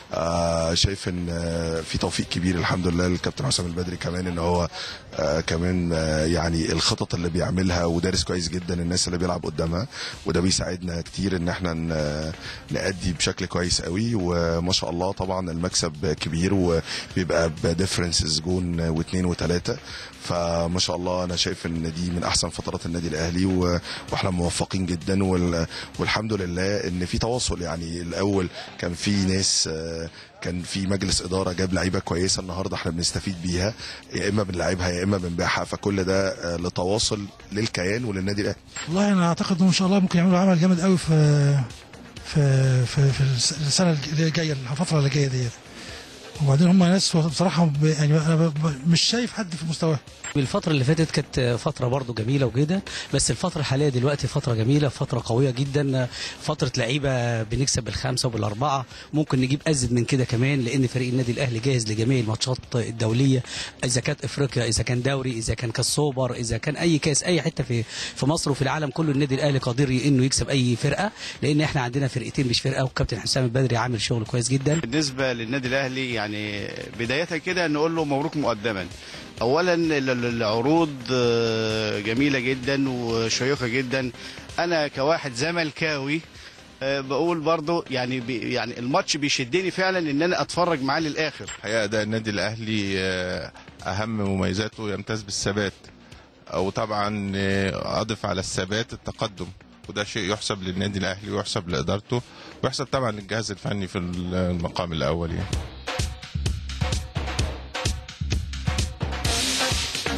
آه شايف ان آه، في توفيق كبير الحمد لله للكابتن حسام البدري كمان ان هو آه كمان آه يعني الخطط اللي بيعملها ودارس كويس جدا الناس اللي بيلعب قدامها وده بيساعدنا كتير ان احنا ن- نأدي بشكل كويس قوي وما شاء الله طبعا المكسب كبير وبيبقى بديفرنسز جون واثنين وثلاثه فما شاء الله انا شايف ان دي من احسن فترات النادي الاهلي و- واحنا موفقين جدا وال- والحمد لله ان في تواصل يعني الاول كان في ناس آه، كان في مجلس اداره جاب لعيبه كويسه النهارده احنا بنستفيد بيها يا اما بنلعبها يا اما بنبيعها فكل ده آه، لتواصل للكيان وللنادي الاهلي والله انا اعتقد انه ان شاء الله ممكن يعملوا عمل جامد قوي في في في, في السنه اللي جايه الفتره اللي جايه ديت وبعدين هم ناس بصراحه ب- يعني انا ب- ب- مش شايف حد في مستواه الفترة اللي فاتت كانت فترة برضو جميلة وجدا بس الفترة الحالية دلوقتي فترة جميلة فترة قوية جدا فترة لعيبة بنكسب بالخمسة وبالأربعة ممكن نجيب أزيد من كده كمان لأن فريق النادي الأهلي جاهز لجميع الماتشات الدولية إذا كانت إفريقيا إذا كان دوري إذا كان كاس سوبر إذا كان أي كاس أي حتة في في مصر وفي العالم كله النادي الأهلي قادر إنه يكسب أي فرقة لأن إحنا عندنا فرقتين مش فرقة والكابتن حسام البدري عامل شغل كويس جدا بالنسبة للنادي الأهلي يعني بداية كده نقول له مبروك مقدما أولا ال- ال- العروض آه، جميلة جدا وشيقة جدا أنا كواحد زملكاوي آه، بقول برضو يعني بي يعني الماتش بيشدني فعلا ان انا اتفرج معاه للاخر الحقيقه اداء النادي الاهلي آه، اهم مميزاته يمتاز بالثبات وطبعا آه، اضف على الثبات التقدم وده شيء يحسب للنادي الاهلي ويحسب لادارته ويحسب طبعا للجهاز الفني في المقام الاول يعني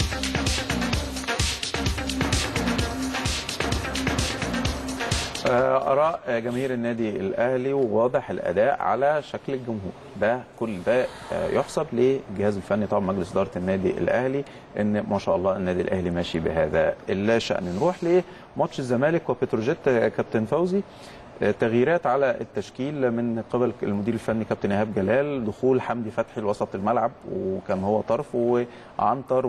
آه، اراء جماهير النادي الاهلي وواضح الاداء على شكل الجمهور ده كل ده آه، يحسب للجهاز الفني طبعا مجلس اداره النادي الاهلي ان ما شاء الله النادي الاهلي ماشي بهذا الشان نروح لماتش الزمالك وبتروجيت آه، كابتن فوزي آه، تغييرات على التشكيل من قبل المدير الفني كابتن ايهاب جلال دخول حمدي فتحي لوسط الملعب وكان هو طرف وعنتر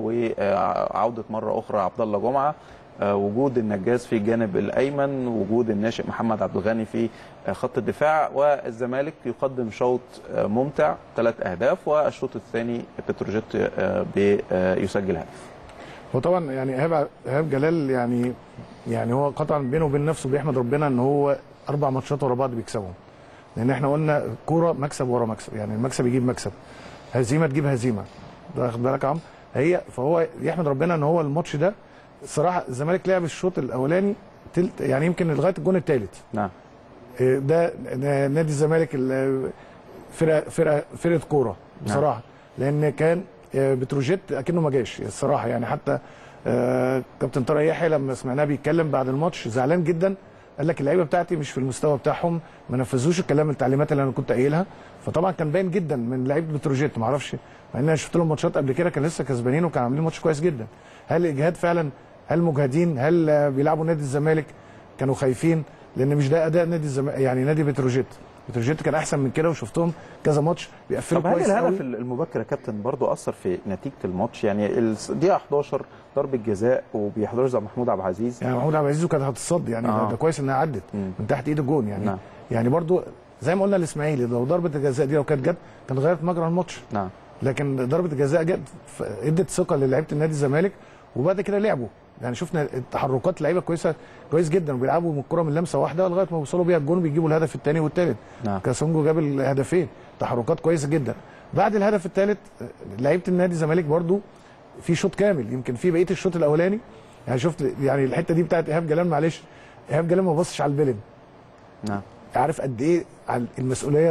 وعوده مره اخرى عبد الله جمعه آه، وجود النجاز في الجانب الايمن وجود الناشئ محمد عبد الغني في آه، خط الدفاع والزمالك يقدم شوط آه، ممتع ثلاث اهداف والشوط الثاني بتروجيت آه، بي- آه، يسجل هدف هو طبعا يعني ايهاب ايهاب جلال يعني يعني هو قطعا بينه وبين نفسه بيحمد ربنا ان هو اربع ماتشات ورا بعض بيكسبهم لان احنا قلنا كوره مكسب ورا مكسب يعني المكسب يجيب مكسب هزيمه تجيب هزيمه ده واخد بالك يا عم هي فهو يحمد ربنا ان هو الماتش ده الصراحه الزمالك لعب الشوط الاولاني تلت يعني يمكن لغايه الجون الثالث نعم ده ده نادي الزمالك ال- فرقه فرقه فرقه كوره بصراحه لان كان آه، بتروجيت اكنه ما جاش الصراحه يعني حتى آه، كابتن طارق يحيى لما سمعناه بيتكلم بعد الماتش زعلان جدا قال لك اللعيبه بتاعتي مش في المستوى بتاعهم ما نفذوش الكلام التعليمات اللي انا كنت قايلها فطبعا كان باين جدا من لعيبه بتروجيت ما اعرفش مع ان انا شفت لهم ماتشات قبل كده كان لسه كسبانين وكانوا عاملين ماتش كويس جدا هل اجهاد فعلا هل مجهدين هل آه، بيلعبوا نادي الزمالك كانوا خايفين لان مش ده اداء نادي الزمالك يعني نادي بتروجيت بتروجيت كان احسن من كده وشفتهم كذا ماتش بيقفلوا طب هل كويس الهدف قوي المبكر يا كابتن برضه اثر في نتيجه الماتش يعني الدقيقه 11 ضربه جزاء وبيحضرها زي محمود عبد العزيز يعني محمود عبد العزيز كانت هتصد يعني آه. ده, ده كويس انها عدت مم. من تحت ايد الجون يعني نعم. يعني برضو زي ما قلنا الاسماعيلي لو ضربه الجزاء دي لو كانت جت كانت غيرت مجرى الماتش نعم لكن ضربه الجزاء جت ف- ادت ثقه للعيبه النادي الزمالك وبعد كده لعبوا يعني شفنا التحركات لعيبه كويسه كويس جدا وبيلعبوا من الكره من لمسه واحده لغايه ما وصلوا بيها الجون بيجيبوا الهدف الثاني والثالث نعم. كاسونجو جاب الهدفين تحركات كويسه جدا بعد الهدف الثالث لعيبه النادي الزمالك برضو في شوط كامل يمكن في بقيه الشوط الاولاني يعني شفت يعني الحته دي بتاعت ايهاب جلال معلش ايهاب جلال ما بصش على البيلن نعم عارف قد ايه على المسؤوليه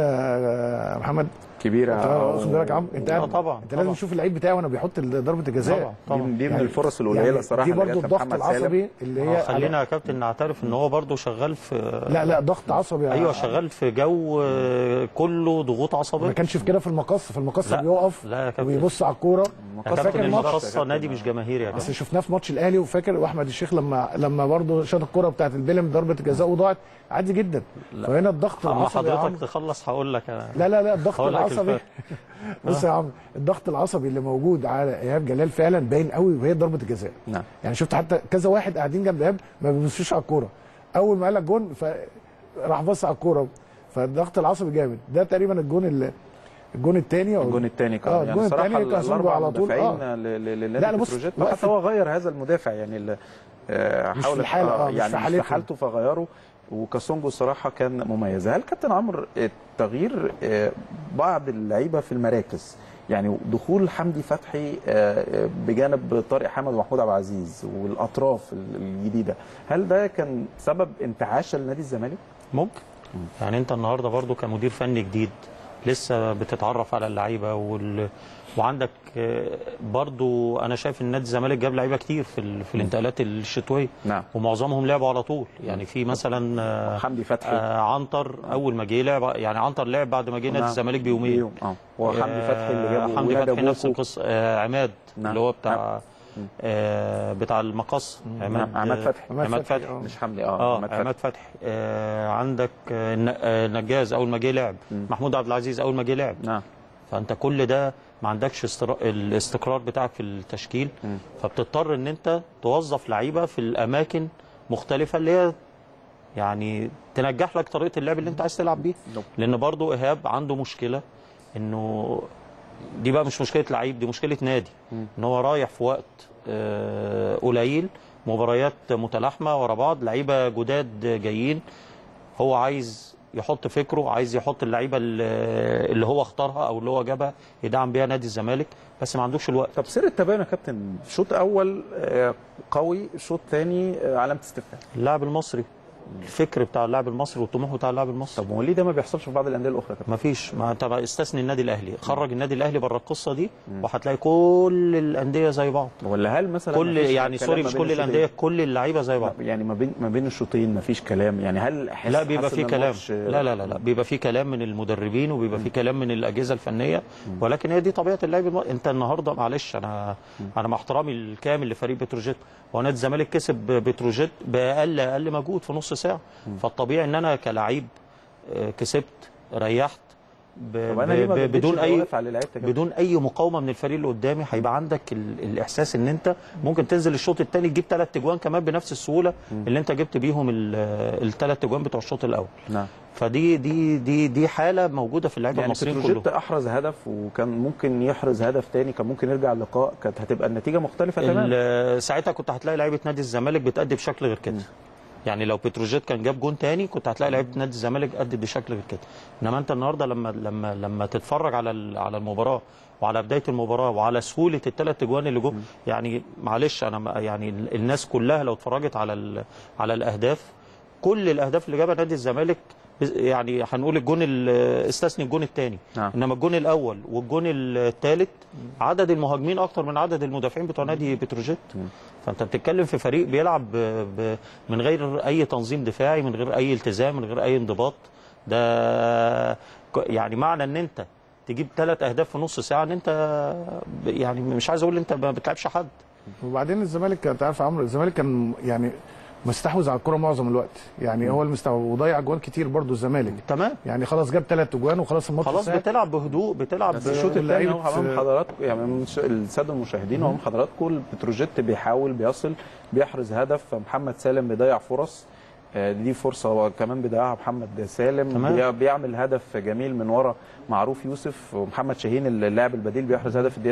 يا محمد كبيره آه، واخد بالك يا عم انت آه، قاعد- طبعا، انت لازم طبعا. تشوف اللعيب بتاعه وانا بيحط ضربه الجزاء طبعا دي, دي من يعني- الفرص القليله يعني الصراحه دي اللي برضو جت الضغط لمحمد سالم. العصبي اللي آه، هي خلينا يا كابتن نعترف ان هو برضه شغال في لا لا ضغط عصبي ايوه شغال في جو آه، كله ضغوط ما عصبيه كانش في كده في المقص في المقص لا، بيقف لا يا كابتن. وبيبص على الكوره يا فاكر كابتن الماتش المقصه نادي مش جماهيري يا بس كابتن شفناه في ماتش الاهلي وفاكر واحمد الشيخ لما لما برضه شاط الكوره بتاعت البيلم ضربه الجزاء وضاعت عادي جدا فهنا الضغط اما العصبي يا عم حضرتك تخلص هقول لك أنا. لا لا لا الضغط هقول لك العصبي الفرق. بص يا عم الضغط العصبي اللي موجود على ايهاب جلال فعلا باين قوي وهي ضربه الجزاء نعم يعني شفت حتى كذا واحد قاعدين جنب ايهاب ما بيبصوش على الكوره اول ما قال لك جون فراح بص على الكوره فالضغط العصبي جامد ده تقريبا الجون ال- الجون الثاني او الجون الثاني كان اه يعني الجون الصراحه الثاني كان سونجو الاربع على طول مدافعين اه ل- ل- لا، لنادي لا، بص، بتروجيت وقفت- حتى هو غير هذا المدافع يعني ال- آه، مش حاول في الحالة، آه، مش يعني في مش حالته. في حالته فغيره وكاسونجو الصراحه كان مميز هل كابتن عمرو آه، تغيير آه، بعض اللعيبه في المراكز يعني دخول حمدي فتحي آه، آه، بجانب طارق حامد ومحمود عبد العزيز والاطراف ال- الجديده هل ده كان سبب انتعاش لنادي الزمالك؟ ممكن يعني انت النهارده برضو كمدير فني جديد لسه بتتعرف على اللعيبه وال... وعندك آه، برضو انا شايف ان نادي الزمالك جاب لعيبه كتير في ال... في الانتقالات الشتويه نعم ومعظمهم لعبوا على طول يعني في مثلا آه، حمدي فتحي آه عنتر اول ما جه لعب يعني عنتر لعب بعد ما جه نادي نعم. الزمالك بيومين بيوم اه وحمدي فتحي اللي جابه حمدي ونادى فتحي نفس بوكو. القصه آه عماد نعم. اللي هو بتاع مم. آه بتاع المقص نعم، عماد فتحي. عماد فتحي آه. مش حمدي اه اه عماد فتحي. عماد فتحي آه عندك آه ن- آه، نجاز اول ما جه لعب مم. محمود عبد العزيز اول ما جه لعب نعم فانت كل ده ما عندكش استر... الاستقرار بتاعك في التشكيل مم. فبتضطر ان انت توظف لعيبه في الاماكن مختلفه اللي هي يعني تنجح لك طريقه اللعب اللي انت عايز تلعب بيها نعم. لان برضو ايهاب عنده مشكله انه دي بقى مش مشكله لعيب دي مشكله نادي مم. ان هو رايح في وقت آه، قليل مباريات متلاحمه ورا بعض لعيبه جداد جايين هو عايز يحط فكره عايز يحط اللعيبه اللي اللي هو اختارها او اللي هو جابها يدعم بيها نادي الزمالك بس ما عندوش الوقت طب سر التباين يا كابتن شوط اول آه، قوي شوط ثاني علامه استفهام اللاعب المصري الفكر بتاع اللاعب المصري والطموح بتاع اللاعب المصري طب هو ليه ده ما بيحصلش في بعض الانديه الاخرى كده؟ ما فيش ما انت بقى استثني النادي الاهلي خرج النادي الاهلي بره القصه دي وهتلاقي كل الانديه زي بعض ولا هل مثلا كل مفيش يعني كلام سوري ما مش بين كل الشوطين؟ الانديه كل اللعيبه زي بعض يعني ما بين ما بين الشوطين ما فيش كلام يعني هل حس لا بيبقى حاسس في إن كلام الماتش- لا لا لا لا بيبقى في كلام من المدربين وبيبقى في كلام من الاجهزه الفنيه ولكن هي دي طبيعه اللعب الم... انت النهارده معلش انا انا مع احترامي الكامل لفريق بتروجيت هو نادي الزمالك كسب بتروجيت باقل اقل مجهود في نص ساعه فالطبيعي ان انا كلاعب آه، كسبت ريحت ب... طب انا ليه ما ب... بديتش بدون اي الجوائز على لعيبتك كده؟ بدون اي مقاومه من الفريق اللي قدامي هيبقى عندك ال... الاحساس ان انت ممكن تنزل الشوط الثاني تجيب ثلاث اجوان كمان بنفس السهوله اللي انت جبت بيهم الثلاث اجوان بتوع الشوط الاول نعم فدي دي دي دي حاله موجوده في اللعيبه يعني المصريين بتروجيت كلهم احرز هدف وكان ممكن يحرز هدف تاني كان ممكن يرجع اللقاء كانت هتبقى النتيجه مختلفه تماما ال- ساعتها كنت هتلاقي لعيبه نادي الزمالك بتأدي بشكل غير كده يعني لو بتروجيت كان جاب جون تاني كنت هتلاقي لعيبه نادي الزمالك أدت بشكل غير كده انما انت النهارده لما لما لما تتفرج على ال- على المباراه وعلى بدايه المباراه وعلى سهوله الثلاث اجوان اللي جم يعني معلش انا ما- يعني ال- الناس كلها لو اتفرجت على ال- على الاهداف كل الاهداف اللي جابها نادي الزمالك بز- يعني هنقول الجون ال- استثني الجون الثاني نعم. انما الجون الاول والجون الثالث عدد المهاجمين اكتر من عدد المدافعين بتوع نادي بتروجيت فانت بتتكلم في فريق بيلعب ب... ب... من غير اي تنظيم دفاعي من غير اي التزام من غير اي انضباط ده ك- يعني معنى ان انت تجيب ثلاث اهداف في نص ساعه ان انت ب- يعني مش عايز اقول انت ما بتلعبش حد وبعدين الزمالك انت عارف يا عمرو الزمالك كان يعني مستحوذ على الكره معظم الوقت يعني هو المستحوذ وضيع جوان كتير برضو الزمالك تمام يعني خلاص جاب ثلاث اجوان وخلاص الماتش خلاص ساعة. بتلعب بهدوء بتلعب بس الشوط الثاني لعيبة هو امام في- حضراتكم يعني من ش- الساده المشاهدين وامام حضراتكم بتروجيت بيحاول بيصل بيحرز هدف محمد سالم بيضيع فرص آه، دي فرصه هو كمان بيضيعها محمد سالم تمام. بي- بيعمل هدف جميل من ورا معروف يوسف ومحمد شاهين اللاعب البديل بيحرز هدف في الدقيقه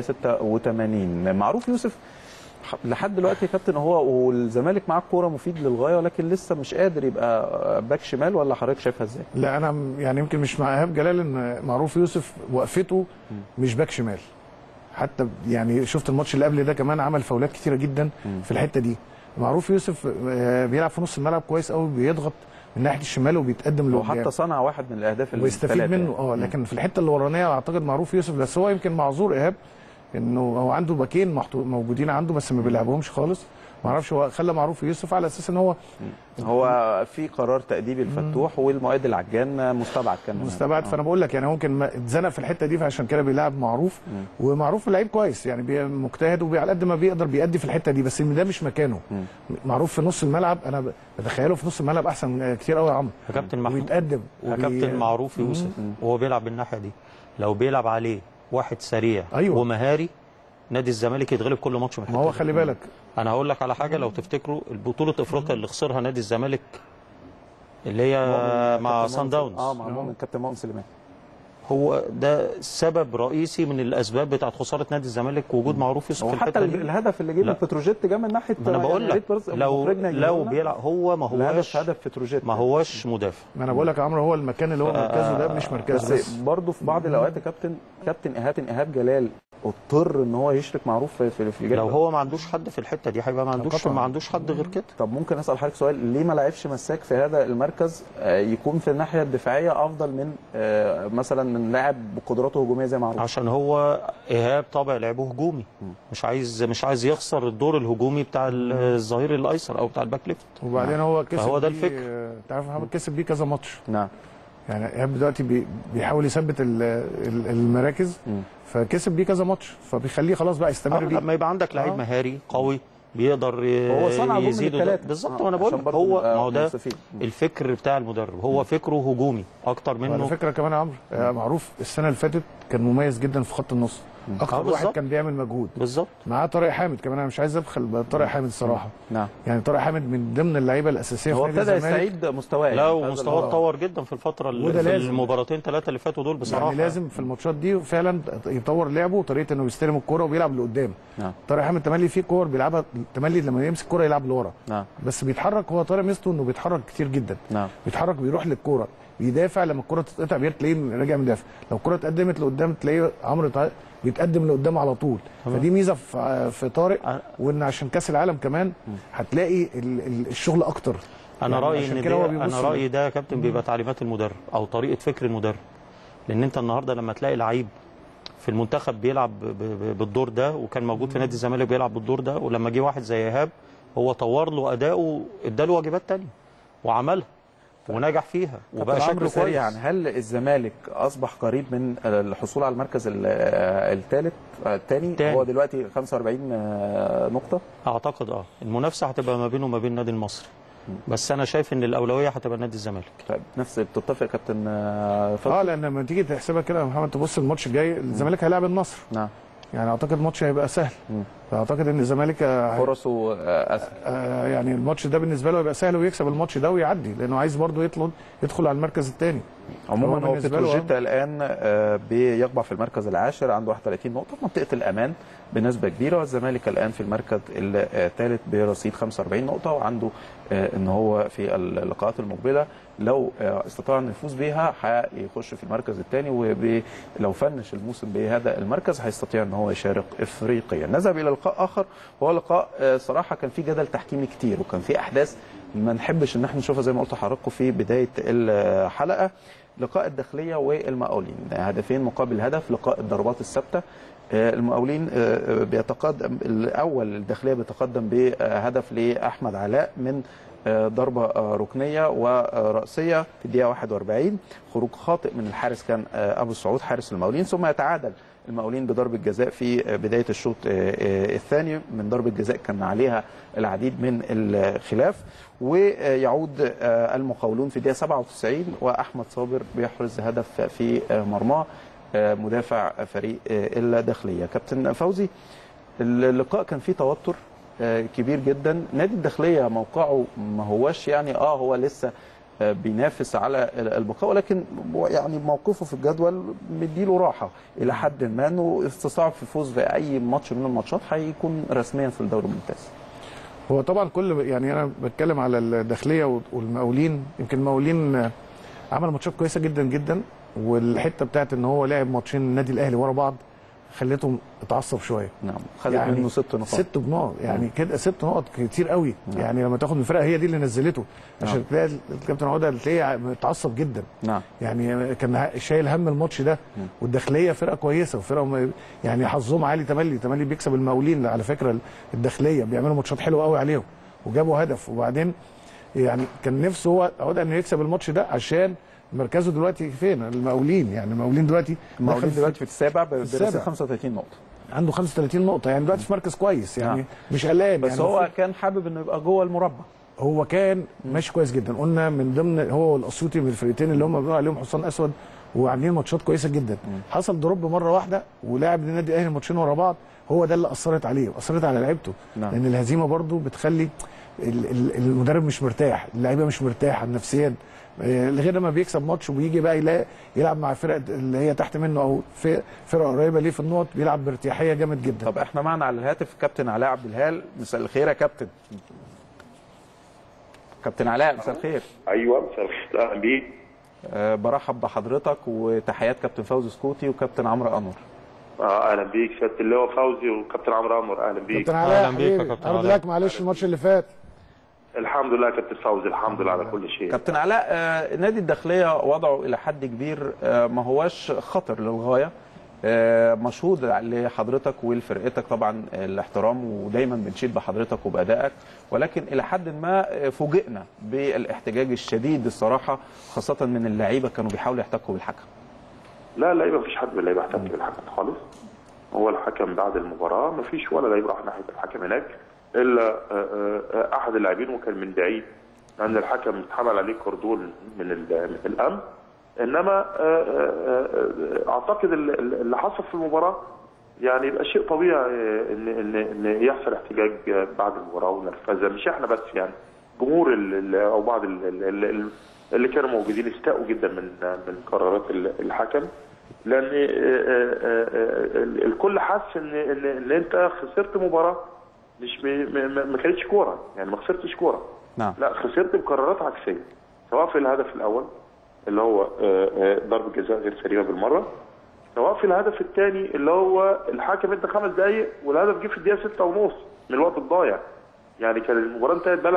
86 معروف يوسف ح- لحد دلوقتي يا كابتن هو والزمالك معاه كوره مفيد للغايه ولكن لسه مش قادر يبقى باك شمال ولا حضرتك شايفها ازاي؟ لا انا م- يعني يمكن مش مع ايهاب جلال ان معروف يوسف وقفته مش باك شمال حتى يعني شفت الماتش اللي قبل ده كمان عمل فاولات كتيره جدا في الحته دي معروف يوسف آه، بيلعب في نص الملعب كويس قوي بيضغط من ناحيه الشمال وبيتقدم هو لقدام حتى صنع واحد من الاهداف ويستفيد الثلاثة منه اه لكن في الحته الورانيه اعتقد معروف يوسف بس هو يمكن معذور ايهاب انه هو عنده باكين محطو- موجودين عنده بس ما بيلعبهمش خالص ما اعرفش هو خلى معروف يوسف على اساس ان هو هو في قرار تأديبي الفتوح والمؤيد العجان مستبعد كان مستبعد فانا بقول لك يعني ممكن ما- اتزنق في الحته دي فعشان كده بيلعب معروف ومعروف لعيب كويس يعني بي- مجتهد وعلى قد ما بيقدر بيأدي في الحته دي بس ده مش مكانه معروف في نص الملعب انا ب- بتخيله في نص الملعب احسن كتير قوي يا عمرو يا كابتن محمود وبيتقدم يا وبي- كابتن معروف يوسف وهو بيلعب بالناحيه دي لو بيلعب عليه واحد سريع أيوة. ومهاري نادي الزمالك يتغلب كل ماتش من ما هو الحتة دي. خلي بالك انا هقول لك على حاجه لو تفتكروا البطوله افريقيا اللي خسرها نادي الزمالك اللي هي مع كابتن سان مؤمن- داونز اه مع مؤمن كابتن مؤمن سليمان هو ده سبب رئيسي من الاسباب بتاعت خساره نادي الزمالك وجود معروف يوسف هو في حتى الحته دي الهدف اللي جه من لا. بتروجيت جه من ناحيه ما انا بقول يعني لك ريت برز- لو مخرجنا لو يجيبه لنا. بيلعب هو ما الهدف هوش هدف بتروجيت ما هوش مدافع ما انا بقول لك يا عمرو هو المكان اللي هو مركزه ده مش مركزه بس برضه في بعض الاوقات يا كابتن كابتن ايهاب ايهاب جلال اضطر ان هو يشرك معروف في في, في الجانب لو ده. هو ما عندوش حد في الحته دي هيبقى ما عندوش طبعاً. ما عندوش حد غير كده طب ممكن اسال حضرتك سؤال ليه ما لعبش مساك في هذا المركز آه، يكون في الناحيه الدفاعيه افضل من آه، مثلا من لاعب بقدراته هجوميه زي معروف عشان هو ايهاب طابع لعبه هجومي مش عايز مش عايز يخسر الدور الهجومي بتاع الظهير الايسر او بتاع الباك ليفت وبعدين هو كسب فهو ده بيه- الفكر. آه، انت عارف محمد كسب بيه كذا ماتش نعم يعني ايهاب دلوقتي بي- بيحاول يثبت ال- ال- المراكز مم. فكسب بيه كذا ماتش فبيخليه خلاص بقى يستمر آه، بيه لما يبقى عندك لعيب آه. مهاري قوي بيقدر ي- هو صنع جول من يزيد وده- الثلاثه بالظبط آه، وانا بقول عشان لك برضه هو نبقى ما هو ده منصفين. الفكر بتاع المدرب هو فكره هجومي اكتر وعلى منه فكره كمان يا عمرو آه، معروف السنه اللي فاتت كان مميز جدا في خط النص آه، اكتر واحد بالظبط. كان بيعمل مجهود بالظبط معاه طارق حامد كمان انا مش عايز ابخل بطارق حامد الصراحه نعم يعني طارق حامد من ضمن اللعيبه الاساسيه هو في نادي ابتدى الزمالك يستعيد مستواه لا يعني. ومستواه هذا اتطور جدا في الفتره اللي وده في لازم. المباراتين ثلاثه اللي فاتوا دول بصراحه يعني لازم في الماتشات دي فعلا يطور لعبه وطريقه انه بيستلم الكوره وبيلعب لقدام نعم طارق حامد تملي فيه كور بيلعبها تملي لما يمسك الكوره يلعب لورا نعم بس بيتحرك هو طارق ميزته انه بيتحرك كتير جدا نعم بيتحرك بيروح للكوره بيدافع لما الكوره تتقطع بتلاقيه راجع مدافع لو الكوره اتقدمت لقدام تلاقيه عمرو طارق بيتقدم لقدام على طول فدي ميزه في في طارق أنا- وان عشان كاس العالم كمان هتلاقي ال- ال- الشغل اكتر انا يعني رايي عشان ان كده ده هو بيبص انا رايي ده يا كابتن بيبقى تعليمات المدرب او طريقه فكر المدرب لان انت النهارده لما تلاقي لعيب في المنتخب بيلعب ب- ب- بالدور ده وكان موجود في نادي الزمالك بيلعب بالدور ده ولما جه واحد زي ايهاب هو طور له اداؤه اداله واجبات تانية وعملها ونجح فيها وبقى كابتن عمرو شكله كويس سريعا هل الزمالك اصبح قريب من الحصول على المركز الثالث الثاني تاني. هو دلوقتي 45 آه، نقطه اعتقد اه المنافسه هتبقى ما بينه وما بين النادي المصري بس انا شايف ان الاولويه هتبقى نادي الزمالك طيب نفس بتتفق يا كابتن آه، فضل اه لان لما تيجي تحسبها كده يا محمد تبص الماتش الجاي الزمالك هيلاعب النصر نعم يعني اعتقد الماتش هيبقى سهل فاعتقد ان الزمالك آه، فرصه آه، اسهل آه، يعني الماتش ده بالنسبه له هيبقى سهل ويكسب الماتش ده ويعدي لانه عايز برضه يطلب يدخل على المركز الثاني عموما هو بتروجيت الان آه، بيقبع في المركز العاشر عنده 31 نقطه في منطقه الامان بنسبه كبيره والزمالك الان في المركز الثالث برصيد 45 نقطه وعنده آه، ان هو في اللقاءات المقبله لو آه، استطاع ان يفوز بيها هيخش في المركز الثاني ولو فنش الموسم بهذا المركز هيستطيع ان هو يشارك افريقيا نذهب الى لقاء اخر وهو لقاء آه، صراحه كان فيه جدل تحكيمي كتير وكان فيه احداث ما نحبش ان احنا نشوفها زي ما قلت لحضراتكم في بدايه الحلقه لقاء الداخليه والمقاولين هدفين مقابل هدف لقاء الضربات الثابته آه، المقاولين آه، بيتقدم الاول الداخليه بيتقدم بهدف لاحمد علاء من آه، ضربه آه، ركنيه وراسيه في الدقيقه 41 خروج خاطئ من الحارس كان آه، ابو السعود حارس المقاولين ثم يتعادل المقاولين بضربه جزاء في آه، بدايه الشوط آه، آه، الثاني من ضربه جزاء كان عليها العديد من الخلاف ويعود آه، المقاولون في الدقيقه 97 واحمد صابر بيحرز هدف في آه، مرماه آه، مدافع فريق آه، الداخليه كابتن فوزي اللقاء كان فيه توتر آه، كبير جدا نادي الداخليه موقعه ما هوش يعني اه هو لسه آه، بينافس على البقاء ولكن هو يعني موقفه في الجدول مديله راحه الى حد ما انه استصعب في الفوز في اي ماتش من الماتشات هيكون رسميا في الدوري الممتاز هو طبعا كل يعني انا بتكلم على الداخليه والمقاولين يمكن المقاولين آه، عمل ماتشات كويسه جدا جدا والحته بتاعت ان هو لعب ماتشين النادي الاهلي ورا بعض خليته اتعصب شويه نعم خدت منه ست نقاط ست نقط يعني كده ست نقط كتير قوي نعم. يعني لما تاخد من الفرقه هي دي اللي نزلته نعم. عشان تلاقي الكابتن عوده تلاقيه متعصب جدا نعم يعني كان شايل هم الماتش ده والداخليه فرقه كويسه وفرقه م- يعني حظهم عالي تملي تملي بيكسب المقاولين على فكره الداخليه بيعملوا ماتشات حلوه قوي عليهم وجابوا هدف وبعدين يعني كان نفسه هو عوده انه يكسب الماتش ده عشان مركزه دلوقتي فين المقاولين يعني المقاولين دلوقتي المقاولين دخل دلوقتي في السابع ب- برصيد السابع. 35 نقطه عنده 35 نقطه يعني دلوقتي في مركز كويس يعني نعم. مش قلقان بس يعني هو المفروض- كان حابب انه يبقى جوه المربع هو كان ماشي كويس جدا قلنا من ضمن هو والاسيوطي من الفرقتين اللي هم بيقولوا عليهم حصان اسود وعاملين ماتشات كويسه جدا حصل دروب مره واحده ولاعب النادي الاهلي ماتشين ورا بعض هو ده اللي اثرت عليه اثرت على لعيبته نعم. لان الهزيمه برضو بتخلي ال- ال- المدرب مش مرتاح اللعيبه مش مرتاحه نفسيا آه، غير لما بيكسب ماتش وبيجي بقى يلاقي يلعب مع فرق اللي هي تحت منه او في فرقه قريبه ليه في النقط بيلعب بارتياحيه جامد جدا طب احنا معنا على الهاتف كابتن علاء عبد الهال مساء الخير يا كابتن كابتن علاء مساء الخير ايوه مساء الخير اهلا بيك أه برحب بحضرتك وتحيات كابتن فوزي سكوتي وكابتن عمرو انور اه اهلا بيك سياده اللواء فوزي وكابتن عمرو عمر اهلا بيك كابتن علاء حبيبي ارد لك معلش الماتش اللي فات الحمد لله يا كابتن فوزي الحمد لله على كل شيء كابتن علاء آه، نادي الداخليه وضعه الى حد كبير آه، ما هواش خطر للغايه آه، مشهود لحضرتك ولفرقتك طبعا الاحترام ودايما بنشيد بحضرتك وبادائك ولكن الى حد ما آه، فوجئنا بالاحتجاج الشديد الصراحه خاصه من اللعيبه كانوا بيحاولوا يحتكوا بالحكم لا اللعيبه مفيش حد من اللعيبه احتك بالحكم خالص هو الحكم بعد المباراه مفيش ولا لعيب راح ناحيه الحكم هناك الا آه، آه، احد اللاعبين وكان من بعيد لان الحكم اتحمل عليه كردون من ال- من الامن انما آه، آه، آه، اعتقد ال- ال- اللي حصل في المباراه يعني يبقى شيء طبيعي آه، ان ان ان يحصل احتجاج آه، بعد المباراه ونرفزه مش احنا بس يعني جمهور ال- ال- او بعض ال- ال- ال- اللي كانوا موجودين استاءوا جدا من من قرارات ال- الحكم لان آه، آه، آه، ال- الكل حس ان ان ان انت خسرت مباراه مش م- م- م- ما كانتش كوره يعني ما خسرتش كوره نعم لا خسرت بقرارات عكسيه سواء في الهدف الاول اللي هو آه، آه، ضربه جزاء غير سليمه بالمره سواء في الهدف الثاني اللي هو الحكم ادى خمس دقائق والهدف جه في الدقيقه ستة ونص من الوقت الضايع يعني كان المباراه انتهت بقى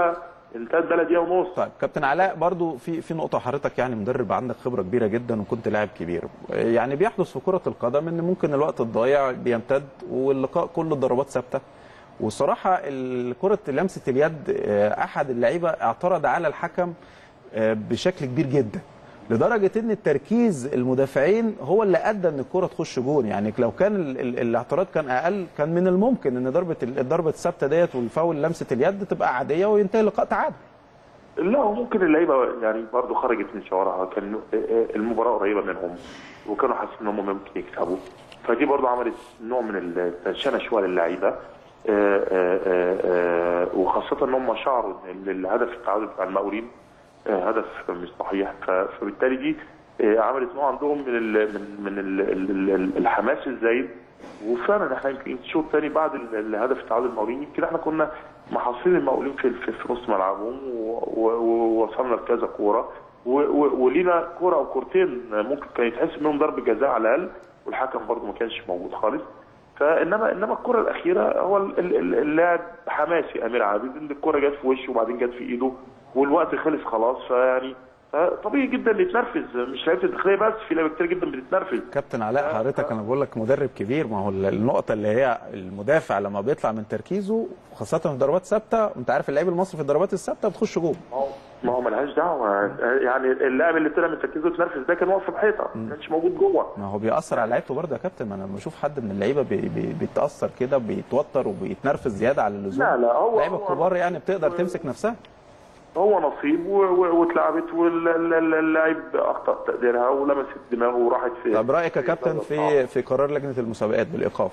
انتهت بقى دقيقه ونص طيب كابتن علاء برضو في في نقطه حضرتك يعني مدرب عندك خبره كبيره جدا وكنت لاعب كبير يعني بيحدث في كره القدم ان ممكن الوقت الضايع بيمتد واللقاء كله ضربات ثابته والصراحه ال- كره لمسه اليد آه، احد اللعيبه اعترض على الحكم آه، بشكل كبير جدا لدرجه ان التركيز المدافعين هو اللي ادى ان الكره تخش جون يعني لو كان ال- ال- الاعتراض كان اقل كان من الممكن ان ضربه ال- الضربه الثابته ديت والفاول لمسه اليد تبقى عاديه وينتهي اللقاء تعادل لا وممكن اللعيبه يعني برضه خرجت من شوارعها كان المباراه قريبه منهم وكانوا حاسين ان هم ممكن يكسبوا فدي برضه عملت نوع من التنشنه شويه للعيبه آه، آه، آه، آه، وخاصه ان هم شعروا ان الهدف التعادل بتاع المقاولين آه، هدف مش صحيح ف- فبالتالي دي آه، عملت نوع عندهم من ال من من ال ال ال الحماس الزايد وفعلا احنا يمكن الشوط الثاني بعد ال- الهدف التعادل المقاولين يمكن احنا كنا محاصرين المقاولين في في, في نص ملعبهم و- و- ووصلنا لكذا كوره و- و- ولينا كوره او كورتين ممكن كان يتحسب منهم ضربه جزاء على الاقل والحكم برضه ما كانش موجود خالص فانما انما الكره الاخيره هو ال- ال- ال- اللاعب حماسي امير عابد ان الكره جت في وشه وبعدين جت في ايده والوقت خلص خلاص فيعني طبيعي جدا إن يتنرفز مش لعيبه الداخليه بس في لعيبه كتير جدا بتتنرفز كابتن علاء حضرتك انا بقول لك مدرب كبير ما هو النقطه اللي هي المدافع لما بيطلع من تركيزه خاصه في ضربات ثابته انت عارف اللعيب المصري في الضربات الثابته بتخش جول ما هو ملهاش دعوه يعني اللاعب اللي طلع من تركيزه اتنرفز ده كان واقف في الحيطه ما كانش موجود جوه ما هو بيأثر على لعيبته برضه يا كابتن ما انا لما بشوف حد من اللعيبه بي بي بيتأثر كده بيتوتر وبيتنرفز زياده على اللزوم لا، لا، هو- اللعيبه هو- الكبار يعني بتقدر تمسك نفسها هو نصيب و- و- واتلعبت واللاعب اخطا تقديرها ولمست دماغه وراحت في طب رايك يا كابتن في في قرار لجنه المسابقات بالايقاف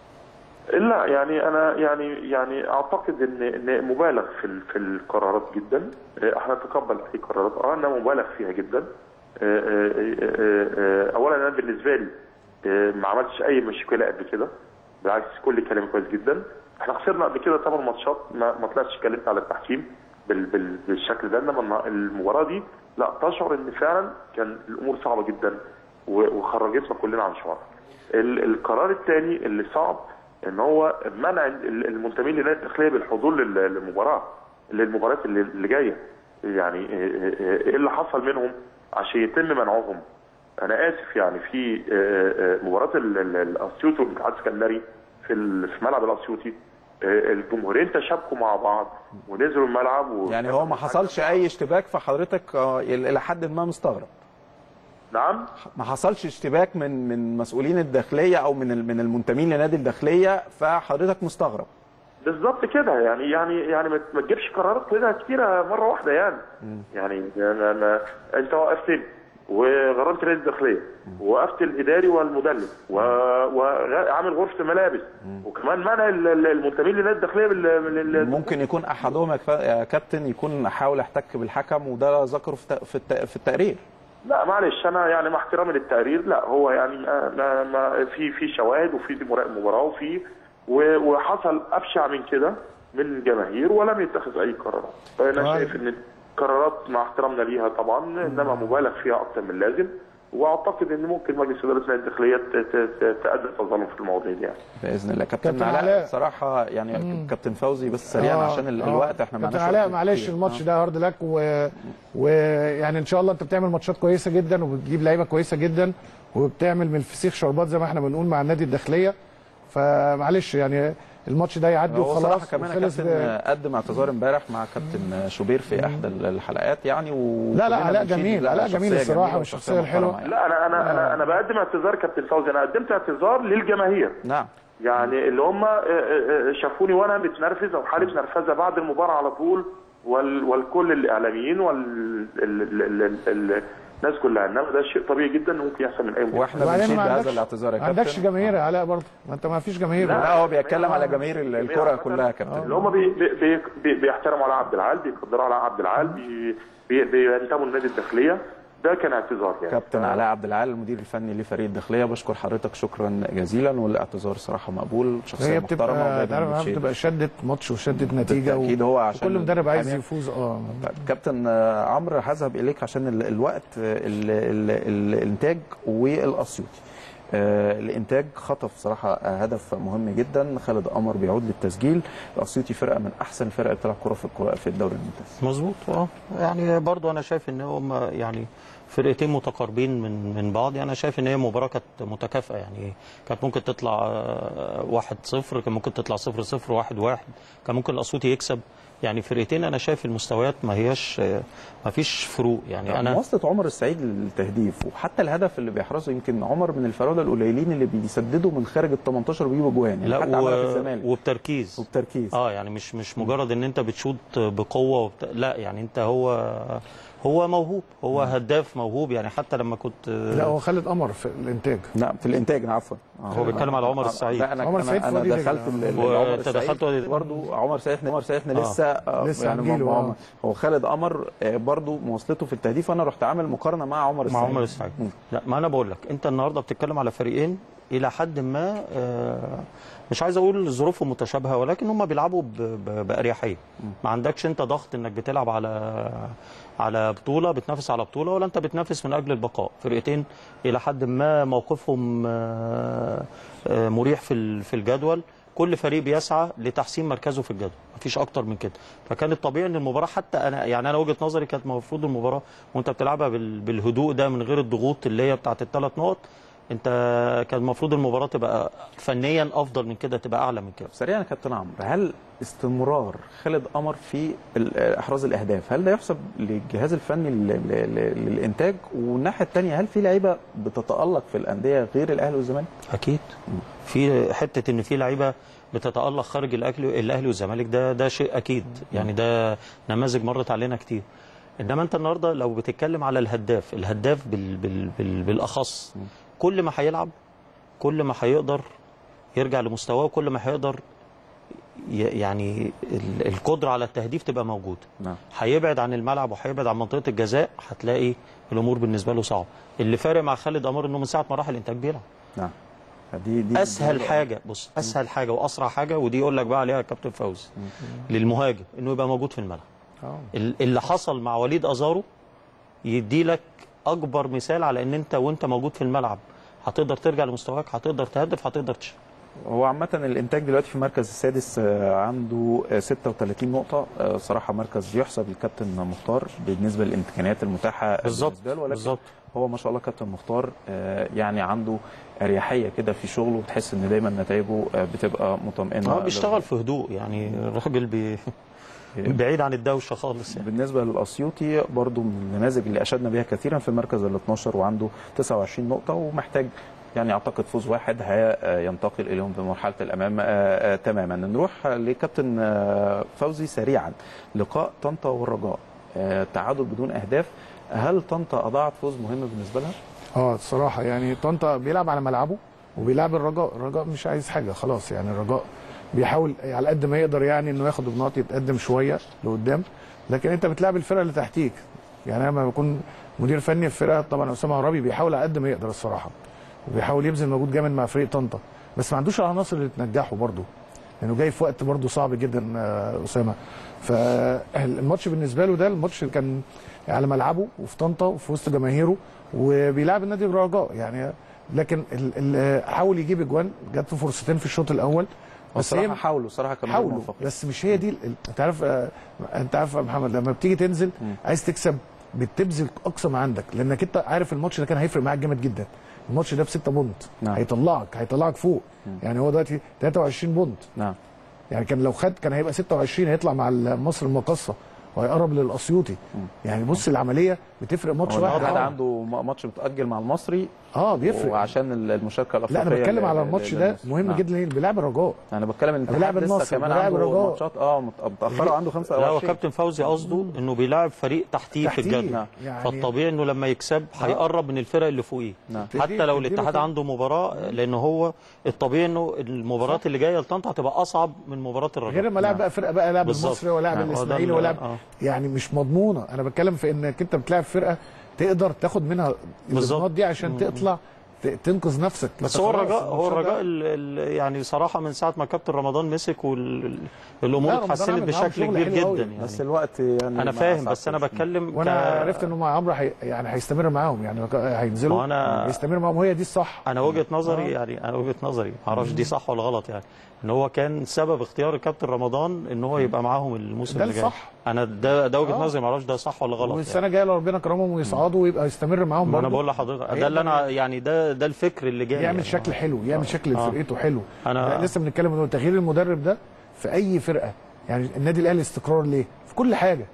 لا يعني انا يعني يعني اعتقد ان ان مبالغ في ال- في القرارات جدا آه، احنا نتقبل اي قرارات اه انها مبالغ فيها جدا آه، آه، آه، آه، اولا انا بالنسبه لي آه، ما عملتش اي مشكله قبل كده بالعكس كل كلامي كويس جدا احنا خسرنا قبل كده ثمان ماتشات ما, ما طلعتش اتكلمت على التحكيم بال بال بالشكل ده انما النا- المباراه دي لا تشعر ان فعلا كان الامور صعبه جدا و- وخرجتنا كلنا عن شعار ال- القرار الثاني اللي صعب ان هو منع ال- المنتمين للنادي الداخليه بالحضور لل- للمباراه للمباريات اللي اللي جايه يعني ايه إيه اللي حصل منهم عشان يتم منعهم انا اسف يعني في آه، آه، مباراه ال- ال- الاسيوطي والاتحاد السكندري في ال- في ملعب الاسيوطي آه، الجمهورين تشابكوا مع بعض ونزلوا الملعب و... يعني هو ما حصلش اي اشتباك فحضرتك آه، الى حد ما مستغرب نعم ما حصلش اشتباك من من مسؤولين الداخليه او من ال- من المنتمين لنادي الداخليه فحضرتك مستغرب بالظبط كده يعني يعني يعني ما ما تجيبش قرارات كده كتيره مره واحده يعني يعني انا انا انت وقفتني وغرمت نادي الداخليه ووقفت الاداري والمدلل و- وعامل غرفه ملابس وكمان منع ال- ال- المنتمين لنادي الداخليه بال- بال- ممكن يكون احدهم يا كفا- يا كابتن يكون حاول يحتك بالحكم وده ذكره في الت- في الت- في التقرير لا معلش انا يعني مع احترامي للتقرير لا هو يعني ما ما, ما في في شواهد وفي دي مراقب مباراه وفي و- وحصل ابشع من كده من الجماهير ولم يتخذ اي قرارات فانا طيب. شايف ان القرارات مع احترامنا ليها طبعا انما مبالغ فيها اكثر من اللازم واعتقد ان ممكن مجلس اداره النادي الداخليه ت- ت- ت- تأدي تظلم في المواضيع دي يعني باذن الله كابتن, كابتن علاء علاء. صراحه يعني كابتن فوزي بس سريعا آه، عشان ال- آه. الوقت احنا كابتن معناش علاء وقت معلش كتير. الماتش آه. ده هارد لك و... ويعني ان شاء الله انت بتعمل ماتشات كويسه جدا وبتجيب لعيبه كويسه جدا وبتعمل من الفسيخ شربات زي ما احنا بنقول مع النادي الداخليه فمعلش يعني الماتش ده يعدي هو صراحه وخلاص كمان يا وخلص كابتن ب- قدم اعتذار امبارح مع كابتن شوبير في احدى الحلقات يعني و لا لا كلنا علاء بنشيد جميل لا، علاء شخصية جميل الصراحه جميلة والشخصيه وشخصية الحلوه محترمة لا انا انا انا, أنا بقدم اعتذار كابتن فوزي انا قدمت اعتذار للجماهير نعم يعني اللي هم شافوني وانا متنرفز او حاله نرفزه بعد المباراه على طول وال والكل الاعلاميين والناس كلها انما ده شيء طبيعي جدا ممكن يحصل من اي مباراه واحنا وبعدين بنشيد ما بهذا عندكش- الاعتذار يا ما عندكش كابتن جماهير يا علاء برضه ما انت ما فيش جماهير لا هو بيتكلم على جماهير ال- الكره كلها يا كابتن اللي هم بي بي بي بي بيحترموا علاء عبد العال بيقدروا علاء عبد العال بي بي بينتموا للنادي الداخليه ده كان اعتذار يعني كابتن علاء عبد العال المدير الفني لفريق الداخليه بشكر حضرتك شكرا جزيلا والاعتذار صراحه مقبول شخصيه هي محترمه بتبقى ودايما تعرف بتشيد. بتبقى شدت ماتش وشدت نتيجه و... بالتأكيد هو عشان وكل مدرب عايز الحامية. يفوز اه طيب كابتن آه، عمرو هذهب اليك عشان ال- الوقت آه، ال- ال- ال- الانتاج والاسيوطي آه الانتاج خطف صراحه آه، هدف مهم جدا خالد قمر بيعود للتسجيل الاسيوطي فرقه من احسن الفرق اللي بتلعب كره في الكرة في الدوري الممتاز مظبوط اه يعني برضو انا شايف ان هم يعني فرقتين متقاربين من من بعض يعني انا شايف ان هي مباراه كانت متكافئه يعني كانت ممكن تطلع آه، 1-0 كان ممكن تطلع 0-0 1-1 كان ممكن الاسيوطي يكسب يعني فرقتين انا شايف المستويات ما هياش آه، ما فيش فروق يعني انا مواصله عمر السعيد للتهديف وحتى الهدف اللي بيحرزه يمكن عمر من الفراوده القليلين اللي بيسددوا من خارج ال 18 وبيجيبوا جوان يعني لا حتى عملها في و... الزمالك وبتركيز وبتركيز اه يعني مش مش مجرد ان انت بتشوط بقوه وبت... لا يعني انت هو هو موهوب هو هداف موهوب يعني حتى لما كنت لا هو خالد قمر في الانتاج لا في الانتاج عفوا هو بيتكلم على عمر السعيد لا انا عمر انا, السعيد في أنا وادي دخلت دجلة. ال- ال- وأنت عمر السعيد دخلت وادي دجلة. برضه عمر سعيد عمر سعيد احنا آه. لسه آه، لسه يعني هنجيله، ما- آه. هو خالد قمر آه، برضه مواصلته في التهديف انا رحت عامل مقارنه مع عمر مع السعيد عمر السعيد مم. لا ما انا بقول لك انت النهارده بتتكلم على فريقين الى حد ما آه، مش عايز اقول ظروفهم متشابهه ولكن هم بيلعبوا ب- ب- باريحيه ما عندكش انت ضغط انك بتلعب على على بطوله بتنافس على بطوله ولا انت بتنافس من اجل البقاء فرقتين الى حد ما موقفهم آه، آه، مريح في ال- في الجدول كل فريق بيسعى لتحسين مركزه في الجدول مفيش اكتر من كده فكان الطبيعي ان المباراه حتى انا يعني انا وجهه نظري كانت المفروض المباراه وانت بتلعبها بال- بالهدوء ده من غير الضغوط اللي هي بتاعت الثلاث نقط انت كان المفروض المباراه تبقى فنيا افضل من كده تبقى اعلى من كده سريعا يا كابتن عمرو هل استمرار خالد قمر في ال- احراز الاهداف هل ده يحسب للجهاز الفني لل- لل- للانتاج والناحيه الثانيه هل في لعيبه بتتالق في الانديه غير الاهلي والزمالك؟ اكيد في حته ان في لعيبه بتتالق خارج الاهلي الاهلي والزمالك ده ده شيء اكيد يعني ده نماذج مرت علينا كتير انما انت النهارده لو بتتكلم على الهداف الهداف بال بال بال بالاخص كل ما هيلعب كل ما هيقدر يرجع لمستواه وكل ما هيقدر ي- يعني ال- القدره على التهديف تبقى موجوده نعم هيبعد عن الملعب وهيبعد عن منطقه الجزاء هتلاقي الامور بالنسبه له صعبه اللي فارق مع خالد قمر انه من ساعه ما راح الانتاج بيلعب نعم دي دي اسهل دي- حاجه بص اسهل حاجه واسرع حاجه ودي يقول لك بقى عليها يا كابتن فوزي للمهاجم انه يبقى موجود في الملعب آه. ال- اللي حصل مع وليد ازارو يدي لك اكبر مثال على ان انت وانت موجود في الملعب هتقدر ترجع لمستواك هتقدر تهدف هتقدر تشوف هو عامة الإنتاج دلوقتي في المركز السادس آه، عنده آه، 36 نقطة آه، صراحة مركز يحسب للكابتن مختار بالنسبة للإمكانيات المتاحة بالظبط بالنسبة له ولكن بالظبط هو ما شاء الله كابتن مختار آه، يعني عنده أريحية كده في شغله وتحس إن دايما نتائجه آه، بتبقى مطمئنة هو بيشتغل في هدوء يعني الراجل بي بعيد عن الدوشه خالص يعني بالنسبة للأسيوطي برضو من النماذج اللي أشدنا بها كثيرا في المركز ال 12 وعنده 29 نقطة ومحتاج يعني أعتقد فوز واحد هينتقل إليهم بمرحلة الأمام آه، آه، تماما نروح لكابتن آه، فوزي سريعا لقاء طنطا والرجاء آه، تعادل بدون أهداف هل طنطا أضاعت فوز مهم بالنسبة لها؟ اه الصراحه يعني طنطا بيلعب على ملعبه وبيلعب الرجاء الرجاء مش عايز حاجه خلاص يعني الرجاء بيحاول على قد ما يقدر يعني انه ياخد النقط يتقدم شويه لقدام لكن انت بتلعب الفرقه اللي تحتيك يعني انا لما بكون مدير فني في فرقه طبعا اسامه عرابي بيحاول على قد ما يقدر الصراحه وبيحاول يبذل مجهود جامد مع فريق طنطا بس ما عندوش العناصر اللي تنجحه برضه لانه جاي في وقت برضه صعب جدا آه، اسامه فالماتش بالنسبه له ده الماتش اللي كان على ملعبه وفي طنطا وفي وسط جماهيره وبيلعب النادي الرجاء يعني لكن ال- ال- حاول يجيب اجوان جات له فرصتين في الشوط الاول بس هي الصراحة حاولوا الصراحة كانوا حاولوا موفقين. بس مش هي دي ال- ال- انت عارف آه، انت عارف يا محمد لما بتيجي تنزل عايز تكسب بتبذل اقصى ما عندك لانك انت عارف الماتش ده كان هيفرق معاك جامد جدا الماتش ده بستة بونت نعم. هيطلعك هيطلعك فوق يعني هو دلوقتي 23 بونت نعم يعني كان لو خد كان هيبقى 26 هيطلع مع مصر المقاصه وهيقرب للاسيوطي يعني بص العمليه بتفرق ماتش هو واحد النهارده آه. عنده م- ماتش متأجل مع المصري اه بيفرق وعشان ال- المشاركة لا الأفريقية انا بتكلم ل- على ل- الماتش ل- ده لمصر. مهم نعم. جدا ليه بيلعب الرجاء انا بتكلم ان بيلعب الاتحاد لسه النصر، كمان بيلعب عنده الرجاء. ماتشات اه مت- متاخره عنده لا هو 25 كابتن فوزي قصده انه بيلاعب فريق تحتيه في تحتيه. الجدول يعني- فالطبيعي انه لما يكسب هيقرب من الفرق اللي فوقيه نعم. حتى لو تدي- الاتحاد تديله عنده مباراه لان هو الطبيعي انه المباريات اللي جايه لطنطا هتبقى اصعب من مباراه الرجاء غير لما لعب بقى فرقه بقى لعب بالظبط. المصري ولاعب نعم، هو ده الاسماعيلي اللي- ولاعب آه. يعني مش مضمونه انا بتكلم في انك انت بتلاعب فرقه تقدر تاخد منها بالظبط. النقاط دي عشان تطلع ت- تنقذ نفسك بس أنت هو خلاص الرجاء هو الماتشات الرجاء ده- ال- ال- يعني صراحه من ساعه ما كابتن رمضان مسك والامور لا، رمضان اتحسنت عامل معاهم بشكل شغل كبير حلو جدا قوي. يعني بس الوقت يعني انا ما فاهم بس انا أصعبش. بتكلم وانا ك- عرفت انه مع عمرو هي يعني هيستمر معاهم يعني هينزلوا ما أنا- هيستمر معاهم وهي دي الصح انا وجهه نظري آه. يعني انا وجهه نظري ما اعرفش دي صح ولا غلط يعني ان هو كان سبب اختيار الكابتن رمضان ان هو يبقى معاهم الموسم ده اللي جاي الصح. انا ده ده وجهه آه. نظري ما اعرفش ده صح ولا غلط والسنه الجايه لو ربنا كرمهم ويصعدوا ويبقى يستمر معاهم ما انا برضه بقول لحضرتك ده هيقدر اللي انا يعني ده ده الفكر اللي جاي يعمل يعني. شكل حلو يعمل شكل آه. لفرقته حلو أنا- ده لسه بنتكلم انه تغيير المدرب ده في اي فرقه يعني النادي الاهلي استقرار ليه في كل حاجه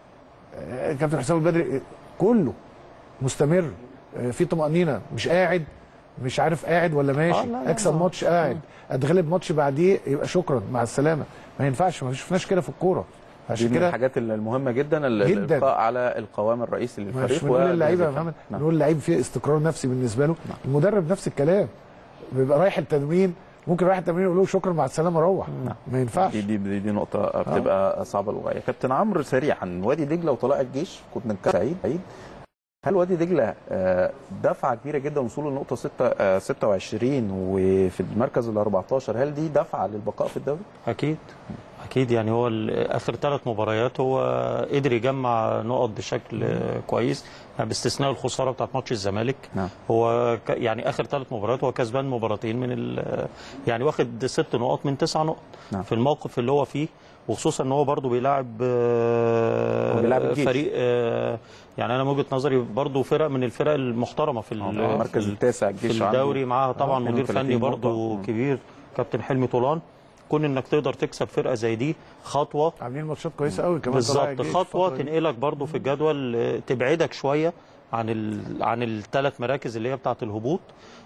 آه، كابتن حسام البدري آه، كله مستمر آه، في طمانينه مش قاعد مش عارف قاعد ولا ماشي آه، لا، لا، اكسب لا. ماتش قاعد اتغلب ماتش بعديه يبقى شكرا مع السلامه ما ينفعش ما شفناش كده في الكوره دي عشان من كده الحاجات المهمه جدا ال- جدا. الالقاء على القوام الرئيسي مش للفريق بنقول اللعيبه يا والجهاز محمد الفني. نعم. بنقول اللعيب فيه استقرار نفسي بالنسبه له المدرب نفس الكلام بيبقى رايح التمرين ممكن رايح التمرين يقول له شكرا مع السلامه روح ما ينفعش دي دي دي, دي نقطة بتبقى صعبة للغاية. كابتن عمرو سريعا وادي دجلة وطلائع الجيش كنت نتكلم سعيد سعيد هل وادي دجلة آه، دفعة كبيرة جدا وصوله لنقطة 6 آه، 26 وفي المركز ال 14 هل دي دفعة للبقاء في الدوري؟ اكيد اكيد يعني هو ال- اخر ثلاث مباريات هو قدر يجمع نقط بشكل كويس يعني باستثناء الخساره بتاعت ماتش الزمالك نعم. هو ك- يعني اخر ثلاث مباريات هو كسبان مباراتين من ال- يعني واخد ست نقط من تسع نقط نعم. في الموقف اللي هو فيه وخصوصا ان هو برضه بيلاعب آه، هو بيلاعب الجيش. فريق آه، يعني انا من وجهه نظري برضه فرق من الفرق المحترمه في ال- المركز في ال- التاسع الجيش في عنده الدوري معاها طبعا آه، مدير 32 فني نقطة. برضه مم. كبير كابتن حلمي طولان كون انك تقدر تكسب فرقه زي دي خطوه عاملين ماتشات كويسه قوي كمان طلائع بالظبط الجيش خطوه الفترة دي. تنقلك برضه في الجدول آه، تبعدك شويه عن ال... عن الثلاث مراكز اللي هي بتاعه الهبوط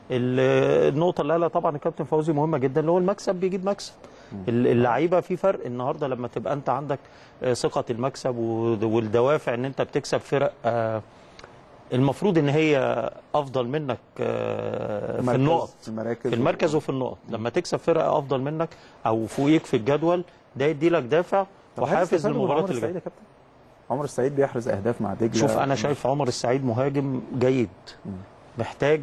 ال- النقطه اللي قالها طبعا الكابتن فوزي مهمه جدا اللي هو المكسب بيجيب مكسب ال- اللعيبه في فرق النهارده لما تبقى انت عندك آه، ثقه المكسب و- والدوافع ان انت بتكسب فرق آه، المفروض ان هي افضل منك آه، في مركز- النقط المراكز في المركز وفي النقط لما تكسب فرقه افضل منك او فوقيك في الجدول ده يدي لك دافع طب هل وحافز استفادوا من للمباريات عمر اللي السعيد جايه يا كابتن؟ عمر السعيد بيحرز اهداف مع دجلة شوف انا شايف عمر السعيد مهاجم جيد محتاج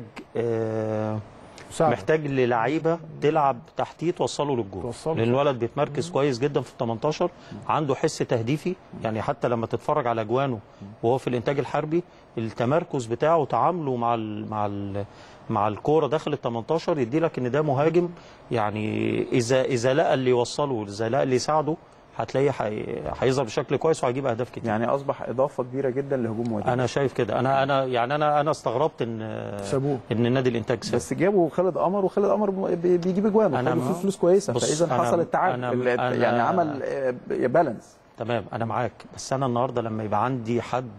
آه مساعدة. محتاج للعيبه تلعب تحتيه توصله للجول توصله. لان الولد بيتمركز كويس جدا في ال 18 عنده حس تهديفي يعني حتى لما تتفرج على اجوانه وهو في الانتاج الحربي التمركز بتاعه وتعامله مع ال مع ال مع الكوره داخل ال 18 يدي لك ان ده مهاجم يعني اذا اذا لقى اللي يوصله اذا لقى اللي يساعده هتلاقيه حي- هيظهر بشكل كويس وهيجيب اهداف كتير يعني اصبح اضافة كبيرة جدا لهجوم وادي انا شايف كده انا انا يعني انا انا استغربت ان سابوه. ان نادي الانتاج ساب بس جابوا خالد قمر وخالد قمر بي- بيجيب اجوان أنا وخدوا ما- فيه فلوس كويسه بص، فاذا أنا- حصل التعادل أنا- اللي- أنا- يعني عمل آه، بالانس تمام انا معاك بس انا النهارده لما يبقى عندي حد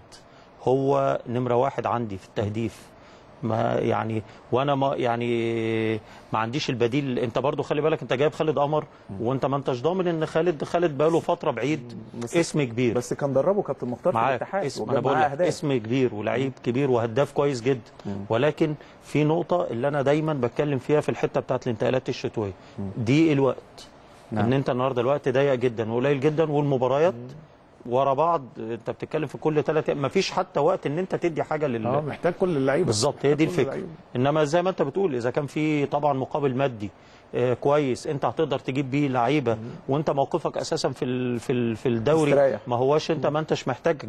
هو نمره واحد عندي في التهديف ما يعني وانا ما يعني ما عنديش البديل انت برضو خلي بالك انت جايب خالد قمر وانت ما انتش ضامن ان خالد خالد بقاله فتره بعيد بس- اسم كبير بس كان دربه كابتن مختار في معاك الاتحاد اسم انا وجاب بقول معاه لك اهداف اسم كبير ولعيب كبير وهداف كويس جدا ولكن في نقطه اللي انا دايما بتكلم فيها في الحته بتاعت الانتقالات الشتويه دي الوقت نعم. ان انت النهارده الوقت ضيق جدا وقليل جدا والمباريات ورا بعض انت بتتكلم في كل ثلاث ما فيش حتى وقت ان انت تدي حاجه لل اه محتاج كل اللعيبه بالظبط هي دي كل الفكره اللعيبة. انما زي ما انت بتقول اذا كان في طبعا مقابل مادي آه، كويس انت هتقدر تجيب بيه لعيبه وانت موقفك اساسا في ال- في ال- في الدوري مستريح. ما هواش انت ما انتش محتاج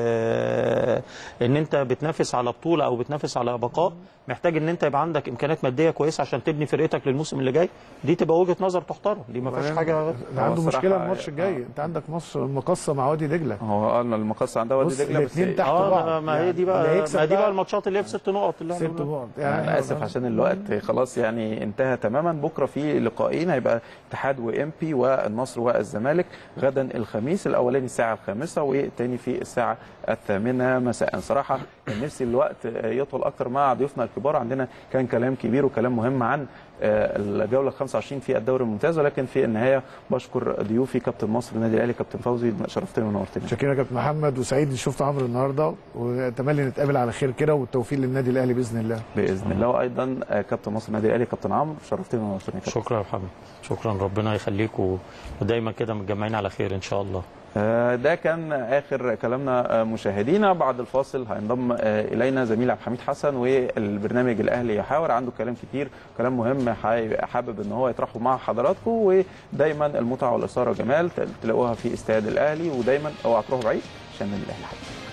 آه، ان انت بتنافس على بطوله او بتنافس على بقاء محتاج ان انت يبقى عندك امكانيات ماديه كويسه عشان تبني فرقتك للموسم اللي جاي دي تبقى وجهه نظر تحترم دي ما فيهاش حاجه ده عنده هو مشكله الصراحة- الماتش الجاي انت عندك مصر المقصه مع وادي دجله هو قالنا المقص عندها وادي بص، دجله بس الاتنين تحت اه بعض. ما- ما هي يعني دي اللي بقى هيكسب ما دي بقى بقى الماتشات اللي هي بست نقط اللي احنا ست بنقولها. نقط انا اسف عشان الوقت خلاص يعني انتهى تماما بكره في لقاءين هيبقى اتحاد وام بي والنصر والزمالك غدا الخميس الاولاني الساعه الخامسه والتاني في الساعه الثامنه مساء صراحه كان نفسي الوقت يطول اكتر مع ضيوفنا الكبار عندنا كان كلام كبير وكلام مهم عن آه، الجوله 25 في الدوري الممتاز ولكن في النهايه بشكر ضيوفي كابتن مصر النادي الاهلي كابتن فوزي شرفتني ونورتني شكرا يا كابتن محمد وسعيد إني شفت عمرو النهارده واتمنى نتقابل على خير كده والتوفيق للنادي الاهلي باذن الله باذن الله وايضا آه، كابتن مصر النادي الاهلي كابتن عمرو شرفتني ونورتني يا كابتن. شكرا يا محمد شكرا ربنا يخليك و- ودايما كده متجمعين على خير ان شاء الله آه، ده كان اخر كلامنا آه، مشاهدينا بعد الفاصل هينضم آه، الينا زميل عبد الحميد حسن والبرنامج الاهلي يحاور عنده كلام كتير كلام مهم حي- حابب ان هو يطرحه مع حضراتكم ودايما المتعه والاثاره جمال تلاقوها في استاد الاهلي ودايما اوعى تروحوا بعيد عشان النادي الاهلي حبيبي